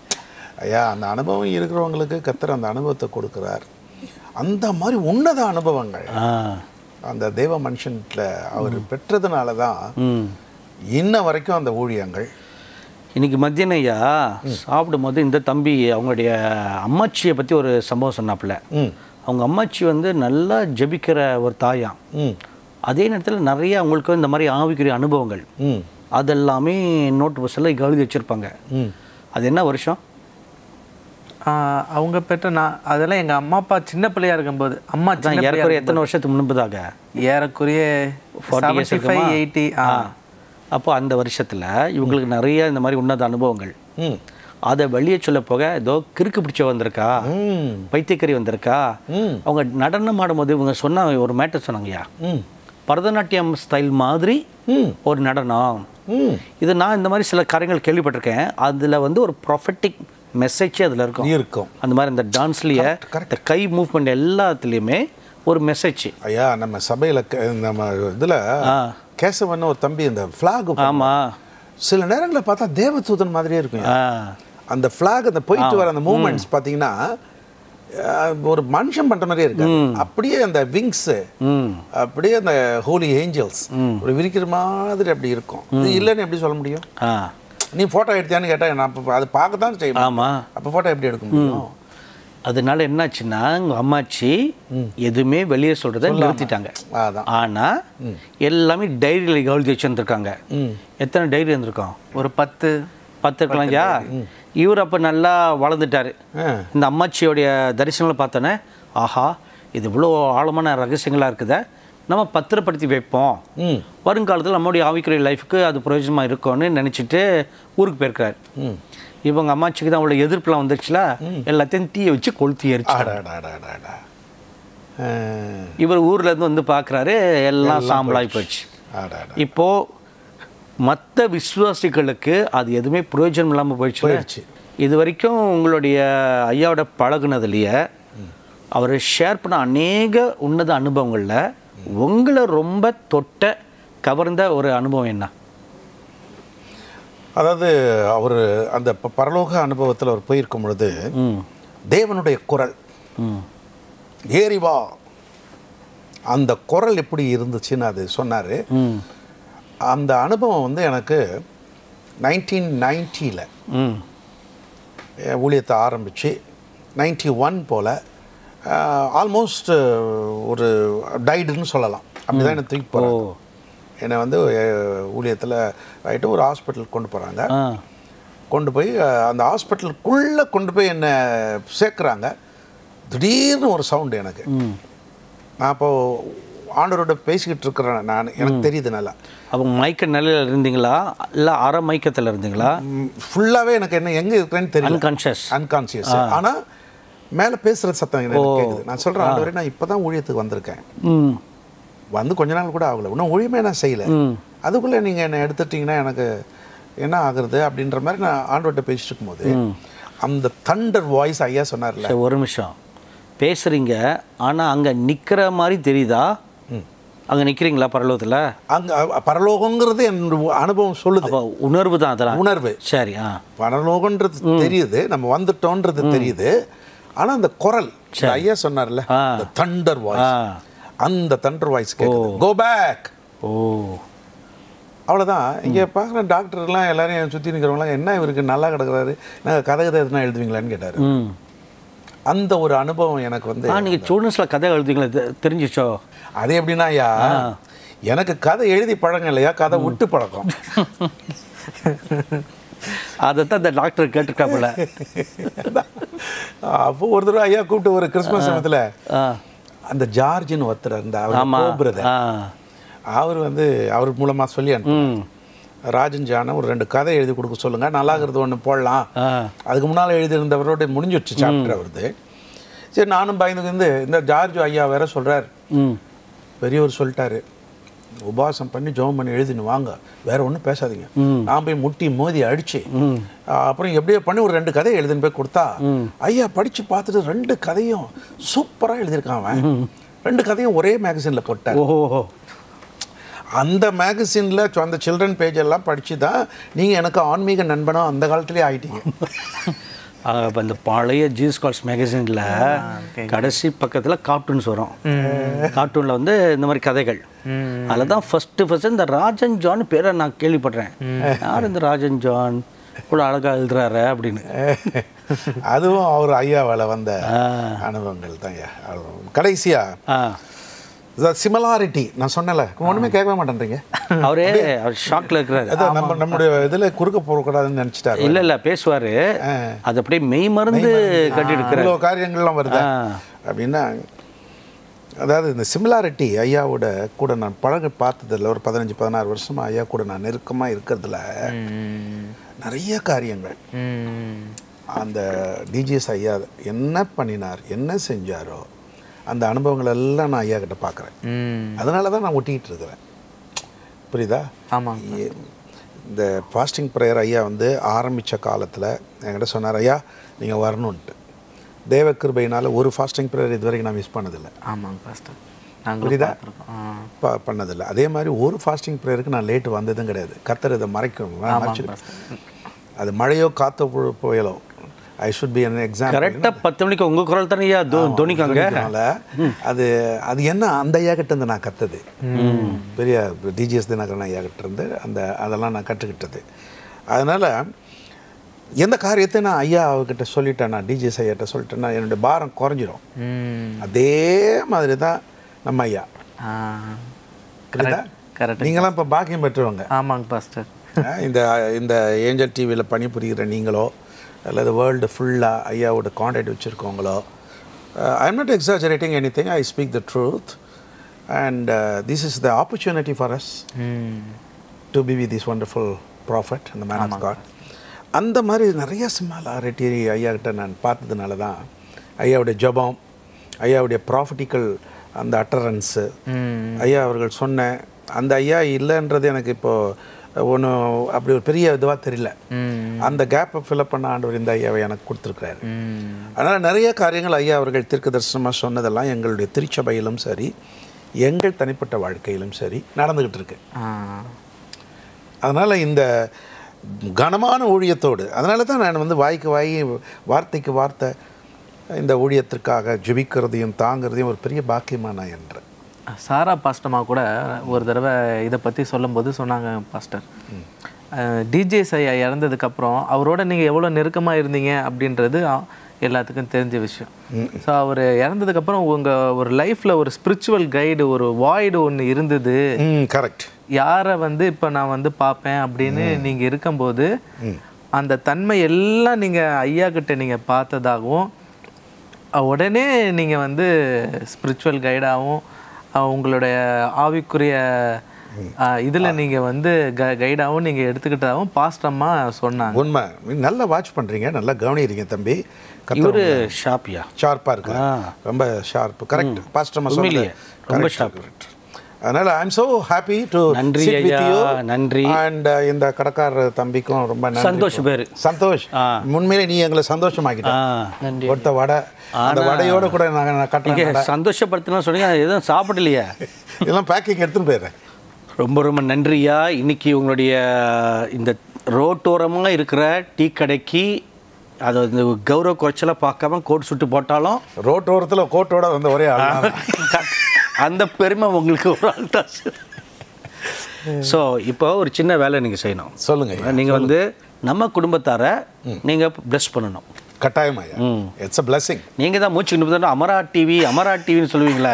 ஐயா அந்த அனுபவம் இருக்கிறவங்களுக்கு கத்தர் அந்த அனுபவத்தை கொடுக்குறார் அந்த மாதிரி உன்னத அனுபவங்கள் ஆ அந்த தெய்வ மனுஷன்ல அவர் பெற்றதுனால தான் ம் இன்ன வரைக்கும் அந்த ஊழியங்கள் இன்னைக்கு மத்தியானம் ஐயா சாப்பிடும் போது இந்த தம்பி அவங்களுடைய அம்மாச்சியை பற்றி ஒரு சம்பவம் சொன்னாப்புல ம் அவங்க அம்மாச்சி வந்து நல்லா ஜெபிக்கிற ஒரு தாயாம் ம் அதே நேரத்தில் நிறைய அவங்களுக்கு இந்த மாதிரி ஆவிக்குரிய அனுபவங்கள் ம் அதெல்லாமே நோட் புஸ்டில் எழுதி வச்சுருப்பாங்க ம் அது என்ன வருஷம் ஆஹ் அவங்க பெற்ற நான் அதெல்லாம் எங்க அம்மா அப்பா சின்ன பிள்ளையா இருக்கும்போது அம்மா அதான் சின்ன பிள்ளையா ஏறக்குறைய எத்தனை வருஷத்துக்கு முன்பதாக ஏறக்குறைய forty years seventy five eighty அப்போ அந்த வருஷத்தில் இவங்களுக்கு நிறைய இந்த மாதிரி உன்னத அனுபவங்கள் ம் அதை வெளியே சொல்ல போக ஏதோ கிறுக்கு பிடிச்ச வந்திருக்கா ம் பைத்தியக்கறி வந்திருக்கா ம். அவங்க நடனம் ஆடும்போது இவங்க சொன்ன ஒரு மேட்டர் சொன்னாங்கய்யா ம் பரதநாட்டியம் ஸ்டைல் மாதிரி ம் ஒரு நடனம் ம் இது நான் இந்த மாதிரி சில காரியங்கள் கேள்விப்பட்டிருக்கேன் அதில் வந்து ஒரு ப்ரொஃபட்டிக் மெசேஜே அதில் இருக்கும் இருக்கும் அந்த மாதிரி இந்த டான்ஸ்லேயே இந்த கை மூவ்மெண்ட் எல்லாத்துலேயுமே ஒரு மெசேஜ் ஐயா நம்ம சபையில க- நம்ம இதுல கேசவன் ஒரு தம்பி இந்த ஃபிளாக் ஆமாம் சில நேரங்களில் பார்த்தா தேவதூதன் மாதிரியே இருக்கும் ஆ அந்த ஃபிளாக் அந்த போயிட்டு வர அந்த மூமெண்ட்ஸ் பார்த்தீங்கன்னா அஹ், ஒரு மனுஷன் பண்ற மாதிரியே இருக்கு அப்படியே அந்த விங்ஸ் ம் அப்படியே அந்த ஹோலி ஏஞ்சல்ஸ் ஒரு விரிக்கிற மாதிரி அப்படி இருக்கும் இது இல்லைன்னு எப்படி சொல்ல முடியும் ஆ நீ போட்டோ எடுத்தியான்னு கேட்டா நான் அப்போ அது பார்க்க தான் செய்யணும் ஆமாம் அப்போ போட்டோ எப்படி எடுக்க முடியும் அதனால என்னாச்சுன்னா உங்கள் அம்மாச்சி எதுவுமே வெளியே சொல்கிறத நிறுத்திட்டாங்க அதான் ஆனால் எல்லாமே டைரியில் எழுதி வச்சுருந்துருக்காங்க எத்தனை டைரி இருந்திருக்கோம் ஒரு பத்து பத்து இருக்கலாம்யா இவர் அப்போ நல்லா வளர்ந்துட்டாரு ஆ. இந்த அம்மாச்சியோடைய தரிசனங்களை பார்த்தோன்னே ஆஹா இது இவ்வளோ ஆழமான ரகசியங்களாக இருக்குதே நம்ம பத்திரப்படுத்தி வைப்போம் ம் வருங்காலத்தில் நம்மளுடைய ஆவிக்குரிய லைஃபுக்கு அது பிரயோஜனமாக இருக்கும்னு நினச்சிட்டு ஊருக்கு போயிருக்கிறார் இவங்க அம்மாச்சிக்கு தான் அவ்வளோ எதிர்ப்புலாம் வந்துருச்சுல எல்லாத்தையும் தீயை வச்சு கொளுத்தி எரிச்சு அடாடாடாடாடா. ஆ, இவர் ஊர்ல இருந்து வந்து பார்க்குறாரு எல்லாம் சாம்பலாகி போச்சு அடாடா. இப்போ மற்ற விசுவாசிகளுக்கு அது எதுவுமே பிரயோஜனம் இல்லாமல் போயிடுச்சு போயிடுச்சு. இது வரைக்கும் உங்களுடைய ஐயாவோட பழகுனதுலையே அவர் ஷேர் பண்ண அநேக உன்னத அனுபவங்களில் உங்களை ரொம்ப தொட்ட கவர்ந்த ஒரு அனுபவம் என்ன அதாவது அவர் அந்த ப- பரலோக அனுபவத்தில் அவர் போயிருக்கும் பொழுது ம் தேவனுடைய குரல் ம் ஏறி வா அந்த குரல் எப்படி இருந்துச்சுன்னு அது சொன்னார் ம் அந்த அனுபவம் வந்து எனக்கு நைன்டீன் நைன்ட்டியில் ம் ஊழியத்தை ஆரம்பித்து நைன்டி ஒன் போல் ஆல்மோஸ்ட் ஒரு டைடுன்னு சொல்லலாம் அப்படி தான் என்னை தூக்கி போகிறாங்க என்னை வந்து ஊழியத்தில் ஆகிட்டு ஒரு ஹாஸ்பிட்டலுக்கு கொண்டு போகிறாங்க ஆ கொண்டு போய் அஹ், அந்த ஹாஸ்பிட்டலுக்குள்ளே கொண்டு போய் என்னை சேர்க்குறாங்க திடீர்னு ஒரு சவுண்டு எனக்கு ம் நான் அப்போது ஆண்டவரோட பேசிக்கிட்டு இருக்கிறேன் நான் எனக்கு தெரியுது நல்லா அவங்க மயக்க நிலையில் இருந்தீங்களா இல்லை அரை மயக்கத்தில் இருந்தீங்களா ஃபுல்லாகவே எனக்கு என்ன எங்கே இருக்கிறேன்னு தெரியல அன்கான்ஷியஸ் அன்கான்சியஸ் ஆனால் மேலே பேசுகிற சத்தம் எனக்கு கேட்குது நான் சொல்கிறேன் ஆண்டவரே நான் இப்போ தான் ஊழியத்துக்கு வந்திருக்கேன் ம் வந்து கொஞ்ச நாள் கூட ஆகல இன்னும் ஊழியமே நான் செய்யலை ம் அதுக்குள்ளே நீங்கள் என்னை எடுத்துட்டீங்கன்னா எனக்கு என்ன ஆகுறது அப்படின்ற மாதிரி நான் ஆண்டவர்கிட்ட பேசிட்டு இருக்கும்போது அந்த தண்டர் வாய்ஸ் ஐயா சொன்னார்ல சரி ஒரு நிமிஷம் பேசுகிறீங்க ஆனால் அங்கே நிற்கிற மாதிரி தெரியுதா அங்கே நிற்கிறீங்களா பரலோகத்தில் அங்கே பரலோகங்கிறது என்னோட அனுபவம் சொல்லுது அப்போ உணர்வு தான் அதெல்லாம் உணர்வு சரி ஆ பரலோகன்றது தெரியுது நம்ம வந்துட்டோன்றது தெரியுது ஆனா அந்த குரல் இந்த ஐயா சொன்னார்ல ஆ. அந்த தண்டர் ஆ வாய்ஸ் அந்த தண்டர் வாய்ஸ் கேட்குது கோ பேக் ஓ அவ்வளோதான் இங்கே பார்க்குற டாக்டர்லாம் எல்லாரையும் சுற்றி நிற்கிறவங்களாம் என்ன இவருக்கு நல்லா கிடக்குறாரு நாங்கள் கதை கதை எதுனா எழுதுவீங்களான்னு கேட்டார் ம் அந்த ஒரு அனுபவம் எனக்கு வந்து ஆ நீங்கள் ஸ்டூடெண்ட்ஸில் கதை எழுதுங்களா தெ- தெரிஞ்சிச்சோ அது எப்படின்னா ஐயா எனக்கு கதை எழுதி பழக்கம் இல்லையா கதை விட்டு பழக்கம் அதை தான் இந்த டாக்டர் கேட்டிருக்காப்புல அப்போ ஒரு தடவை ஐயா கூப்பிட்டு ஒரு கிறிஸ்மஸ் சமயத்தில் ஆ அந்த ஜார்ஜ்னு ஒருத்தர் அந்த அவர் ஆமாம் பிரதர் ஆ அவர் வந்து அவர் மூலமா சொல்லி அனுப்பினார். ம் ராஜன் ஜான ஒரு ரெண்டு கதை எழுதி கொடுக்க சொல்லுங்க நல்லாகிறது ஒன்று போடலாம் ஆ அதுக்கு முன்னால் எழுதியிருந்தவரோட முடிஞ்சிடுச்சு சாப்டர் அவருது சரி நானும் பயந்துக்கு வந்து இந்த ஜார்ஜ் ஐயா வேற சொல்றார் ம் பெரியவர் சொல்லிட்டாரு உபவாசம் பண்ணி ஜெபம் பண்ணி எழுதின்னு வாங்க வேற ஒன்றும் பேசாதீங்க நான் போய் முட்டி மோதி அடிச்சு அப்புறம் எப்படியோ பண்ணி ஒரு ரெண்டு கதையை எழுதின்னு போய் கொடுத்தா ஐயா படிச்சு பார்த்துட்டு ரெண்டு கதையும் சூப்பரா எழுதியிருக்கான் அவன் ரெண்டு கதையும் ஒரே மேகசின்ல போட்டார் ஓஹோ அந்த மேகசின்ல அந்த சில்ட்ரன் பேஜ் எல்லாம் படிச்சு தான் நீங்க எனக்கு ஆன்மீக நண்பனா அந்த காலத்திலே ஆயிட்டீங்க இப்போ இந்த பழைய ஜீஸ் கால்ஸ் மேகசினில் கடைசி பக்கத்தில் கார்ட்டூன்ஸ் வரும் கார்ட்டூனில் வந்து இந்த மாதிரி கதைகள் அதில் தான் ஃபஸ்ட்டு ஃபஸ்ட்டு இந்த ராஜன் ஜான் பேரை நான் கேள்விப்படுறேன் யார் இந்த ராஜன் ஜான் இவ்வளோ அழகாக எழுதுறாரு அப்படின்னு அதுவும் அவர் ஐயாவால வந்த அனுபவங்கள் தான் ஐயா கடைசியா ஆ சிமிலாரிட்டி நான் சொன்னல ஒன்றுமே கேட்கவே மாட்டேன்றீங்க அவரே அவர் ஷாக்ல இருக்கிறாரு அதான் நம்ம நம்முடைய இதில் குறுக்க போகக்கூடாதுன்னு நினச்சிட்டாரு இல்ல இல்ல பேசுவாரு அது அப்படியே மெய் மருந்து கட்டி எடுக்கிறாரு இவ்வளோ காரியங்கள்லாம் வருதா ஆ. அப்படின்னா அதாவது இந்த சிமிலாரிட்டி ஐயாவோட கூட நான் பழக பார்த்ததில்ல ஒரு பதினஞ்சு பதினாறு வருஷமா ஐயா கூட நான் நெருக்கமாக இருக்கிறதுல நிறைய காரியங்கள் ம். அந்த டிஜிஎஸ் ஐயா என்ன பண்ணினார் என்ன செஞ்சாரோ அந்த அனுபவங்கள் எல்லாம் நான் ஐயா கிட்ட பார்க்குறேன் ம். அதனால தான் நான் ஒட்டிக்கிட்டு இருக்கிறேன் புரியுதா ஆமாங்க ஏ- இந்த ஃபாஸ்டிங் ப்ரேயர் ஐயா வந்து ஆரம்பித்த காலத்தில் என்கிட்ட சொன்னார் ஐயா நீங்கள் வரணுன்ட்டு தேவ கிருபையினால ஒரு ஃபாஸ்டிங் ப்ரேயர் இது வரைக்கும் நான் மிஸ் பண்ணதில்லை ஆமாங்க பாஸ்டர் நாங்கள் புரியுதா பார்த்துருக்கோம் ஆ. ப பண்ணதில்லை அதே மாதிரி ஒரு ஃபாஸ்டிங் ப்ரேயருக்கு நான் லேட்டு வந்ததும் கிடையாது கத்தர் இதை மறைக்கும் மறைச்சிரு அது மழையோ காத்தோ பு- புயலோ I should be an example கரெக்டா பத்து மணிக்கு உங்க குரல் தானே ஐயா தொ- தொனிக்காங்க அதனால அது அது என்ன அந்த ஐயா கிட்ட இருந்து நான் கத்தது பெரிய டிஜிஎஸ் தினகரன் ஐயா கிட்ட இருந்து அந்த அதெல்லாம் நான் கற்றுக்கிட்டது அதனால எந்த காரியத்தை நான் ஐயா அவர்கிட்ட சொல்லிட்டேன்னா டிஜிஎஸ் ஐயாட்ட சொல்லிட்டேன்னா என்னுடைய பாரம் குறைஞ்சிரும் ம். அதே மாதிரி தான் நம்ம ஐயா ஆ. புரியுதா correct. நீங்களாம் இப்போ பாக்கியம் பெற்றவங்க ஆமாங்க பாஸ்டர் அஹ் இந்த இந்த ஏஞ்சல் டிவியில் பணிபுரிகிற நீங்களோ அல்லது வேர்ல்டு ஃபுல்லாக ஐயாவோட காண்டாக்ட் வச்சுருக்கவங்களோ I am not exaggerating anything I speak the truth and this is the opportunity for us um. To be we this wonderful prophet அந்த மேன் ஆஃப் காட் அந்த மாதிரி நிறைய சிமாலாரிட்டி ஐயா கிட்ட நான் பார்த்ததுனால தான் ஐயாவுடைய ஜெபம் ஐயாவுடைய ப்ராஃபிட்டிக்கல் அந்த அட்டரன்ஸு ம். ஐயா அவர்கள் சொன்ன அந்த ஐயா இல்லைன்றது எனக்கு இப்போது ஒன்றும் அப்படி ஒரு பெரிய இதுவாக தெரியல ம். அந்த கேப்பை ஃபில்அப் பண்ண ஆண்டவர் இந்த ஐயாவை எனக்கு கொடுத்துருக்கிறாரு ம். அதனால் நிறைய காரியங்கள் ஐயா அவர்கள் தீர்க்க தரிசனமாக சொன்னதெல்லாம் எங்களுடைய திருச்சபையிலும் சரி எங்கள் தனிப்பட்ட வாழ்க்கையிலும் சரி நடந்துக்கிட்டு இருக்கு ஆ. அதனால் இந்த கனமான ஊழியத்தோடு அதனால தான் நான் வந்து வாய்க்கு வாய் வார்த்தைக்கு வார்த்தை இந்த ஊழியத்திற்காக ஜெபிக்கிறதையும் தாங்கிறதையும் ஒரு பெரிய பாக்கியமா நான் என்றேன் சாரா பாஸ்டமா கூட ஒரு தடவை இதை பற்றி சொல்லும்போது சொன்னாங்க பாஸ்டர் டிஜே ஐயா இறந்ததுக்கப்புறம் அவரோட நீங்கள் எவ்வளோ நெருக்கமாக இருந்தீங்க அப்படின்றது அ- எல்லாத்துக்கும் தெரிஞ்ச விஷயம் ஸோ அவர் இறந்ததுக்கப்புறம் உங்கள் ஒரு லைஃப்பில் ஒரு ஸ்பிரிச்சுவல் கைடு ஒரு வாய்டு ஒன்று இருந்தது ம் கரெக்ட் யாரை வந்து இப்போ நான் வந்து பார்ப்பேன் அப்படின்னு நீங்கள் இருக்கும்போது அந்த தன்மை எல்லாம் நீங்கள் ஐயா கிட்ட நீங்கள் பார்த்ததாகவும் அஹ் உடனே நீங்கள் வந்து ஸ்பிரிச்சுவல் கைடாகவும் உங்களுடைய ஆவிக்குரிய இதில் நீங்கள் வந்து க கைடாகவும் நீங்கள் எடுத்துக்கிட்டதாகவும் பாஸ்டம்மா சொன்னாங்க உண்மை நீங்க நல்லா வாட்ச் பண்ணுறீங்க நல்லா கவனிக்கிறீங்க தம்பி இவரு ஷாப்பியா ஷார்ப்பாக இருக்கு ரொம்ப ஷார்ப் கரெக்ட் பாஸ்டர் உண்மையிலேயே ரொம்ப ஷார்ப் அதனால I am so happy to நன்றி sit with ஐயா, you நன்றி. and uh, இந்த கடைக்காரர் தம்பிக்கும் ரொம்ப நன்றி சந்தோஷ் பேரு சந்தோஷ் ஆ. உண்மையிலே நீ எங்களை சந்தோஷமாக்கிட்ட ஆ கொடுத்த வடை அந்த வடையோட கூட நாங்கள் நான் நீங்க கட்டுறேன் சந்தோஷப்படுத்தினா சொன்னீங்க அது எதுவும் சாப்பிடலையா இதெல்லாம் பேக்கிங் எடுத்துன்னு போயிடுறேன் ரொம்ப ரொம்ப நன்றியா இன்னைக்கு உங்களுடைய இந்த ரோட்டோரமாக இருக்கிற டீ கடைக்கு அதை இந்த கௌரவ குறைச்சலாக பார்க்காம கோட் சுட்டு போட்டாலும் ரோட்டோரத்தில் கோட்டோட வந்த ஒரே ஆள் நான் தான். அந்த பெருமை உங்களுக்கு ஒரு ஆள் தான் ஸோ இப்போ ஒரு சின்ன வேலை நீங்கள் செய்யணும் சொல்லுங்க நீங்கள் வந்து நம்ம குடும்பத்தாரை நீங்கள் ப்ளஸ் பண்ணணும் கட்டாயம் ஐயா இட்ஸ் அ பிளஸிங் நீங்கள் தான் மூச்சு நிமிடம் அமரா டிவி அமரா டிவின்னு சொல்லுவீங்களே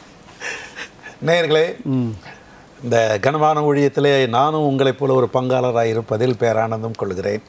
நேயர்களே இந்த கனமான ஊழியத்திலே நானும் உங்களைப் போல ஒரு பங்காளராக இருப்பதில் பேரானந்தம் கொள்கிறேன்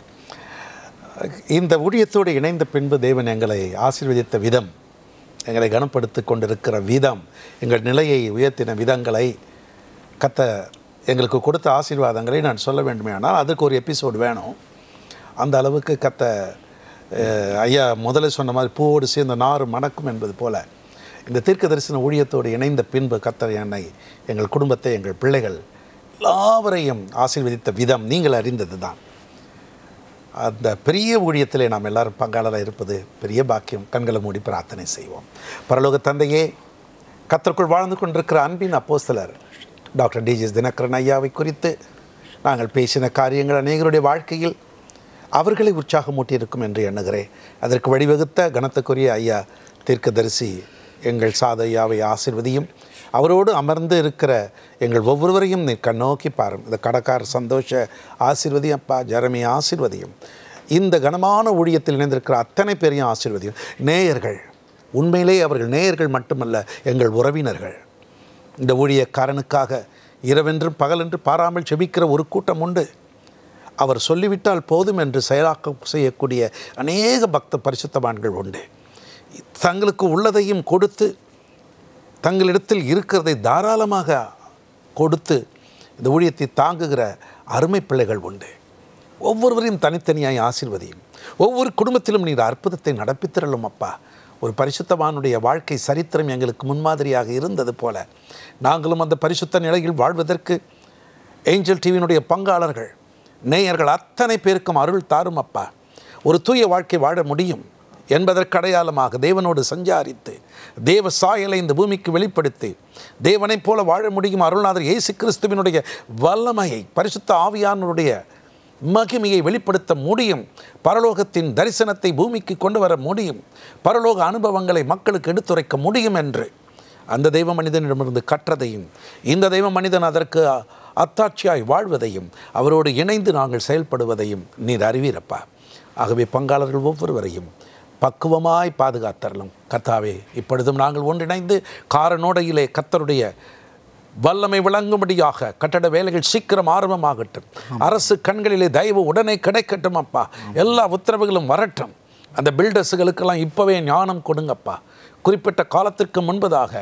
இந்த ஊழியத்தோடு இணைந்த பின்பு தேவன் எங்களை ஆசீர்வதித்த விதம் எங்களை கனப்படுத்தி கொண்டிருக்கிற விதம் எங்கள் நிலையை உயர்த்தின விதங்களை கத்த எங்களுக்கு கொடுத்த ஆசீர்வாதங்களை நான் சொல்ல வேண்டுமே ஆனால் அதுக்கு ஒரு எபிசோடு வேணும் அந்த அளவுக்கு கத்த அஹ், ஐயா முதல்ல சொன்ன மாதிரி பூவோடு சேர்ந்த நாறு மணக்கும் என்பது போல இந்த தீர்க்க தரிசன ஊழியத்தோடு இணைந்த பின்பு கத்தர் என்னை எங்கள் குடும்பத்தை எங்கள் பிள்ளைகள் எல்லாவரையும் ஆசீர்வதித்த விதம் நீங்கள் அறிந்தது தான் அந்த பெரிய ஊழியத்திலே நாம் எல்லாரும் பங்காளராக இருப்பது பெரிய பாக்கியம் கண்களை மூடி பிரார்த்தனை செய்வோம் பரலோக தந்தையே கத்தருக்குள் வாழ்ந்து கொண்டிருக்கிற அன்பின் அப்போஸ்தலர் டாக்டர் டிஜிஎஸ் தினகரன் ஐயாவை குறித்து நாங்கள் பேசின காரியங்கள் அநேகருடைய வாழ்க்கையில் அவர்களை உற்சாகமூட்டி இருக்கும் என்று எண்ணுகிறேன் அதற்கு வழிவகுத்த கனத்துக்குரிய ஐயா தீர்க்கதரிசி எங்கள் சாதையாவை ஆசிர்வதியும் அவரோடு அமர்ந்து இருக்கிற எங்கள் ஒவ்வொருவரையும் நீ கண்ணோக்கி பாரும் இந்த கடக்கார் சந்தோஷ ஆசிர்வதியும் அப்பா ஜெரமி ஆசிர்வதியும் இந்த கனமான ஊழியத்தில் இணைந்திருக்கிற அத்தனை பேரையும் ஆசிர்வதியும் நேயர்கள் உண்மையிலே அவர்கள் நேயர்கள் மட்டுமல்ல எங்கள் உறவினர்கள் இந்த ஊழியக்காரனுக்காக இரவென்றும் பகலென்று பாராமல் செபிக்கிற ஒரு கூட்டம் உண்டு அவர் சொல்லிவிட்டால் போதும் என்று செயலாக்கம் செய்யக்கூடிய அநேக பக்த பரிசுத்தவான்கள் உண்டு தங்களுக்கு உள்ளதையும் கொடுத்து தங்களிடத்தில் இருக்கிறதை தாராளமாக கொடுத்து இந்த ஊழியத்தை தாங்குகிற அருமை பிள்ளைகள் உண்டு ஒவ்வொருவரையும் தனித்தனியாய் ஆசீர்வதியும் ஒவ்வொரு குடும்பத்திலும் நீர் அற்புதத்தை நடப்பித்திரலும் அப்பா ஒரு பரிசுத்தவானுடைய வாழ்க்கை சரித்திரம் எங்களுக்கு முன்மாதிரியாக இருந்தது போல நாங்களும் அந்த பரிசுத்த நிலையில் வாழ்வதற்கு ஏஞ்சல் டிவியினுடைய பங்காளர்கள் நேயர்கள் அத்தனை பேருக்கும் அருள் தாரும் அப்பா ஒரு தூய வாழ்க்கை வாழ முடியும் என்பதற்கு அடையாளமாக தேவனோடு சஞ்சாரித்து தேவ சாயலை இந்த பூமிக்கு வெளிப்படுத்தி தேவனைப் போல வாழ முடியும் அருள்நாதர் இயேசு கிறிஸ்துவினுடைய வல்லமையை பரிசுத்த ஆவியானுடைய மகிமையை வெளிப்படுத்த முடியும் பரலோகத்தின் தரிசனத்தை பூமிக்கு கொண்டு வர முடியும் பரலோக அனுபவங்களை மக்களுக்கு எடுத்துரைக்க முடியும் என்று அந்த தெய்வ மனிதனிடமிருந்து கற்றதையும் இந்த தெய்வ மனிதன் அதற்கு அத்தாட்சியாய் வாழ்வதையும் அவரோடு இணைந்து நாங்கள் செயல்படுவதையும் நீர் அறிவீரப்பா ஆகவே பங்காளர்கள் ஒவ்வொருவரையும் பக்குவமாய் பாதுகாத்தரலும் கர்த்தாவே இப்பொழுதும் நாங்கள் ஒன்றிணைந்து காரனோடையிலே கத்தருடைய வல்லமை விளங்கும்படியாக கட்டட வேலைகள் சீக்கிரம் ஆரம்பமாகட்டும் அரசு கண்களிலே தயவு உடனே கிடைக்கட்டும் அப்பா எல்லா உத்தரவுகளும் வரட்டும் அந்த பில்டர்ஸுகளுக்கெல்லாம் இப்போவே ஞானம் கொடுங்கப்பா குறிப்பிட்ட காலத்திற்கு முன்பதாக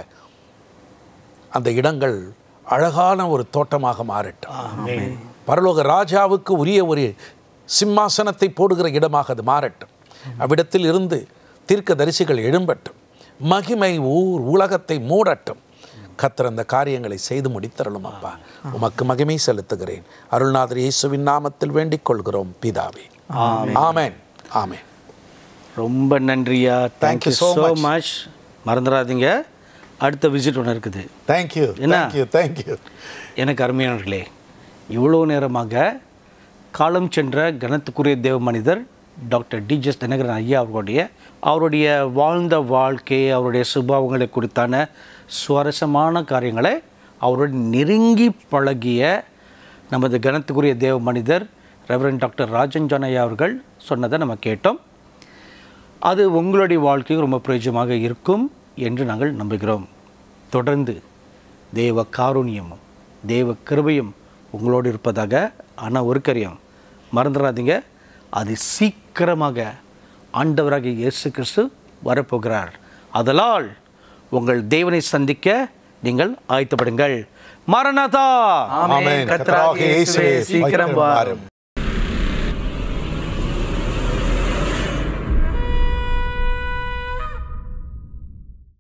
அந்த இடங்கள் அழகான ஒரு தோட்டமாக மாறட்டும் பரலோக ராஜாவுக்கு உரிய ஒரு சிம்மாசனத்தை போடுகிற இடமாக அது மாறட்டும் அவ்விடத்தில் இருந்து தீர்க்க தரிசிகள் எழும்பட்டும் மகிமை ஊர் உலகத்தை மூடட்டும் கத்தர் அந்த காரியங்களை செய்து முடித்தரலும் அப்பா உமக்கு மகிமை செலுத்துகிறேன் அருள்நாதர் இயேசுவின் நாமத்தில் வேண்டிக் கொள்கிறோம் பிதாவே ஆமென் ஆமென் ரொம்ப நன்றியா Thank thank you you so so much. Much மறந்துடாதீங்க அடுத்த விசிட் ஒன்று இருக்குது தேங்க்யூ என்ன? தேங்க்யூ தேங்க்யூ எனக்கு அருமையானவர்களே இவ்வளோ நேரமாக காலம் சென்ற கனத்துக்குரிய தேவ மனிதர் டாக்டர் டிஜெஸ் தினகரன் ஐயா அவர்களுடைய அவருடைய வாழ்ந்த வாழ்க்கை அவருடைய சுபாவங்களை குறித்தான சுவாரஸ்யமான காரியங்களை அவருடைய நெருங்கி பழகிய நமது கனத்துக்குரிய தேவ மனிதர் ரெவரன் டாக்டர் ராஜன் ஜான் ஐயா அவர்கள் சொன்னதை நம்ம கேட்டோம் அது உங்களுடைய வாழ்க்கைக்கு ரொம்ப பிரயோஜனமாக இருக்கும் என்று நாங்கள் நம்புகிறோம் தொடர்ந்து தேவ காருண்யமும் தேவ கிருபையும் உங்களோடு இருப்பதாக ஆனால் ஒரு காரியம் மறந்துடாதீங்க அது சீக்கிரமாக ஆண்டவராகிய இயேசு கிறிஸ்து வரப்போகிறார் அதனால் உங்கள் தேவனை சந்திக்க நீங்கள் ஆயத்தப்படுங்கள் மரணதா ஆமென். ஆமென். கர்த்தராகிய இயேசுவே, சீக்கிரம் வாரும்